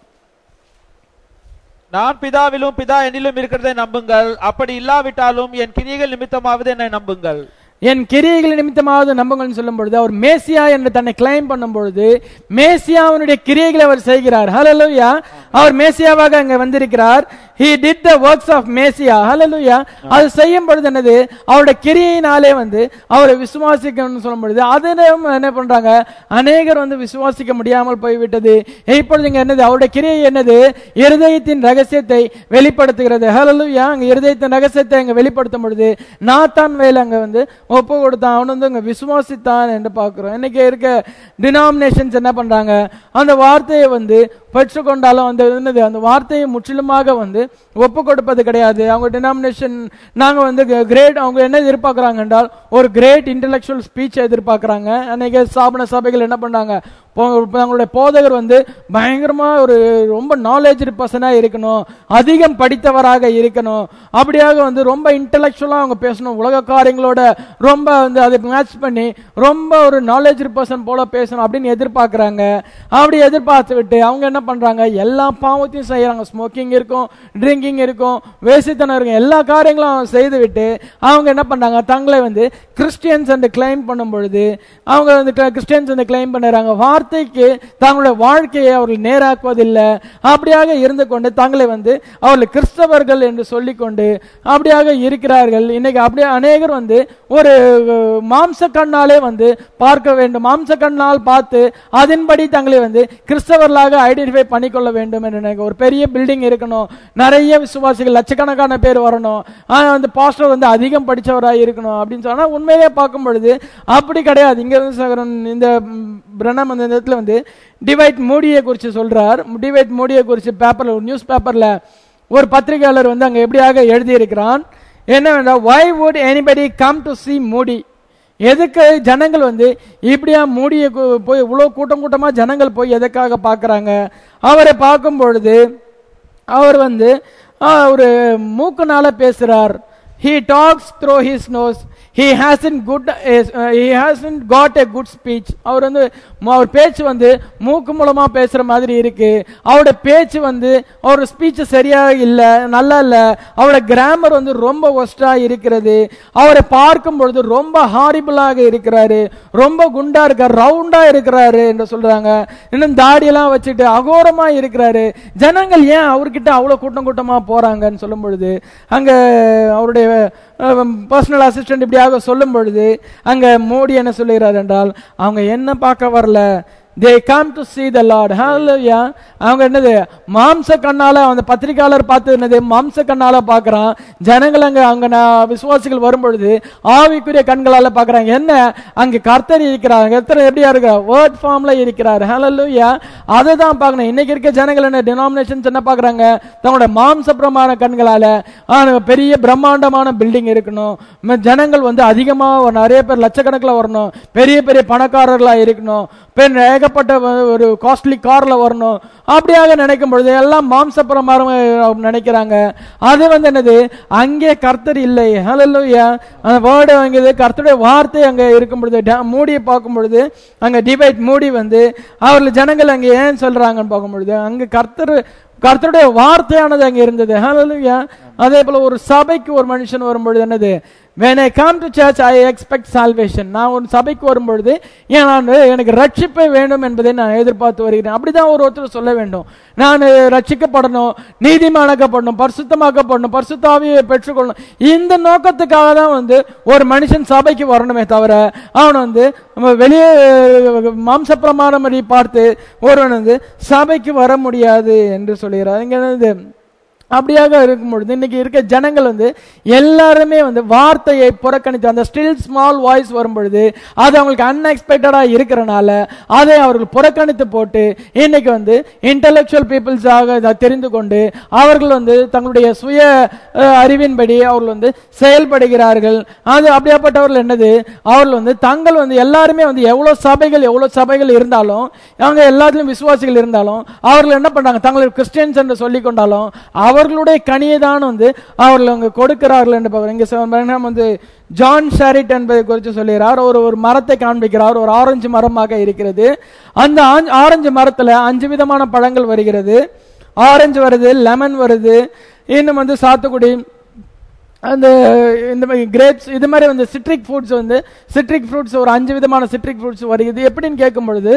S2: நான் பிதாவிலும் பிதா என்னிலும் இருக்கிறதை நம்புங்கள் அப்படி இல்லாவிட்டாலும் என் கிரியைகள் நிமித்தமாவது என்னை நம்புங்கள்
S1: என் கிரியைகள் நிமித்தமாவது நம்புங்கள்னு சொல்லும் பொழுது அவர் மேசியா என்று தன்னை கிளைம் பண்ணும் பொழுது மேசியாவினுடைய கிரியைகளை அவர் செய்கிறார் ஹalleluya அவர் மேசியாவாக அங்க வந்திருக்கிறார் he did the works of மேசியா ஹalleluya அது செய்யும் பொழுது என்னது அவருடைய கிரியையினாலே வந்து அவரை விசுவாசிக்கணும்னு சொல்லும் பொழுது அதிலும் என்ன பண்றாங்க அநேகர் வந்து விசுவாசிக்க முடியாமல் போய்விட்டது இப்பொழுது இங்க என்னது அவருடைய கிரியை என்னது இருதயத்தின் ரகசியத்தை வெளிப்படுத்துகிறது ஹalleluya அங்க இருதயத்தின் ரகசியத்தை அங்க வெளிப்படுத்தும் பொழுது நாத்தான் வேல் அங்க வந்து ஒப்பு கொடுத்தான் அவன் வந்து அங்க விசுவாசித்தான் என்று பார்க்கிறோம் இன்னைக்கு இருக்க டினாமினேஷன்ஸ் என்ன பண்றாங்க அந்த வார்த்தையை வந்து பெற்றுக்கொண்டாலும் அந்த என்னது அந்த வார்த்தையை முற்றிலுமாக வந்து ஒப்பு கொடுப்பது கிடையாது அவங்க டினாமினேஷன் நாங்க வந்து கிரேட் அவங்க என்ன எதிர்பார்க்கறாங்க என்றால் ஒரு கிரேட் இன்டெலெக்சுவல் ஸ்பீச் எதிர்பார்க்கறாங்க அன்னைக்கு ஸ்தாபன சபைகள் என்ன பண்ணாங்க போ- அவங்களுடைய போதகர் வந்து பயங்கரமா ஒரு ரொம்ப நாலேஜ் பர்சனா இருக்கணும் அதிகம் படித்தவராக இருக்கணும் அப்படியாக வந்து ரொம்ப இன்டெலெக்சுவலா அவங்க பேசணும் உலக காரியங்களோட ரொம்ப வந்து அதை மேட்ச் பண்ணி ரொம்ப ஒரு நாலேஜ் பர்சன் போல பேசணும் அப்படின்னு எதிர்பார்க்கறாங்க அப்படி எதிர்பார்த்து விட்டு அவங்க என்ன பண்றாங்க எல்லா பாவத்தையும் செய்யறாங்க ஸ்மோக்கிங் இருக்கும் ட்ரிங்கிங் இருக்கும் வேசித்தனம் இருக்கும் எல்லா காரியங்களும் அவங்க செய்து விட்டு அவங்க என்ன பண்றாங்க தங்களை வந்து கிறிஸ்டியன்ஸ் என்று கிளைம் பண்ணும் பொழுது அவங்க வந்து கிறிஸ்டியன்ஸ் என்று கிளைம் பண்ணுறாங்க வார்த்தைக்கு தங்களுடைய வாழ்க்கையை அவர்கள் நேராக்குவதில்லை அப்படியாக இருந்து கொண்டு தங்களை வந்து அவர்கள் கிறிஸ்தவர்கள் என்று சொல்லிக்கொண்டு அப்படியாக இருக்கிறார்கள் இன்னைக்கு அப்படியே அநேகர் வந்து ஒரு அஹ், மாம்ச கண்ணாலே வந்து பார்க்க வேண்டும் மாம்ச கண்ணால் பார்த்து அதன்படி தங்களை வந்து கிறிஸ்தவர்களாக ஐடென்டிஃபை பண்ணிக்கொள்ள வேண்டும் என்று நினைக்க ஒரு பெரிய பில்டிங் இருக்கணும் நிறைய விசுவாசிகள் லட்சக்கணக்கான பேர் வரணும் ஆனா வந்து பாஸ்டர் வந்து அதிகம் படிச்சவராக இருக்கணும் அப்படின்னு சொன்னா உண்மையிலே பார்க்கும் பொழுது அப்படி கிடையாது இங்க வந்து சகோதரன் இந்த ம், பிரணம் அந்த இடத்துல வந்து டிவைட் மோடியை குறித்து சொல்றார் டிவைட் மோடியை குறித்து பேப்பர்ல ஒரு நியூஸ் பேப்பர்ல ஒரு பத்திரிகையாளர் வந்து அங்க எப்படியாக எழுதியிருக்கிறான் என்னவென்றால் why would anybody come to see Modi எதுக்கு ஜனங்கள் வந்து இப்படியா மூடிய போய் இவ்வளோ கூட்டம் கூட்டமா ஜனங்கள் போய் எதுக்காக பார்க்கறாங்க அவரை பார்க்கும் பொழுது அவர் வந்து ஆ, ஒரு மூக்குனால பேசுறார் he talks through his nose he hasn't good uh, he hasn't got a good speech அவர் வந்து ம- அவர் பேச்சு வந்து மூக்கு மூலமா பேசுற மாதிரி இருக்கு அவருடைய பேச்சு வந்து அவர் ஸ்பீச் சரியா இல்ல நல்லா இல்ல அவரோட கிராமர் வந்து ரொம்ப ஒஸ்டா இருக்கிறது அவரை பார்க்கும் பொழுது ரொம்ப ஹாரிபிளாக இருக்கிறாரு ரொம்ப குண்டா இருக்காரு ரவுண்டா இருக்கிறாரு என்று சொல்றாங்க இன்னும் தாடியெல்லாம் வச்சுட்டு அகோரமா இருக்கிறாரு ஜனங்கள் ஏன் அவர்கிட்ட அவ்வளவு கூட்டம் கூட்டமா போறாங்கன்னு சொல்லும் பொழுது அங்க அவருடைய பர்சனல் அசிஸ்டன்ட் இப்படியாக சொல்லும் பொழுது அங்க மோடி என்ன சொல்லுகிறார் என்றால் அவங்க என்ன பார்க்க வரல they come to see the Lord hallelujah அவங்க என்னது மாம்ச கண்ணால அந்த பத்திரிக்கையாளர் பார்த்து என்னது மாம்ச கண்ணால பார்க்கறான் ஜனங்கள் அங்க அங்க நா- விசுவாசிகள் வரும் பொழுது ஆவிக்குரிய கண்களால பார்க்கறாங்க என்ன அங்க கர்த்தர் இருக்கிறார் கர்த்தர் எப்படியா இருக்கிறார் வேர்ட் ஃபார்ம்ல இருக்கிறார் ஹalleluya அதை தான் பார்க்கணும் இன்னைக்கு இருக்க ஜனங்கள் என்ன டினாமினேஷன்ஸ் என்ன பார்க்கறாங்க தங்களோட மாம்சபுரமான கண்களால ஆ, பெரிய பிரம்மாண்டமான பில்டிங் இருக்கணும் ம- ஜனங்கள் வந்து அதிகமா ஒரு நிறைய பேர் லட்சக்கணக்கில் வரணும் பெரிய பெரிய பணக்காரர்களா இருக்கணும் பெண் ஏகப்பட்ட வ- ஒரு காஸ்ட்லி கார்ல வரணும் அப்படியாக நினைக்கும் பொழுது எல்லாம் மாம்சபுரமாக நினைக்கிறாங்க அது வந்து என்னது அங்கே கர்த்தர் இல்லை ஹalleluya அந்த வேர்டு வாங்கியது கர்த்தருடைய வார்த்தை அங்க இருக்கும் பொழுது ட- மூடியை பார்க்கும் பொழுது அங்க டிபேட் மூடி வந்து அவர்கள் ஜனங்கள் அங்க ஏன் சொல்றாங்கன்னு பார்க்கும் பொழுது அங்க கர்த்தர் கர்த்தருடைய வார்த்தையானது அங்க இருந்தது ஹalleluya அதே போல ஒரு சபைக்கு ஒரு மனுஷன் வரும்பொழுது என்னது when i come to church i expect salvation நான் ஒரு சபைக்கு வரும்பொழுது ஏன் நான் எனக்கு ரட்சிப்பை வேண்டும் என்பதை நான் எதிர்பார்த்து வருகிறேன் அப்படிதான் ஒரு ஒருத்தர் சொல்ல வேண்டும் நான் ரட்சிக்கப்படணும் நீதிமானாக்கப்படணும் பரிசுத்தமாக்கப்படணும் பரிசுத்தாவியை பெற்றுக்கொள்ளணும் இந்த நோக்கத்துக்காக தான் வந்து ஒரு மனுஷன் சபைக்கு வரணுமே தவிர அவன் வந்து நம்ம வெளியே மாம்சப்பிரமாணம் பார்த்து ஒருவன் வந்து சபைக்கு வர முடியாது என்று சொல்லுகிறார் இங்க என்னது அப்படியாக இருக்கும் பொழுது இன்னைக்கு இருக்க ஜனங்கள் வந்து எல்லாருமே வந்து வார்த்தையை புறக்கணித்து அந்த ஸ்டில் ஸ்மால் வாய்ஸ் வரும் பொழுது அது அவங்களுக்கு அன்எக்ஸ்பெக்டடா இருக்கிறனால அதை அவர்கள் புறக்கணித்து போட்டு இன்னைக்கு வந்து இன்டலெக்சுவல் பீப்புள்ஸாக இதை தெரிந்து கொண்டு அவர்கள் வந்து தங்களுடைய சுய அஹ், அறிவின்படி அவர்கள் வந்து செயல்படுகிறார்கள் அது அப்படியாப்பட்டவர்கள் என்னது அவர்கள் வந்து தங்கள் வந்து எல்லாருமே வந்து எவ்வளவு சபைகள் எவ்வளவு சபைகள் இருந்தாலும் அவங்க எல்லாத்துலயும் விசுவாசிகள் இருந்தாலும் அவர்கள் என்ன பண்றாங்க தங்களை கிறிஸ்டியன்ஸ் என்று சொல்லிக் கொண்டாலும் அவர்களுடைய கனியை தான் வந்து அவர்கள் அங்க கொடுக்கிறார்கள் என்று பார்க்கிறோம். இங்க சொ- பிரணாம் வந்து ஜான் ஷாரிட் என்பதை குறித்து சொல்லுகிறார் ஒரு ஒரு மரத்தை காண்பிக்கிறார் ஒரு ஆரஞ்சு மரமாக இருக்கிறது அந்த ஆஞ்- ஆரஞ்சு மரத்துல அஞ்சு விதமான பழங்கள் வருகிறது ஆரஞ்சு வருது லெமன் வருது இன்னும் வந்து சாத்துக்குடி அந்த இந்த மாதிரி கிரேப்ஸ் இது மாதிரி வந்து சிட்ரிக் ஃப்ரூட்ஸ் வந்து சிட்ரிக் ஃப்ரூட்ஸ் ஒரு அஞ்சு விதமான சிட்ரிக் ஃப்ரூட்ஸ் வருகிறது எப்படின்னு கேட்கும் பொழுது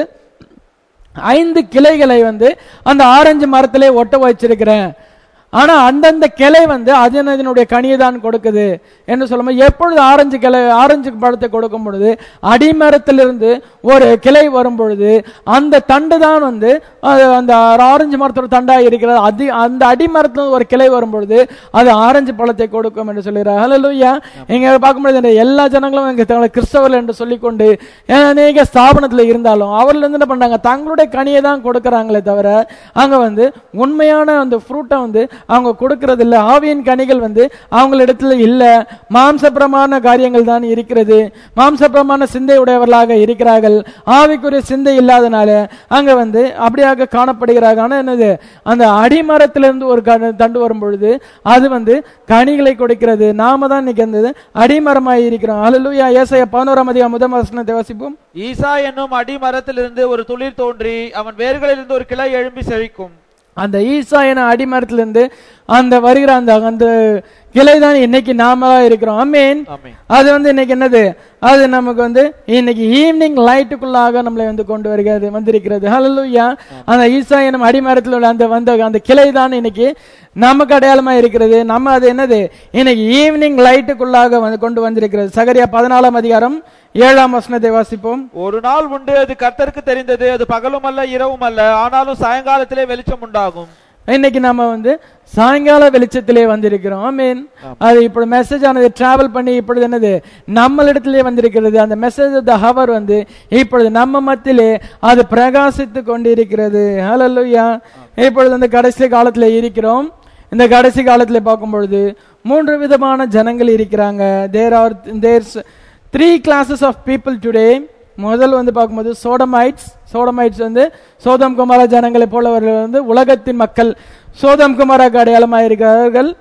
S1: ஐந்து கிளைகளை வந்து அந்த ஆரஞ்சு மரத்திலே ஒட்ட வச்சிருக்கிறேன் ஆனா அந்தந்த கிளை வந்து அதனுடைய கனியை தான் கொடுக்குது என்று சொல்லும்போது எப்பொழுது ஆரஞ்சு கிளை ஆரஞ்சு பழத்தை கொடுக்கும் பொழுது அடிமரத்திலிருந்து ஒரு கிளை வரும் பொழுது அந்த தண்டு தான் வந்து அது அந்த ஆரஞ்சு மரத்தோட தண்டா இருக்கிறது அது அந்த அடிமரத்துல ஒரு கிளை வரும் பொழுது அது ஆரஞ்சு பழத்தை கொடுக்கும் என்று சொல்கிறார் ஹalleluya இங்க பார்க்கும்போது இந்த எல்லா ஜனங்களும் இங்க தங்களை கிறிஸ்தவர்கள் என்று சொல்லிக்கொண்டு அநேக ஸ்தாபனத்துல இருந்தாலும் அவர்கள் வந்து என்ன பண்றாங்க தங்களுடைய கனியை தான் கொடுக்கறாங்களே தவிர அங்க வந்து உண்மையான அந்த ஃப்ரூட்டை வந்து அவங்க கொடுக்கறது இல்ல ஆவியின் கனிகள் வந்து அவங்களிடத்துல இல்ல மாம்சபிரமான காரியங்கள் தான் இருக்கிறது மாம்சபிரமான சிந்தை உடையவர்களாக இருக்கிறார்கள் ஆவிக்குரிய சிந்தை இல்லாதனால அங்க வந்து அப்படியாக காணப்படுகிறார்கள் ஆனா என்னது அந்த அடிமரத்திலிருந்து ஒரு கனி- தண்டு வரும் பொழுது அது வந்து கனிகளை கொடுக்கிறது நாம தான் இன்னைக்கு அந்த அடிமரமாய் இருக்கிறோம் அல்லேலூயா ஏசாயா பதினோராம் அதிகாரம் முதல் வசனத்தை வாசிப்போம்
S2: ஈசா என்னும் அடிமரத்திலிருந்து ஒரு துளிர் தோன்றி அவன் வேர்களிலிருந்து ஒரு கிளை எழும்பி செழிக்கும்
S1: அந்த ஈசா என அடிமரத்திலிருந்து அந்த வருகிற அந்த அந்த கிளை தான் இன்னைக்கு நாமளா இருக்கிறோம் அமீன்
S2: ஆமென்
S1: அது வந்து இன்னைக்கு என்னது அது நமக்கு வந்து இன்னைக்கு ஈவினிங் லைட்டுக்குள்ளாக நம்மளை வந்து கொண்டு வருகிறது வந்திருக்கிறது ஹalleluya அந்த ஈசா எனும் அடிமரத்தில் உள்ள அந்த வந்த அந்த கிளை தான் இன்னைக்கு நமக்கு அடையாளமா இருக்கிறது நம்ம அது என்னது இன்னைக்கு ஈவினிங் லைட்டுக்குள்ளாக வந்து கொண்டு வந்திருக்கிறது சகரியா பதினாலாம் அதிகாரம் ஏழாம் வசனத்தை வாசிப்போம்
S2: ஒரு நாள் உண்டு அது கர்த்தருக்கு தெரிந்தது அது பகலும் அல்ல இரவும் அல்ல ஆனாலும் சாயங்காலத்திலே வெளிச்சம் உண்டாகும்
S1: இன்னைக்கு நம்ம வந்து சாயங்கால வெளிச்சத்திலே வந்திருக்கிறோம் மீன் அது இப்படி மெசேஜ் ஆனது டிராவல் பண்ணி இப்பொழுது என்னது நம்மளிடத்திலே வந்திருக்கிறது அந்த மெசேஜ் த ஹவர் வந்து இப்பொழுது நம்ம மத்தியிலே அது பிரகாசித்து கொண்டிருக்கிறது ஹalleluya இப்பொழுது அந்த கடைசி காலத்துல இருக்கிறோம் இந்த கடைசி காலத்துல பார்க்கும் பொழுது மூன்று விதமான ஜனங்கள் இருக்கிறாங்க there are there three classes of people today முதல் வந்து பார்க்கும்போது சோடமைட்ஸ் சோடமைட்ஸ் வந்து சோதம் குமார ஜனங்களை போலவர்கள் வந்து உலகத்தின் மக்கள் சோதம் குமாராக்கு அடையாளமாக இருக்கிறார்கள்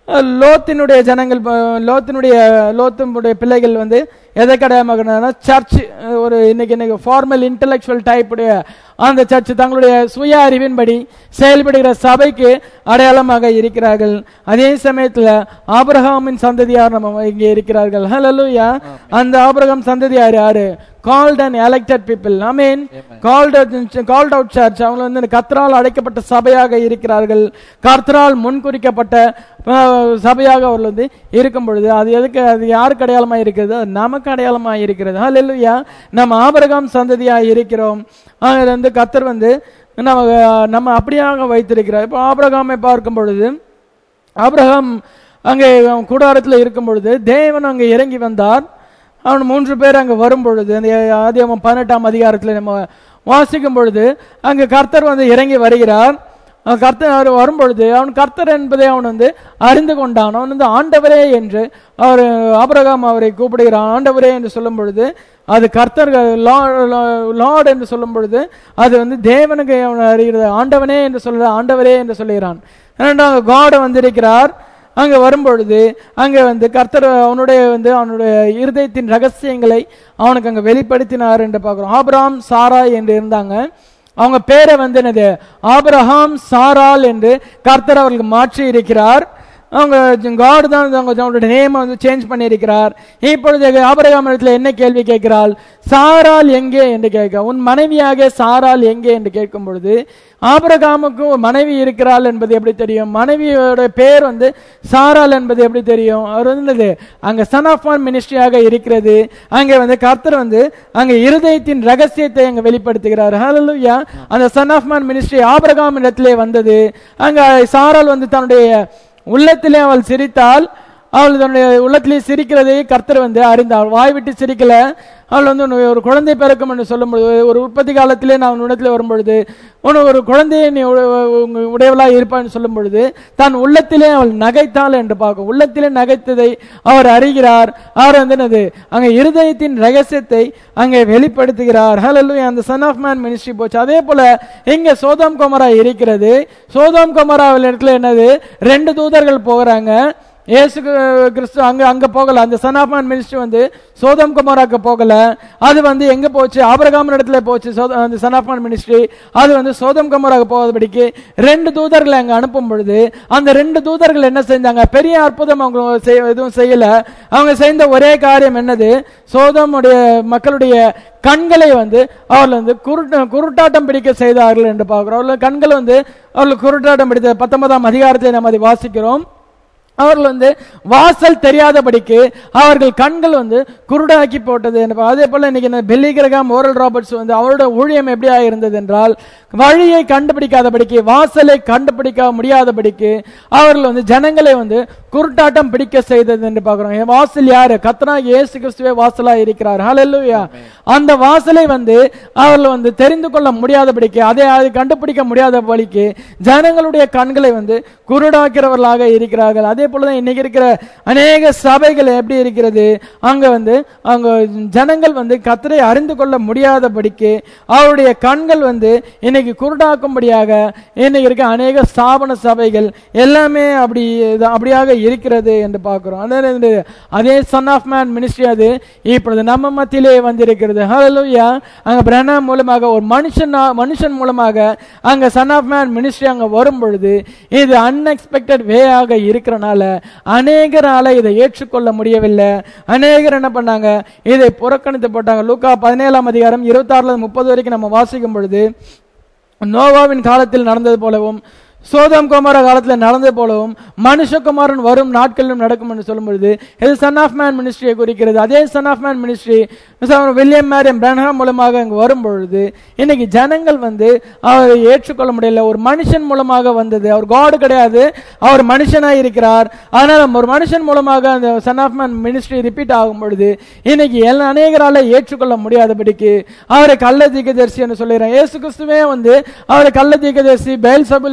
S1: அஹ், லோத்தினுடைய ஜனங்கள் அஹ், லோத்தினுடைய லோத்தினுடைய பிள்ளைகள் வந்து எதை கடையமாக சர்ச் ஒரு இன்னைக்கு இன்னைக்கு ஃபார்மல் இன்டெலெக்சுவல் டைப் உடைய அந்த சர்ச் தங்களுடைய சுய அறிவின்படி செயல்படுகிற சபைக்கு அடையாளமாக இருக்கிறார்கள் அதே சமயத்துல ஆபிரகாமின் சந்ததியார் நம்ம இங்கே இருக்கிறார்கள் ஹalleluya அந்த ஆபிரகாம் சந்ததியார் யாரு called and elected people I mean called called out church அவங்க வந்து கர்த்தரால் அழைக்கப்பட்ட சபையாக இருக்கிறார்கள் கர்த்தரால் முன்குறிக்கப்பட்ட அஹ், சபையாக அவர்கள் வந்து இருக்கும் பொழுது அது எதுக்கு அது யாருக்கு அடையாளமா இருக்கிறது அது நமக்கு அடையாளமா இருக்கிறது ஹalleluya நம்ம ஆபிரகாம் சந்ததியா இருக்கிறோம் அது வந்து கர்த்தர் வந்து நம்ம நம்ம அப்படியாக வைத்திருக்கிறார் இப்போ ஆபிரகாமை பார்க்கும் பொழுது ஆபிரகாம் அங்கே அவன் கூடாரத்தில் இருக்கும் பொழுது தேவன் அங்கே இறங்கி வந்தார் அவன் மூன்று பேர் அங்கே வரும் பொழுது அந்த ஆதியாகமம் பதினெட்டாம் அதிகாரத்தில் நம்ம வாசிக்கும் பொழுது அங்கே கர்த்தர் வந்து இறங்கி வருகிறார் அவன் கர்த்தர் அவர் வரும் பொழுது அவன் கர்த்தர் என்பதை அவன் வந்து அறிந்து கொண்டான் அவன் வந்து ஆண்டவரே என்று அவர் ஆபிரகாம் அவரை கூப்பிடுகிறான் ஆண்டவரே என்று சொல்லும் பொழுது அது கர்த்தர் லார்ட் என்று சொல்லும் பொழுது அது வந்து தேவனுக்கு அவன் அறிகிறது ஆண்டவனே என்று சொல்ல ஆண்டவரே என்று சொல்லுகிறான் இரண்டாவது காட் வந்திருக்கிறார் அங்க வரும்பொழுது அங்க வந்து கர்த்தர் அவனுடைய வந்து அவனுடைய இருதயத்தின் ரகசியங்களை அவனுக்கு அங்க வெளிப்படுத்தினார் என்று பார்க்கிறோம் ஆபிரகாம் சாரா என்று இருந்தாங்க அவங்க பேரை வந்து என்னது ஆபிரகாம் சாரால் என்று கர்த்தர் அவர்களுக்கு மாற்றி இருக்கிறார் அவங்க காட் தான் அவங்க அவங்களுடைய நேம் வந்து சேஞ்ச் பண்ணியிருக்கிறார் இப்பொழுது ஆபரகாம் இடத்துல என்ன கேள்வி கேட்கிறாள் சாரால் எங்கே என்று கேட்க உன் மனைவியாக சாரால் எங்கே என்று கேட்கும் பொழுது ஆபரகாமுக்கு ஒரு மனைவி இருக்கிறாள் என்பது எப்படி தெரியும் மனைவியோட பேர் வந்து சாரால் என்பது எப்படி தெரியும் அவர் வந்து என்னது அங்க சன் ஆஃப் மான் மினிஸ்ட்ரியாக இருக்கிறது அங்க வந்து கர்த்தர் வந்து அங்க இருதயத்தின் ரகசியத்தை அங்க வெளிப்படுத்துகிறார் ஹalleluya அந்த son of man ministry Abraham இடத்திலே வந்தது அங்க சாரால் வந்து தன்னுடைய உள்ளத்திலே அவள் சிரித்தாள் அவள் தன்னுடைய உள்ளத்திலே சிரிக்கிறதை கர்த்தர் வந்து அறிந்தாள் வாய் விட்டு சிரிக்கல அவள் வந்து உன்னை ஒரு குழந்தை பிறக்கும் என்று சொல்லும் பொழுது ஒரு உற்பத்தி காலத்திலே நான் உன்னத்தில் வரும் பொழுது உனக்கு ஒரு குழந்தையை நீ உடையவளாக இருப்பான்னு சொல்லும் பொழுது தன் உள்ளத்திலே அவள் நகைத்தாள் என்று பார்க்கும் உள்ளத்திலே நகைத்ததை அவர் அறிகிறார் அவர் வந்து என்னது அங்கே இருதயத்தின் ரகசியத்தை அங்கே வெளிப்படுத்துகிறார் ஹalleluya அந்த சன் ஆஃப் மேன் மினிஸ்ட்ரி போச்சு அதே போல இங்க சோதாம் குமரா இருக்கிறது சோதாம் குமராவில் இடத்துல என்னது ரெண்டு தூதர்கள் போகிறாங்க இயேசு கிறிஸ்து- கிறிஸ்து அங்க அங்க போகல அந்த சன் ஆஃப் மேன் மினிஸ்ட்ரி வந்து சோதம் குமாராக்கு போகல அது வந்து எங்க போச்சு ஆபரகாம் இடத்துல போச்சு சோத- அந்த சன் ஆஃப் மேன் மினிஸ்ட்ரி அது வந்து சோதம் குமாராக்கு போவதபடிக்கு ரெண்டு தூதர்களை அங்க அனுப்பும் பொழுது அந்த ரெண்டு தூதர்கள் என்ன செஞ்சாங்க பெரிய அற்புதம் அவங்க செய்- எதுவும் செய்யல அவங்க செய்த ஒரே காரியம் என்னது சோதமுடைய மக்களுடைய கண்களை வந்து அவர்கள் வந்து குருட்டு குருட்டாட்டம் பிடிக்க செய்தார்கள் என்று பார்க்கிறோம் அவர்கள் கண்கள் வந்து அவர்கள் குருட்டாட்டம் பிடித்த பத்தொன்பதாம் அதிகாரத்தை நம்ம அதை வாசிக்கிறோம் அவர்கள் வந்து வாசல் தெரியாதபடிக்கு அவர்கள் கண்கள் வந்து குருடாக்கி போட்டது என்று பா- அதே போல இன்னைக்கு பெல்லி கிரகாம் ஓரல் ராபர்ட்ஸ் வந்து அவரோட ஊழியம் எப்படியா இருந்தது என்றால் வழியை கண்டுபிடிக்காதபடிக்கு வாசலை கண்டுபிடிக்க முடியாதபடிக்கு அவர்கள் வந்து ஜனங்களை வந்து குருட்டாட்டம் பிடிக்க செய்தது என்று பார்க்கிறோம் என் வாசல் யாரு கத்தனா இயேசு கிறிஸ்துவே வாசலா இருக்கிறார் ஹalleluya அந்த வாசலை வந்து அவர்கள் வந்து தெரிந்து கொள்ள முடியாதபடிக்கு அதை அதை கண்டுபிடிக்க முடியாதபடிக்கு ஜனங்களுடைய கண்களை வந்து குருடாக்கிறவர்களாக இருக்கிறார்கள் அதே போலதான் இன்னைக்கு இருக்கிற அநேக சபைகள் எப்படி இருக்கிறது அங்க வந்து அங்க ஜனங்கள் வந்து கத்தரை அறிந்து கொள்ள முடியாதபடிக்கு அவருடைய கண்கள் வந்து இன்னைக்கு குருடாக்கும்படியாக இன்னைக்கு இருக்க அநேக ஸ்தாபன சபைகள் எல்லாமே அப்படி இது- அப்படியாக இருக்கிறது என்று பார்க்கிறோம் அதே வந்து அதே சன் ஆஃப் மேன் மினிஸ்ட்ரி அது இப்பொழுது நம்ம மத்தியிலே வந்திருக்கிறது ஹalleluya அங்க பிரனா மூலமாக ஒரு மனுஷன் மனுஷன் மூலமாக அங்க சன் ஆஃப் மேன் மினிஸ்ட்ரி அங்க வரும் பொழுது இது அன்எக்ஸ்பெக்டட் வேயாக இருக்கிறனால அநேகரால இதை ஏற்றுக்கொள்ள முடியவில்லை அநேகர் என்ன பண்ணாங்க இதை புறக்கணித்து போட்டாங்க லூக்கா பதினேழாம் அதிகாரம் இருபத்தாறுல முப்பது வரைக்கும் நம்ம வாசிக்கும் பொழுது நோவாவின் காலத்தில் நடந்தது போலவும் சோதம் குமார காலத்தில் நடந்தது போலவும் மனுஷகுமாரன் வரும் நாட்களிலும் நடக்கும் என்று சொல்லும் பொழுது இது சன் ஆஃப் மேன் மினிஸ்ட்ரியை குறிக்கிறது அதே son of man ministry William Marrion Branham மூலமாக இங்கு வரும் பொழுது இன்னைக்கு ஜனங்கள் வந்து அவரை ஏற்றுக்கொள்ள முடியல ஒரு மனுஷன் மூலமாக வந்தது அவர் காடு கிடையாது அவர் மனுஷனாக இருக்கிறார் அதனால ஒரு மனுஷன் மூலமாக அந்த son of man ministry repeat ஆகும் பொழுது இன்னைக்கு எல்லா அநேகரால ஏற்றுக்கொள்ள முடியாதபடிக்கு அவரை கள்ள தீர்க்கதரிசி என்று சொல்லுகிறார் இயேசு கிறிஸ்துவே வந்து அவரை கள்ள தீர்க்கதரிசி பெயல் சபுல் என்று சொன்னார்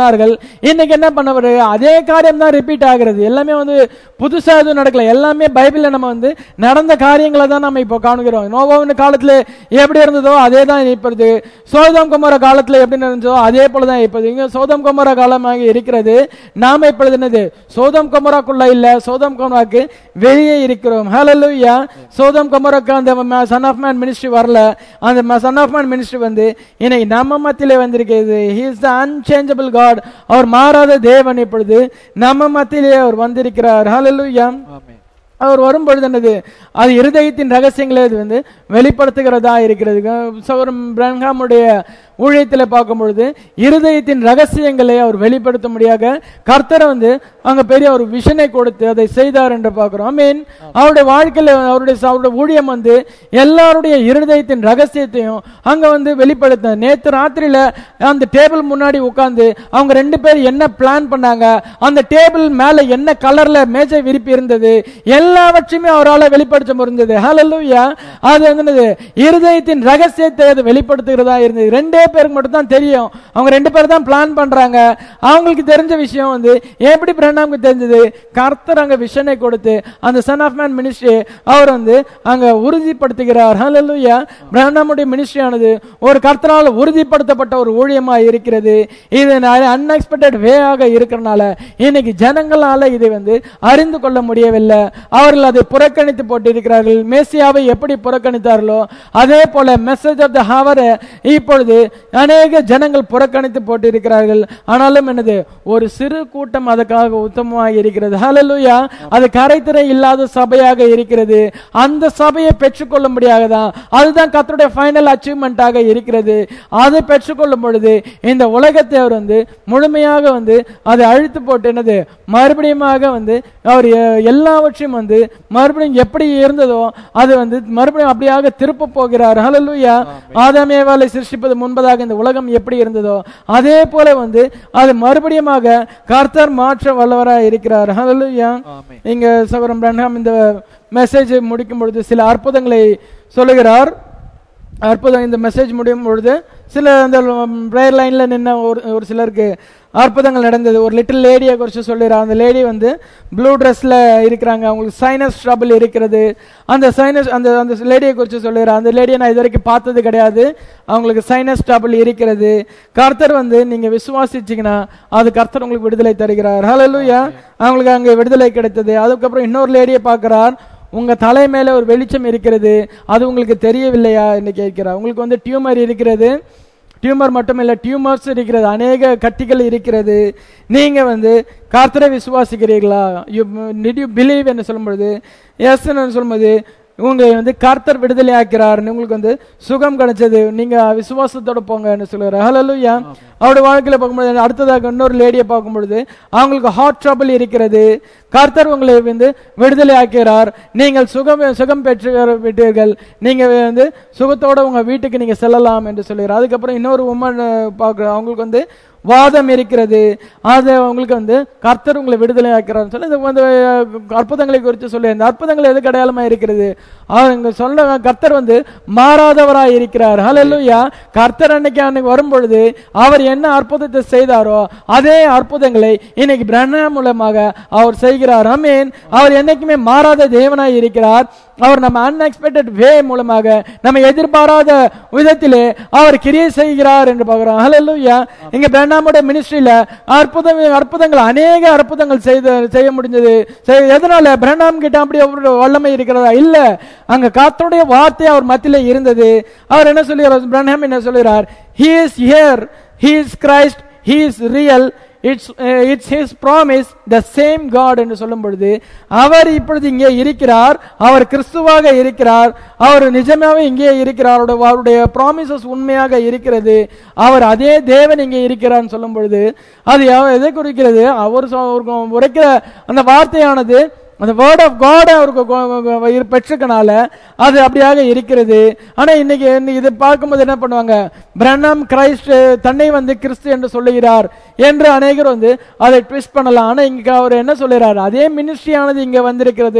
S1: சொன்னார்கள் இன்னைக்கு என்ன பண்ணப்படுது அதே காரியம் தான் ரிப்பீட் ஆகுறது எல்லாமே வந்து புதுசா எதுவும் நடக்கல எல்லாமே பைபிள்ல நம்ம வந்து நடந்த காரியங்களை தான் நம்ம இப்போ காணுகிறோம் நோவாவின் காலத்துல எப்படி இருந்ததோ அதே தான் இப்பொழுது சோதம் குமார காலத்துல எப்படி இருந்ததோ அதே போல தான் இப்போது இங்க சோதம் குமார காலமாக இருக்கிறது நாம இப்பொழுது என்னது சோதம் குமராக்குள்ள இல்ல சோதம் குமராக்கு வெளியே இருக்கிறோம் ஹalleluya சோதம் குமராக்கு அந்த சன் ஆஃப் மேன் மினிஸ்ட்ரி வரல அந்த சன் ஆஃப் மேன் மினிஸ்ட்ரி வந்து இன்னைக்கு நம்ம மத்தியிலே வந்திருக்கிறது he is the unchangeable God அவர் மாறாத தேவன் இப்பொழுது நம்ம மத்தியிலே அவர் வந்திருக்கிறார் ஹalleluya
S2: ஆமென்
S1: அவர் வரும்பொழுது என்னது அது இருதயத்தின் ரகசியங்களை அது வந்து வெளிப்படுத்துகிறதா இருக்கிறது சௌரம் பிரன்ஹாமுடைய ஊழியத்தில் பார்க்கும் பொழுது இருதயத்தின் ரகசியங்களை அவர் வெளிப்படுத்த முடியாத கர்த்தரை வந்து அங்க பெரிய ஒரு விஷனை கொடுத்து அதை செய்தார் என்று பார்க்கிறோம் ஐ மீன் அவருடைய வாழ்க்கையில அவருடைய அவருடைய ஊழியம் வந்து எல்லாருடைய இருதயத்தின் ரகசியத்தையும் அங்க வந்து வெளிப்படுத்த நேத்து ராத்திரியில அந்த டேபிள் முன்னாடி உட்கார்ந்து அவங்க ரெண்டு பேர் என்ன பிளான் பண்ணாங்க அந்த டேபிள் மேல என்ன கலர்ல மேஜை விரிப்பு இருந்தது எல்லாவற்றையுமே அவரால் வெளிப்படுத்த முடிந்தது ஹalleluya அது என்னது இருதயத்தின் ரகசியத்தை அது வெளிப்படுத்துகிறதா இருந்தது ரெண்டே பேருக்கு மட்டும் தான் தெரியும் அவங்க ரெண்டு பேர் தான் பிளான் பண்றாங்க அவங்களுக்கு தெரிஞ்ச விஷயம் வந்து எப்படி பிரண்ணாமுக்கு தெரிஞ்சது கர்த்தர் அங்க விஷனை கொடுத்து அந்த சன் ஆஃப் மேன் மினிஸ்ட்ரி அவர் வந்து அங்க உறுதிப்படுத்துகிறார் ஹalleluya பிரண்ணாமுடைய மினிஸ்ட்ரி ஆனது ஒரு கர்த்தரால் உறுதிப்படுத்தப்பட்ட ஒரு ஊழியமா இருக்கிறது இது அன்எக்ஸ்பெக்டட் வே ஆக இருக்கிறனால இன்னைக்கு ஜனங்களால இதை வந்து அறிந்து கொள்ள முடியவில்லை அவர்கள் அதை புறக்கணித்து போட்டிருக்கிறார்கள் மேசியாவை எப்படி புறக்கணித்தார்களோ அதே போல மெசேஜ் ஆஃப் த ஹவர் இப்பொழுது அநேக ஜனங்கள் புறக்கணித்து போட்டிருக்கிறார்கள் ஆனாலும் என்னது ஒரு சிறு கூட்டம் அதுக்காக உத்தமமாக இருக்கிறது ஹalleluya அது கரைத்திரை இல்லாத சபையாக இருக்கிறது அந்த சபையை பெற்றுக்கொள்ள முடியாததான் அதுதான் கர்த்தருடைய ஃபைனல் அச்சீவ்மெண்ட்டாக இருக்கிறது அதை பெற்றுக்கொள்ளும் பொழுது இந்த உலகத்தை அவர் வந்து முழுமையாக வந்து அதை அழித்து போட்டு என்னது மறுபடியுமாக வந்து அவர் எ- எல்லாவற்றையும் வந்து மறுபடியும் எப்படி இருந்ததோ அது வந்து மறுபடியும் அப்படியாக திருப்ப போகிறார் ஹalleluya ஆதாமேவாலை சிருஷ்டிப்பது முன்பதாக இந்த உலகம் எப்படி இருந்ததோ அதே போல வந்து அது மறுபடியுமாக கர்த்தர் மாற்ற வல்லவராய் இருக்கிறார் ஹalleluya
S2: ஆமென்
S1: இங்க சகோதரன் பிரண்ணாம் இந்த மெசேஜ் முடிக்கும் பொழுது சில அற்புதங்களை சொல்லுகிறார் அற்புதம் இந்த மெசேஜ் முடியும் பொழுது சில அந்த ப்ரேயர் லைன்ல நின்ன ஒரு ஒரு சிலருக்கு அற்புதங்கள் நடந்தது ஒரு லிட்டில் லேடியை குறித்து சொல்லிடுறான் அந்த லேடி வந்து ப்ளூ ட்ரெஸ்ல இருக்கிறாங்க அவங்களுக்கு சைனஸ் ட்ரபிள் இருக்கிறது அந்த சைனஸ் அந்த அந்த லேடியை குறித்து சொல்லிடுறான் அந்த லேடியை நான் இது வரைக்கும் பார்த்தது கிடையாது அவங்களுக்கு சைனஸ் ட்ரபிள் இருக்கிறது கர்த்தர் வந்து நீங்க விசுவாசிச்சீங்கன்னா அது கர்த்தர் உங்களுக்கு விடுதலை தருகிறார் ஹalleluya அவங்களுக்கு அங்கே விடுதலை கிடைத்தது அதுக்கப்புறம் இன்னொரு லேடியை பார்க்கிறார் உங்க தலை மேல ஒரு வெளிச்சம் இருக்கிறது அது உங்களுக்கு தெரியவில்லையா என்று கேட்கிறார் உங்களுக்கு வந்து டியூமர் இருக்கிறது டியூமர் மட்டும் இல்ல டியூமர்ஸ் இருக்கிறது அநேக கட்டிகள் இருக்கிறது நீங்க வந்து கர்த்தரை விசுவாசிக்கிறீர்களா யூ டிட் யூ பிலீவ் என்று சொல்லும்பொழுது எஸ் சொல்லும்போது உங்க வந்து கர்த்தர் விடுதலை ஆக்கிறார் உங்களுக்கு வந்து சுகம் கிடைச்சது நீங்க விசுவாசத்தோட போங்கன்னு சொல்லுறாரு ஹalleluya அவருடைய வாழ்க்கையில பார்க்கும்போது அடுத்ததாக இன்னொரு லேடியை பார்க்கும்பொழுது அவங்களுக்கு ஹார்ட் ட்ரபிள் இருக்கிறது கர்த்தர் உங்களை வந்து விடுதலை ஆக்கிறார் நீங்கள் சுகம் சுகம் பெற்று விட்டீர்கள் நீங்க வந்து சுகத்தோட உங்க வீட்டுக்கு நீங்க செல்லலாம் என்று சொல்லுகிறார் அதுக்கப்புறம் இன்னொரு உமன் பார்க்க அவங்களுக்கு வந்து வாதம் இருக்கிறது அது உங்களுக்கு வந்து கர்த்தர் உங்களை விடுதலை ஆக்கிறார்னு சொல்லி இது வந்து அற்புதங்களை குறித்து சொல்லி இந்த அற்புதங்கள் எதுக்கு அடையாளமா இருக்கிறது அவங்க சொல்ல கர்த்தர் வந்து மாறாதவராய் இருக்கிறார் ஹalleluya கர்த்தர் அன்னைக்கு அன்னைக்கு வரும்பொழுது அவர் என்ன அற்புதத்தை செய்தாரோ அதே அற்புதங்களை இன்னைக்கு பிரண்ணா மூலமாக அவர் செய்கிறார் அமீன் அவர் என்னைக்குமே மாறாத தேவனாய் இருக்கிறார் அவர் நம்ம அன்எக்ஸ்பெக்டட் வே மூலமாக நம்ம எதிர்பாராத விதத்திலே அவர் கிரியை செய்கிறார் என்று பார்க்கிறோம் ஹalleluya இங்க பிரண்ணாமுடைய மினிஸ்ட்ரியில அற்புதம் அற்புதங்கள் அநேக அற்புதங்கள் செய்த செய்ய முடிஞ்சது செய்- எதனால பிரண்ணாம் கிட்ட அப்படி ஒரு வல்லமை இருக்கிறதா இல்ல அங்க கர்த்தருடைய வார்த்தை அவர் மத்தியில இருந்தது அவர் என்ன சொல்லுகிறார் பிரண்ணாம் என்ன சொல்லுகிறார் he is here he is christ he is real it's it's his promise the same God என்று சொல்லும் பொழுது அவர் இப்பொழுது இங்கே இருக்கிறார் அவர் கிறிஸ்துவாக இருக்கிறார் அவர் நிஜமாவே இங்கே இருக்கிறார் அவருடைய- அவருடைய ப்ராமிசஸ் உண்மையாக இருக்கிறது அவர் அதே தேவன் இங்கே இருக்கிறார்னு சொல்லும் பொழுது அது எவ- எதை குறிக்கிறது அவர் சொ- அவருக்கு உரைக்கிற அந்த வார்த்தையானது அந்த வேர்ட் ஆஃப் காட் அவருக்கு கொ- கொ- கொ- பெற்றுக்கனால அது அப்படியாக இருக்கிறது ஆனா இன்னைக்கு இன்னைக்கு இதை பார்க்கும்போது என்ன பண்ணுவாங்க பிரண்ணம் கிரைஸ்ட் தன்னை வந்து கிறிஸ்து என்று சொல்லுகிறார் என்று அநேகர் வந்து அதை ட்விஸ்ட் பண்ணலாம் ஆனா இங்க அவர் என்ன சொல்லுகிறார் அதே மினிஸ்ட்ரியானது இங்க வந்திருக்கிறது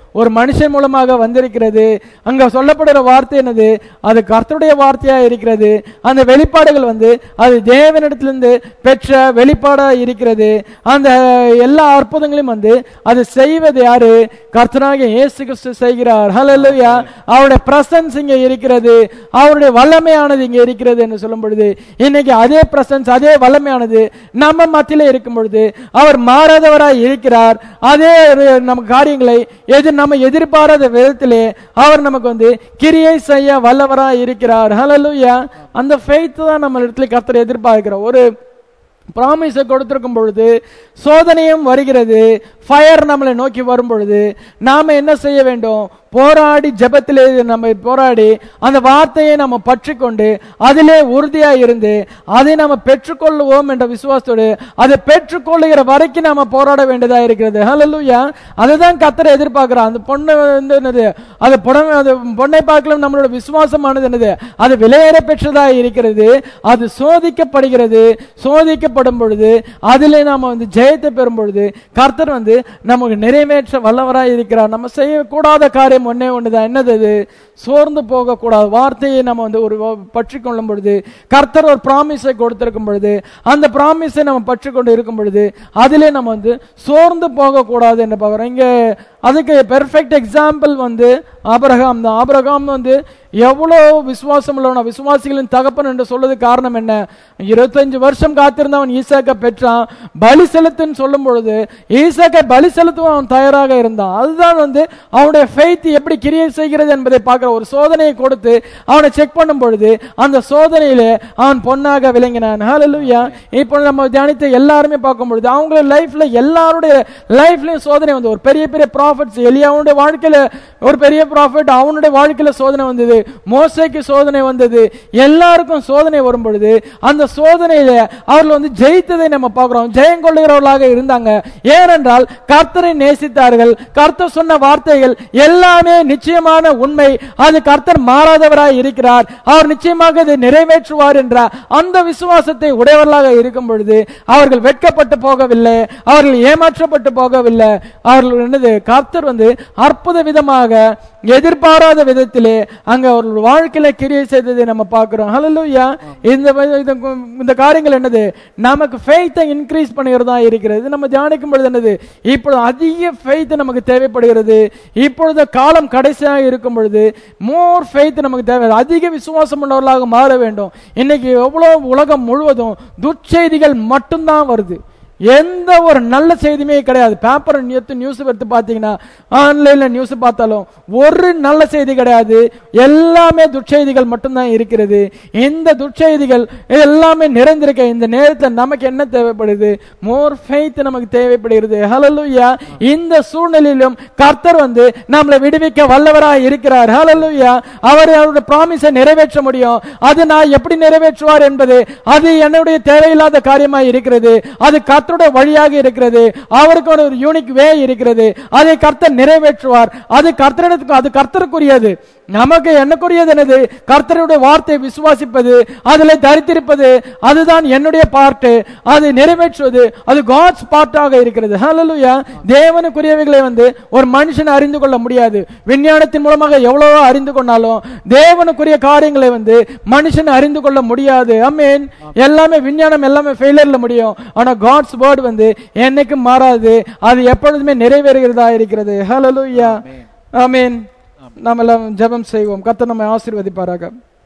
S1: ஒரு மனுஷன் மூலமாக வந்திருக்கிறது அங்க சொல்லப்படுகிற வார்த்தை என்னது அது கர்த்தருடைய வார்த்தையா இருக்கிறது அந்த வெளிப்பாடுகள் வந்து அது தேவனிடத்திலிருந்து பெற்ற வெளிப்பாடா இருக்கிறது அந்த எல்லா அற்புதங்களையும் வந்து அது செய்வது யாரு கர்த்தனாகிய இயேசு கிறிஸ்து செய்கிறார் ஹalleluya அவருடைய பிரசன்ஸ் இங்க இருக்கிறது அவருடைய வல்லமையானது இங்க இருக்கிறது என்று சொல்லும் பொழுது இன்னைக்கு அதே பிரசன்ஸ் அதே வல்லமையானது நம்ம மத்தியில இருக்கும் பொழுது அவர் மாறாதவராய் இருக்கிறார் அதே ஒரு நம்ம காரியங்களை எது நம்ம எதிர்பாராத விதத்திலே அவர் நமக்கு வந்து கிரியை செய்ய வல்லவராய் இருக்கிறார் ஹalleluya அந்த ஃபெய்த் தான் நம்ம இடத்துல கர்த்தர் எதிர்பார்க்கிறோம் ஒரு ப்ராமிஸை கொடுத்திருக்கும் பொழுது சோதனையும் வருகிறது ஃபயர் நம்மளை நோக்கி வரும் பொழுது நாம என்ன செய்ய வேண்டும் போராடி ஜெபத்திலே நம்ம போராடி அந்த வார்த்தையை நம்ம பற்றிக்கொண்டு அதிலே உறுதியா இருந்து அதை நம்ம பெற்றுக்கொள்ளுவோம் என்ற விசுவாசத்தோடு அதை பெற்றுக்கொள்ளுகிற வரைக்கும் நாம போராட வேண்டியதா இருக்கிறது ஹalleluya அதுதான் கத்தரை எதிர்பார்க்கிறான் அந்த பொண்ணு வந்து என்னது அது புடவை அது பொண்ணை பார்க்கலாம் நம்மளோட விசுவாசமானது என்னது அது விலையேற பெற்றதா இருக்கிறது அது சோதிக்கப்படுகிறது சோதிக்கப்படும் பொழுது அதிலே நாம வந்து ஜெயத்தை பெறும் பொழுது கர்த்தர் வந்து நமக்கு நிறைவேற்ற வல்லவராய் இருக்கிறார் நம்ம செய்யக்கூடாத காரியம் ஒண்ணே ஒண்ணுதான் என்னது அது சோர்ந்து போகக்கூடாது வார்த்தையை நம்ம வந்து ஒரு பற்றி கொள்ளும் பொழுது கர்த்தர் ஒரு ப்ராமிஸை கொடுத்திருக்கும் பொழுது அந்த ப்ராமிஸை நம்ம பற்றி கொண்டு இருக்கும் பொழுது அதிலே நம்ம வந்து சோர்ந்து போகக்கூடாது என்று பார்க்குறோம் இங்க அதுக்கு பெர்ஃபெக்ட் எக்ஸாம்பிள் வந்து ஆபிரகாம் தான் ஆபிரகாம் வந்து எவ்வளோ விசுவாசம் உள்ளவன விசுவாசிகளின் தகப்பன் என்று சொல்றது காரணம் என்ன இருபத்தஞ்சு வருஷம் காத்திருந்தவன் ஈசாக்க பெற்றான் பலி செலுத்துன்னு சொல்லும் பொழுது ஈசாக்கை பலி செலுத்தவும் அவன் தயாராக இருந்தான் அதுதான் வந்து அவனுடைய ஃபெய்த் எப்படி கிரியை செய்கிறது என்பதை பார்க்கிற ஒரு சோதனையை கொடுத்து அவனை செக் பண்ணும் பொழுது அந்த சோதனையிலே அவன் பொன்னாக விளங்கினான் ஹalleluya இப்போ நம்ம தியானித்த எல்லாருமே பார்க்கும் பொழுது அவங்களோட லைஃப்ல எல்லாருடைய லைஃப்லயும் சோதனை வந்து ஒரு பெரிய பெரிய ப்ராஃபிட்ஸ் எலியாவுடைய வாழ்க்கையில ஒரு பெரிய ப்ராஃபிட் அவனுடைய வாழ்க்கையில சோதனை வந்தது மோசைக்கு சோதனை வந்தது எல்லாருக்கும் சோதனை வரும் பொழுது அந்த சோதனையில அவர்கள் வந்து ஜெயித்ததை நம்ம பார்க்கிறோம் ஜெயம் கொள்ளுகிறவர்களாக இருந்தாங்க ஏனென்றால் கர்த்தரை நேசித்தார்கள் கர்த்தர் சொன்ன வார்த்தைகள் எல்லாமே நிச்சயமான உண்மை அது கர்த்தர் மாறாதவராய் இருக்கிறார் அவர் நிச்சயமாக இதை நிறைவேற்றுவார் என்ற அந்த விசுவாசத்தை உடையவர்களாக இருக்கும் பொழுது அவர்கள் வெட்கப்பட்டு போகவில்லை அவர்கள் ஏமாற்றப்பட்டு போகவில்லை அவர்கள் என்னது கர்த்தர் வந்து அற்புத விதமாக எதிர்பாராத விதத்திலே அங்க அவர்கள் வாழ்க்கையில கிரியை செய்ததை நம்ம பார்க்கிறோம் ஹalleluya இந்த வ- இந்த கு- இந்த காரியங்கள் என்னது நமக்கு ஃபெய்த்தை இன்க்ரீஸ் பண்ணுகிறதா இருக்கிறது இது நம்ம தியானிக்கும் பொழுது என்னது இப்பொழுது அதிக ஃபெய்த் நமக்கு தேவைப்படுகிறது இப்பொழுது காலம் கடைசியாக இருக்கும் பொழுது மோர் ஃபெய்த் நமக்கு தேவை அதிக விசுவாசம் உள்ளவர்களாக மாற வேண்டும் இன்னைக்கு எவ்வளவு உலகம் முழுவதும் துர்ச்செய்திகள் மட்டும்தான் வருது எந்த ஒரு நல்ல செய்தியுமே கிடையாது பேப்பர் எடுத்து நியூஸ் எடுத்து பார்த்தீங்கன்னா ஆன்லைன்ல நியூஸ் பார்த்தாலும் ஒரு நல்ல செய்தி கிடையாது எல்லாமே துர்ச்செய்திகள் மட்டும்தான் இருக்கிறது இந்த துர்ச்செய்திகள் இது எல்லாமே நிறைந்திருக்க இந்த நேரத்தில் நமக்கு என்ன தேவைப்படுது மோர் ஃபெய்த் நமக்கு தேவைப்படுகிறது ஹalleluya இந்த சூழ்நிலையிலும் கர்த்தர் வந்து நம்மளை விடுவிக்க வல்லவராய் இருக்கிறார் ஹalleluya அவர் அவருடைய ப்ராமிஸை நிறைவேற்ற முடியும் அது நான் எப்படி நிறைவேற்றுவார் என்பது அது என்னுடைய தேவையில்லாத காரியமாய் இருக்கிறது அது கர்த்தருடைய வழியாக இருக்கிறது அவருக்கு ஒரு யூனிக் வே இருக்கிறது அதை கர்த்தர் நிறைவேற்றுவார் அது கர்த்தரிடத்துக்கு அது கர்த்தருக்குரியது நமக்கு என்னக்குரியது என்னது கர்த்தருடைய வார்த்தை விசுவாசிப்பது அதில் தரித்திருப்பது அதுதான் என்னுடைய பார்ட்டு அது நிறைவேற்றுவது அது காட்ஸ் பார்ட்டாக இருக்கிறது ஹalleluya தேவனுக்குரியவைகளை வந்து ஒரு மனுஷன் அறிந்து கொள்ள முடியாது விஞ்ஞானத்தின் மூலமாக எவ்வளவோ அறிந்து கொண்டாலும் தேவனுக்குரிய காரியங்களை வந்து மனுஷன் அறிந்து கொள்ள முடியாது அமீன் எல்லாமே விஞ்ஞானம் எல்லாமே ஃபெயிலியர்ல முடியும் ஆனா காட்ஸ் வேர்ட் வந்து என்னைக்கும் மாறாது அது எப்பொழுதுமே நிறைவேறுகிறதா இருக்கிறது ஹalleluya ஆமென் நாம் எல்லாம் ஜெபம் செய்வோம் கர்த்தர் நம்மை ஆசீர்வதிப்பாராக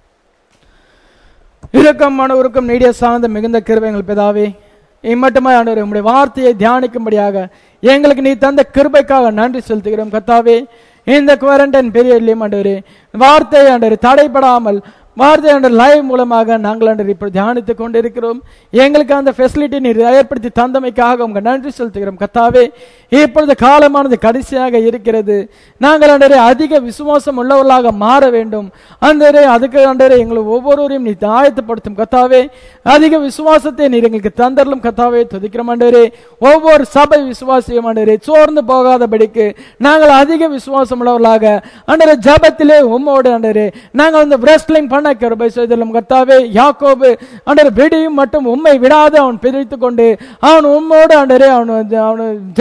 S1: இரக்கம் மனவுருக்கம் நீடிய சார்ந்த மிகுந்த கிருபைகள் பிதாவே இம்மட்டுமா ஆண்டவரே உம்முடைய வார்த்தையை தியானிக்கும்படியாக எங்களுக்கு நீ தந்த கிருபைக்காக நன்றி செலுத்துகிறோம் கத்தாவே இந்த குவாரண்டைன் பீரியட்லயும் ஆண்டவரே வார்த்தை ஆண்டவரே தடைபடாமல் வார்த்தை ஆண்டவர் லைவ் மூலமாக நாங்கள் ஆண்டவர் இப்போ தியானித்துக் கொண்டிருக்கிறோம் எங்களுக்கு அந்த ஃபெசிலிட்டி நீர் ஏற்படுத்தி தந்தமைக்காக உங்க நன்றி செலுத்துகிறோம் கத்தாவே இப்பொழுது காலமானது கடைசியாக இருக்கிறது நாங்கள் ஆண்டவரே அதிக விசுவாசம் உள்ளவர்களாக மாற வேண்டும் ஆண்டவரே அதுக்கு ஆண்டவரே எங்களை ஒவ்வொருவரையும் நீ ஆயத்தப்படுத்தும் கத்தாவே அதிக விசுவாசத்தை நீர் எங்களுக்கு தந்தரலும் கத்தாவே துதிக்கிறோம் ஆண்டவரே ஒவ்வொரு சபை விசுவாசியும் ஆண்டவரே சோர்ந்து போகாதபடிக்கு நாங்கள் அதிக விசுவாசம் உள்ளவர்களாக ஆண்டவரே ஜபத்திலே உம்மோடு ஆண்டவரே நாங்கள் வந்து wrestling பண்ண கிருபை செய்தலும் கத்தாவே யாக்கோபு ஆண்டவர் வெடியும் மட்டும் உம்மை விடாது அவன் பிரித்து கொண்டு அவன் உம்மோடு ஆண்டவரே அவன் வந்து அவன் ஜெயித்தான்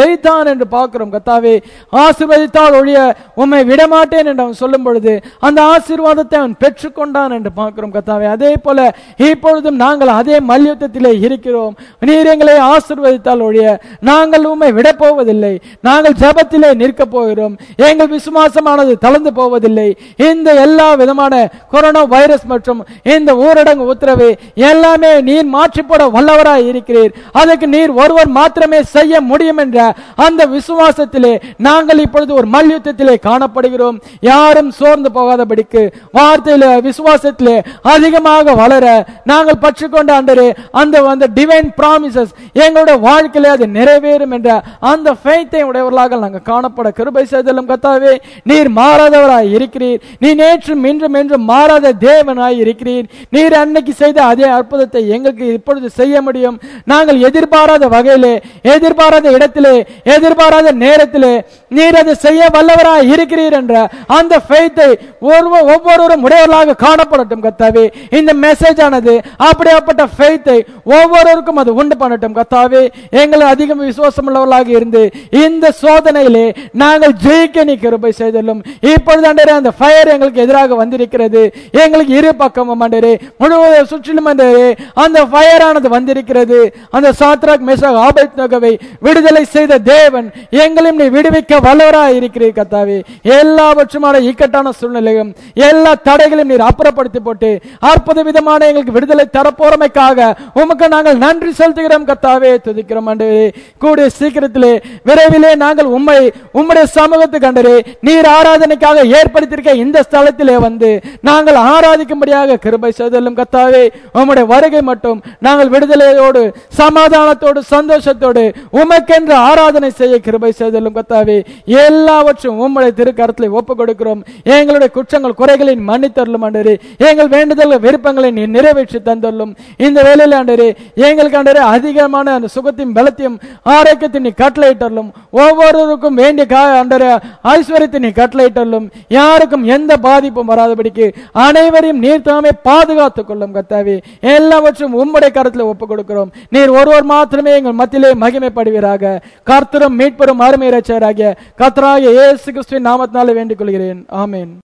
S1: கொண்டான் என்று பார்க்கிறோம் கத்தாவே ஆசீர்வதித்தால் ஒழிய உம்மை விடமாட்டேன் என்று அவன் சொல்லும் பொழுது அந்த ஆசீர்வாதத்தை அவன் பெற்றுக்கொண்டான் என்று பார்க்கிறோம் கத்தாவே அதே போல இப்பொழுதும் நாங்கள் அதே மல்யுத்தத்திலே இருக்கிறோம் நீர் எங்களை ஆசீர்வதித்தால் ஒழிய நாங்கள் உம்மை விடப் போவதில்லை நாங்கள் ஜெபத்திலே நிற்கப் போகிறோம் எங்கள் விசுவாசமானது தளர்ந்து போவதில்லை இந்த எல்லா விதமான கொரோனா வைரஸ் மற்றும் இந்த ஊரடங்கு உத்தரவு எல்லாமே நீர் மாற்றி போட வல்லவராய் இருக்கிறீர் அதுக்கு நீர் ஒருவர் மாத்திரமே செய்ய முடியும் என்ற அந்த விசுவாசத்திலே நாங்கள் இப்பொழுது ஒரு மல்யுத்தத்திலே காணப்படுகிறோம் யாரும் சோர்ந்து போகாதபடிக்கு வார்த்தையில விசுவாசத்திலே அதிகமாக வளர நாங்கள் பற்றுக்கொண்ட ஆண்டரே அந்த அந்த டிவைன் ப்ராமிசஸ் எங்களுடைய வாழ்க்கையிலே அது நிறைவேறும் என்ற அந்த ஃபெய்த்தை உடையவர்களாக நாங்கள் காணப்பட கிருபை செய்தலும் கத்தாவே நீர் மாறாதவராய் இருக்கிறீர் நீ நேற்றும் இன்றும் என்றும் மாறாத தேவனாய் இருக்கிறீர் நீர் அன்னைக்கு செய்த அதே அற்புதத்தை எங்களுக்கு இப்பொழுது செய்ய முடியும் நாங்கள் எதிர்பாராத வகையிலே எதிர்பாராத இடத்திலே எதிர்பாராத நேரத்திலே நீர் அதை செய்ய வல்லவராய் இருக்கிறீர் என்ற அந்த ஃபெய்த்தை ஒவ்வொரு ஒவ்வொருவரும் உடையவர்களாக காணப்படட்டும் கத்தாவே இந்த மெசேஜ் ஆனது அப்படியாப்பட்ட ஃபெய்த்தை ஒவ்வொருவருக்கும் அது உண்டு பண்ணட்டும் கத்தாவே எங்களை அதிகம் விசுவாசம் உள்ளவர்களாக இருந்து இந்த சோதனையிலே நாங்கள் ஜெயிக்க நீ கிருபை செய்தலும் இப்பொழுது ஆண்டரே அந்த ஃபயர் எங்களுக்கு எதிராக வந்திருக்கிறது எங்களுக்கு இரு பக்கமும் ஆண்டரே முழுவதும் சுற்றிலும் ஆண்டரே அந்த ஃபயர் ஆனது வந்திருக்கிறது அந்த சாத்ராக் மேசாக் ஆபத் நகவை விடுதலை செய்த தேவன் எங்களையும் நீ விடுவிக்க வல்லவராய் இருக்கிறீர் கத்தாவே எல்லாவற்றுமான இக்கட்டான சூழ்நிலையும் எல்லா தடைகளையும் நீர் அப்புறப்படுத்தி போட்டு அற்புத விதமான எங்களுக்கு விடுதலை தரப்போறமைக்காக உமக்கு நாங்கள் நன்றி செலுத்துகிறோம் கத்தாவே துதிக்கிறோம் ஆண்டவரே கூடிய சீக்கிரத்திலே விரைவிலே நாங்கள் உம்மை உம்முடைய சமூகத்துக்கு ஆண்டரே நீர் ஆராதனைக்காக ஏற்படுத்தியிருக்க இந்த ஸ்தலத்திலே வந்து நாங்கள் ஆராதிக்கும்படியாக கிருபை செய்தலும் கத்தாவே உம்முடைய வருகை மட்டும் நாங்கள் விடுதலையோடு சமாதானத்தோடு சந்தோஷத்தோடு உமக்கென்று ஆராதனை செய்ய கிருபை செய்தலும் கத்தாவே எல்லாவற்றும் உம்முடைய திருக்கரத்தில் ஒப்பு கொடுக்கிறோம் எங்களுடைய குற்றங்கள் குறைகளை மன்னித்தரலும் ஆண்டரே எங்கள் வேண்டுதல் விருப்பங்களை நீ நிறைவேற்றி தந்தரலும் இந்த வேலையில் ஆண்டரே எங்களுக்கு ஆண்டரே அதிகமான அந்த சுகத்தையும் பலத்தையும் ஆரோக்கியத்தை நீ கட்டளையிட்டரலும் ஒவ்வொருவருக்கும் வேண்டிய கா ஆண்டரே ஐஸ்வர்யத்தை நீ கட்டளையிட்டரலும் யாருக்கும் எந்த பாதிப்பும் வராதபடிக்கு அனைவரையும் நீர் தாமே பாதுகாத்துக் கொள்ளும் கத்தாவே எல்லாவற்றும் உம்முடைய கரத்தில் ஒப்பு கொடுக்கிறோம் நீர் ஒருவர் மாத்திரமே எங்கள் மத்தியிலே மகிமைப்படுவீராக கர்த்தரும் மீட்பெரும் அருமை ரச்சராகிய கர்த்தராகிய இயேசு கிறிஸ்துவின் நாமத்தினாலே வேண்டிக் கொள்கிறேன் ஆமென்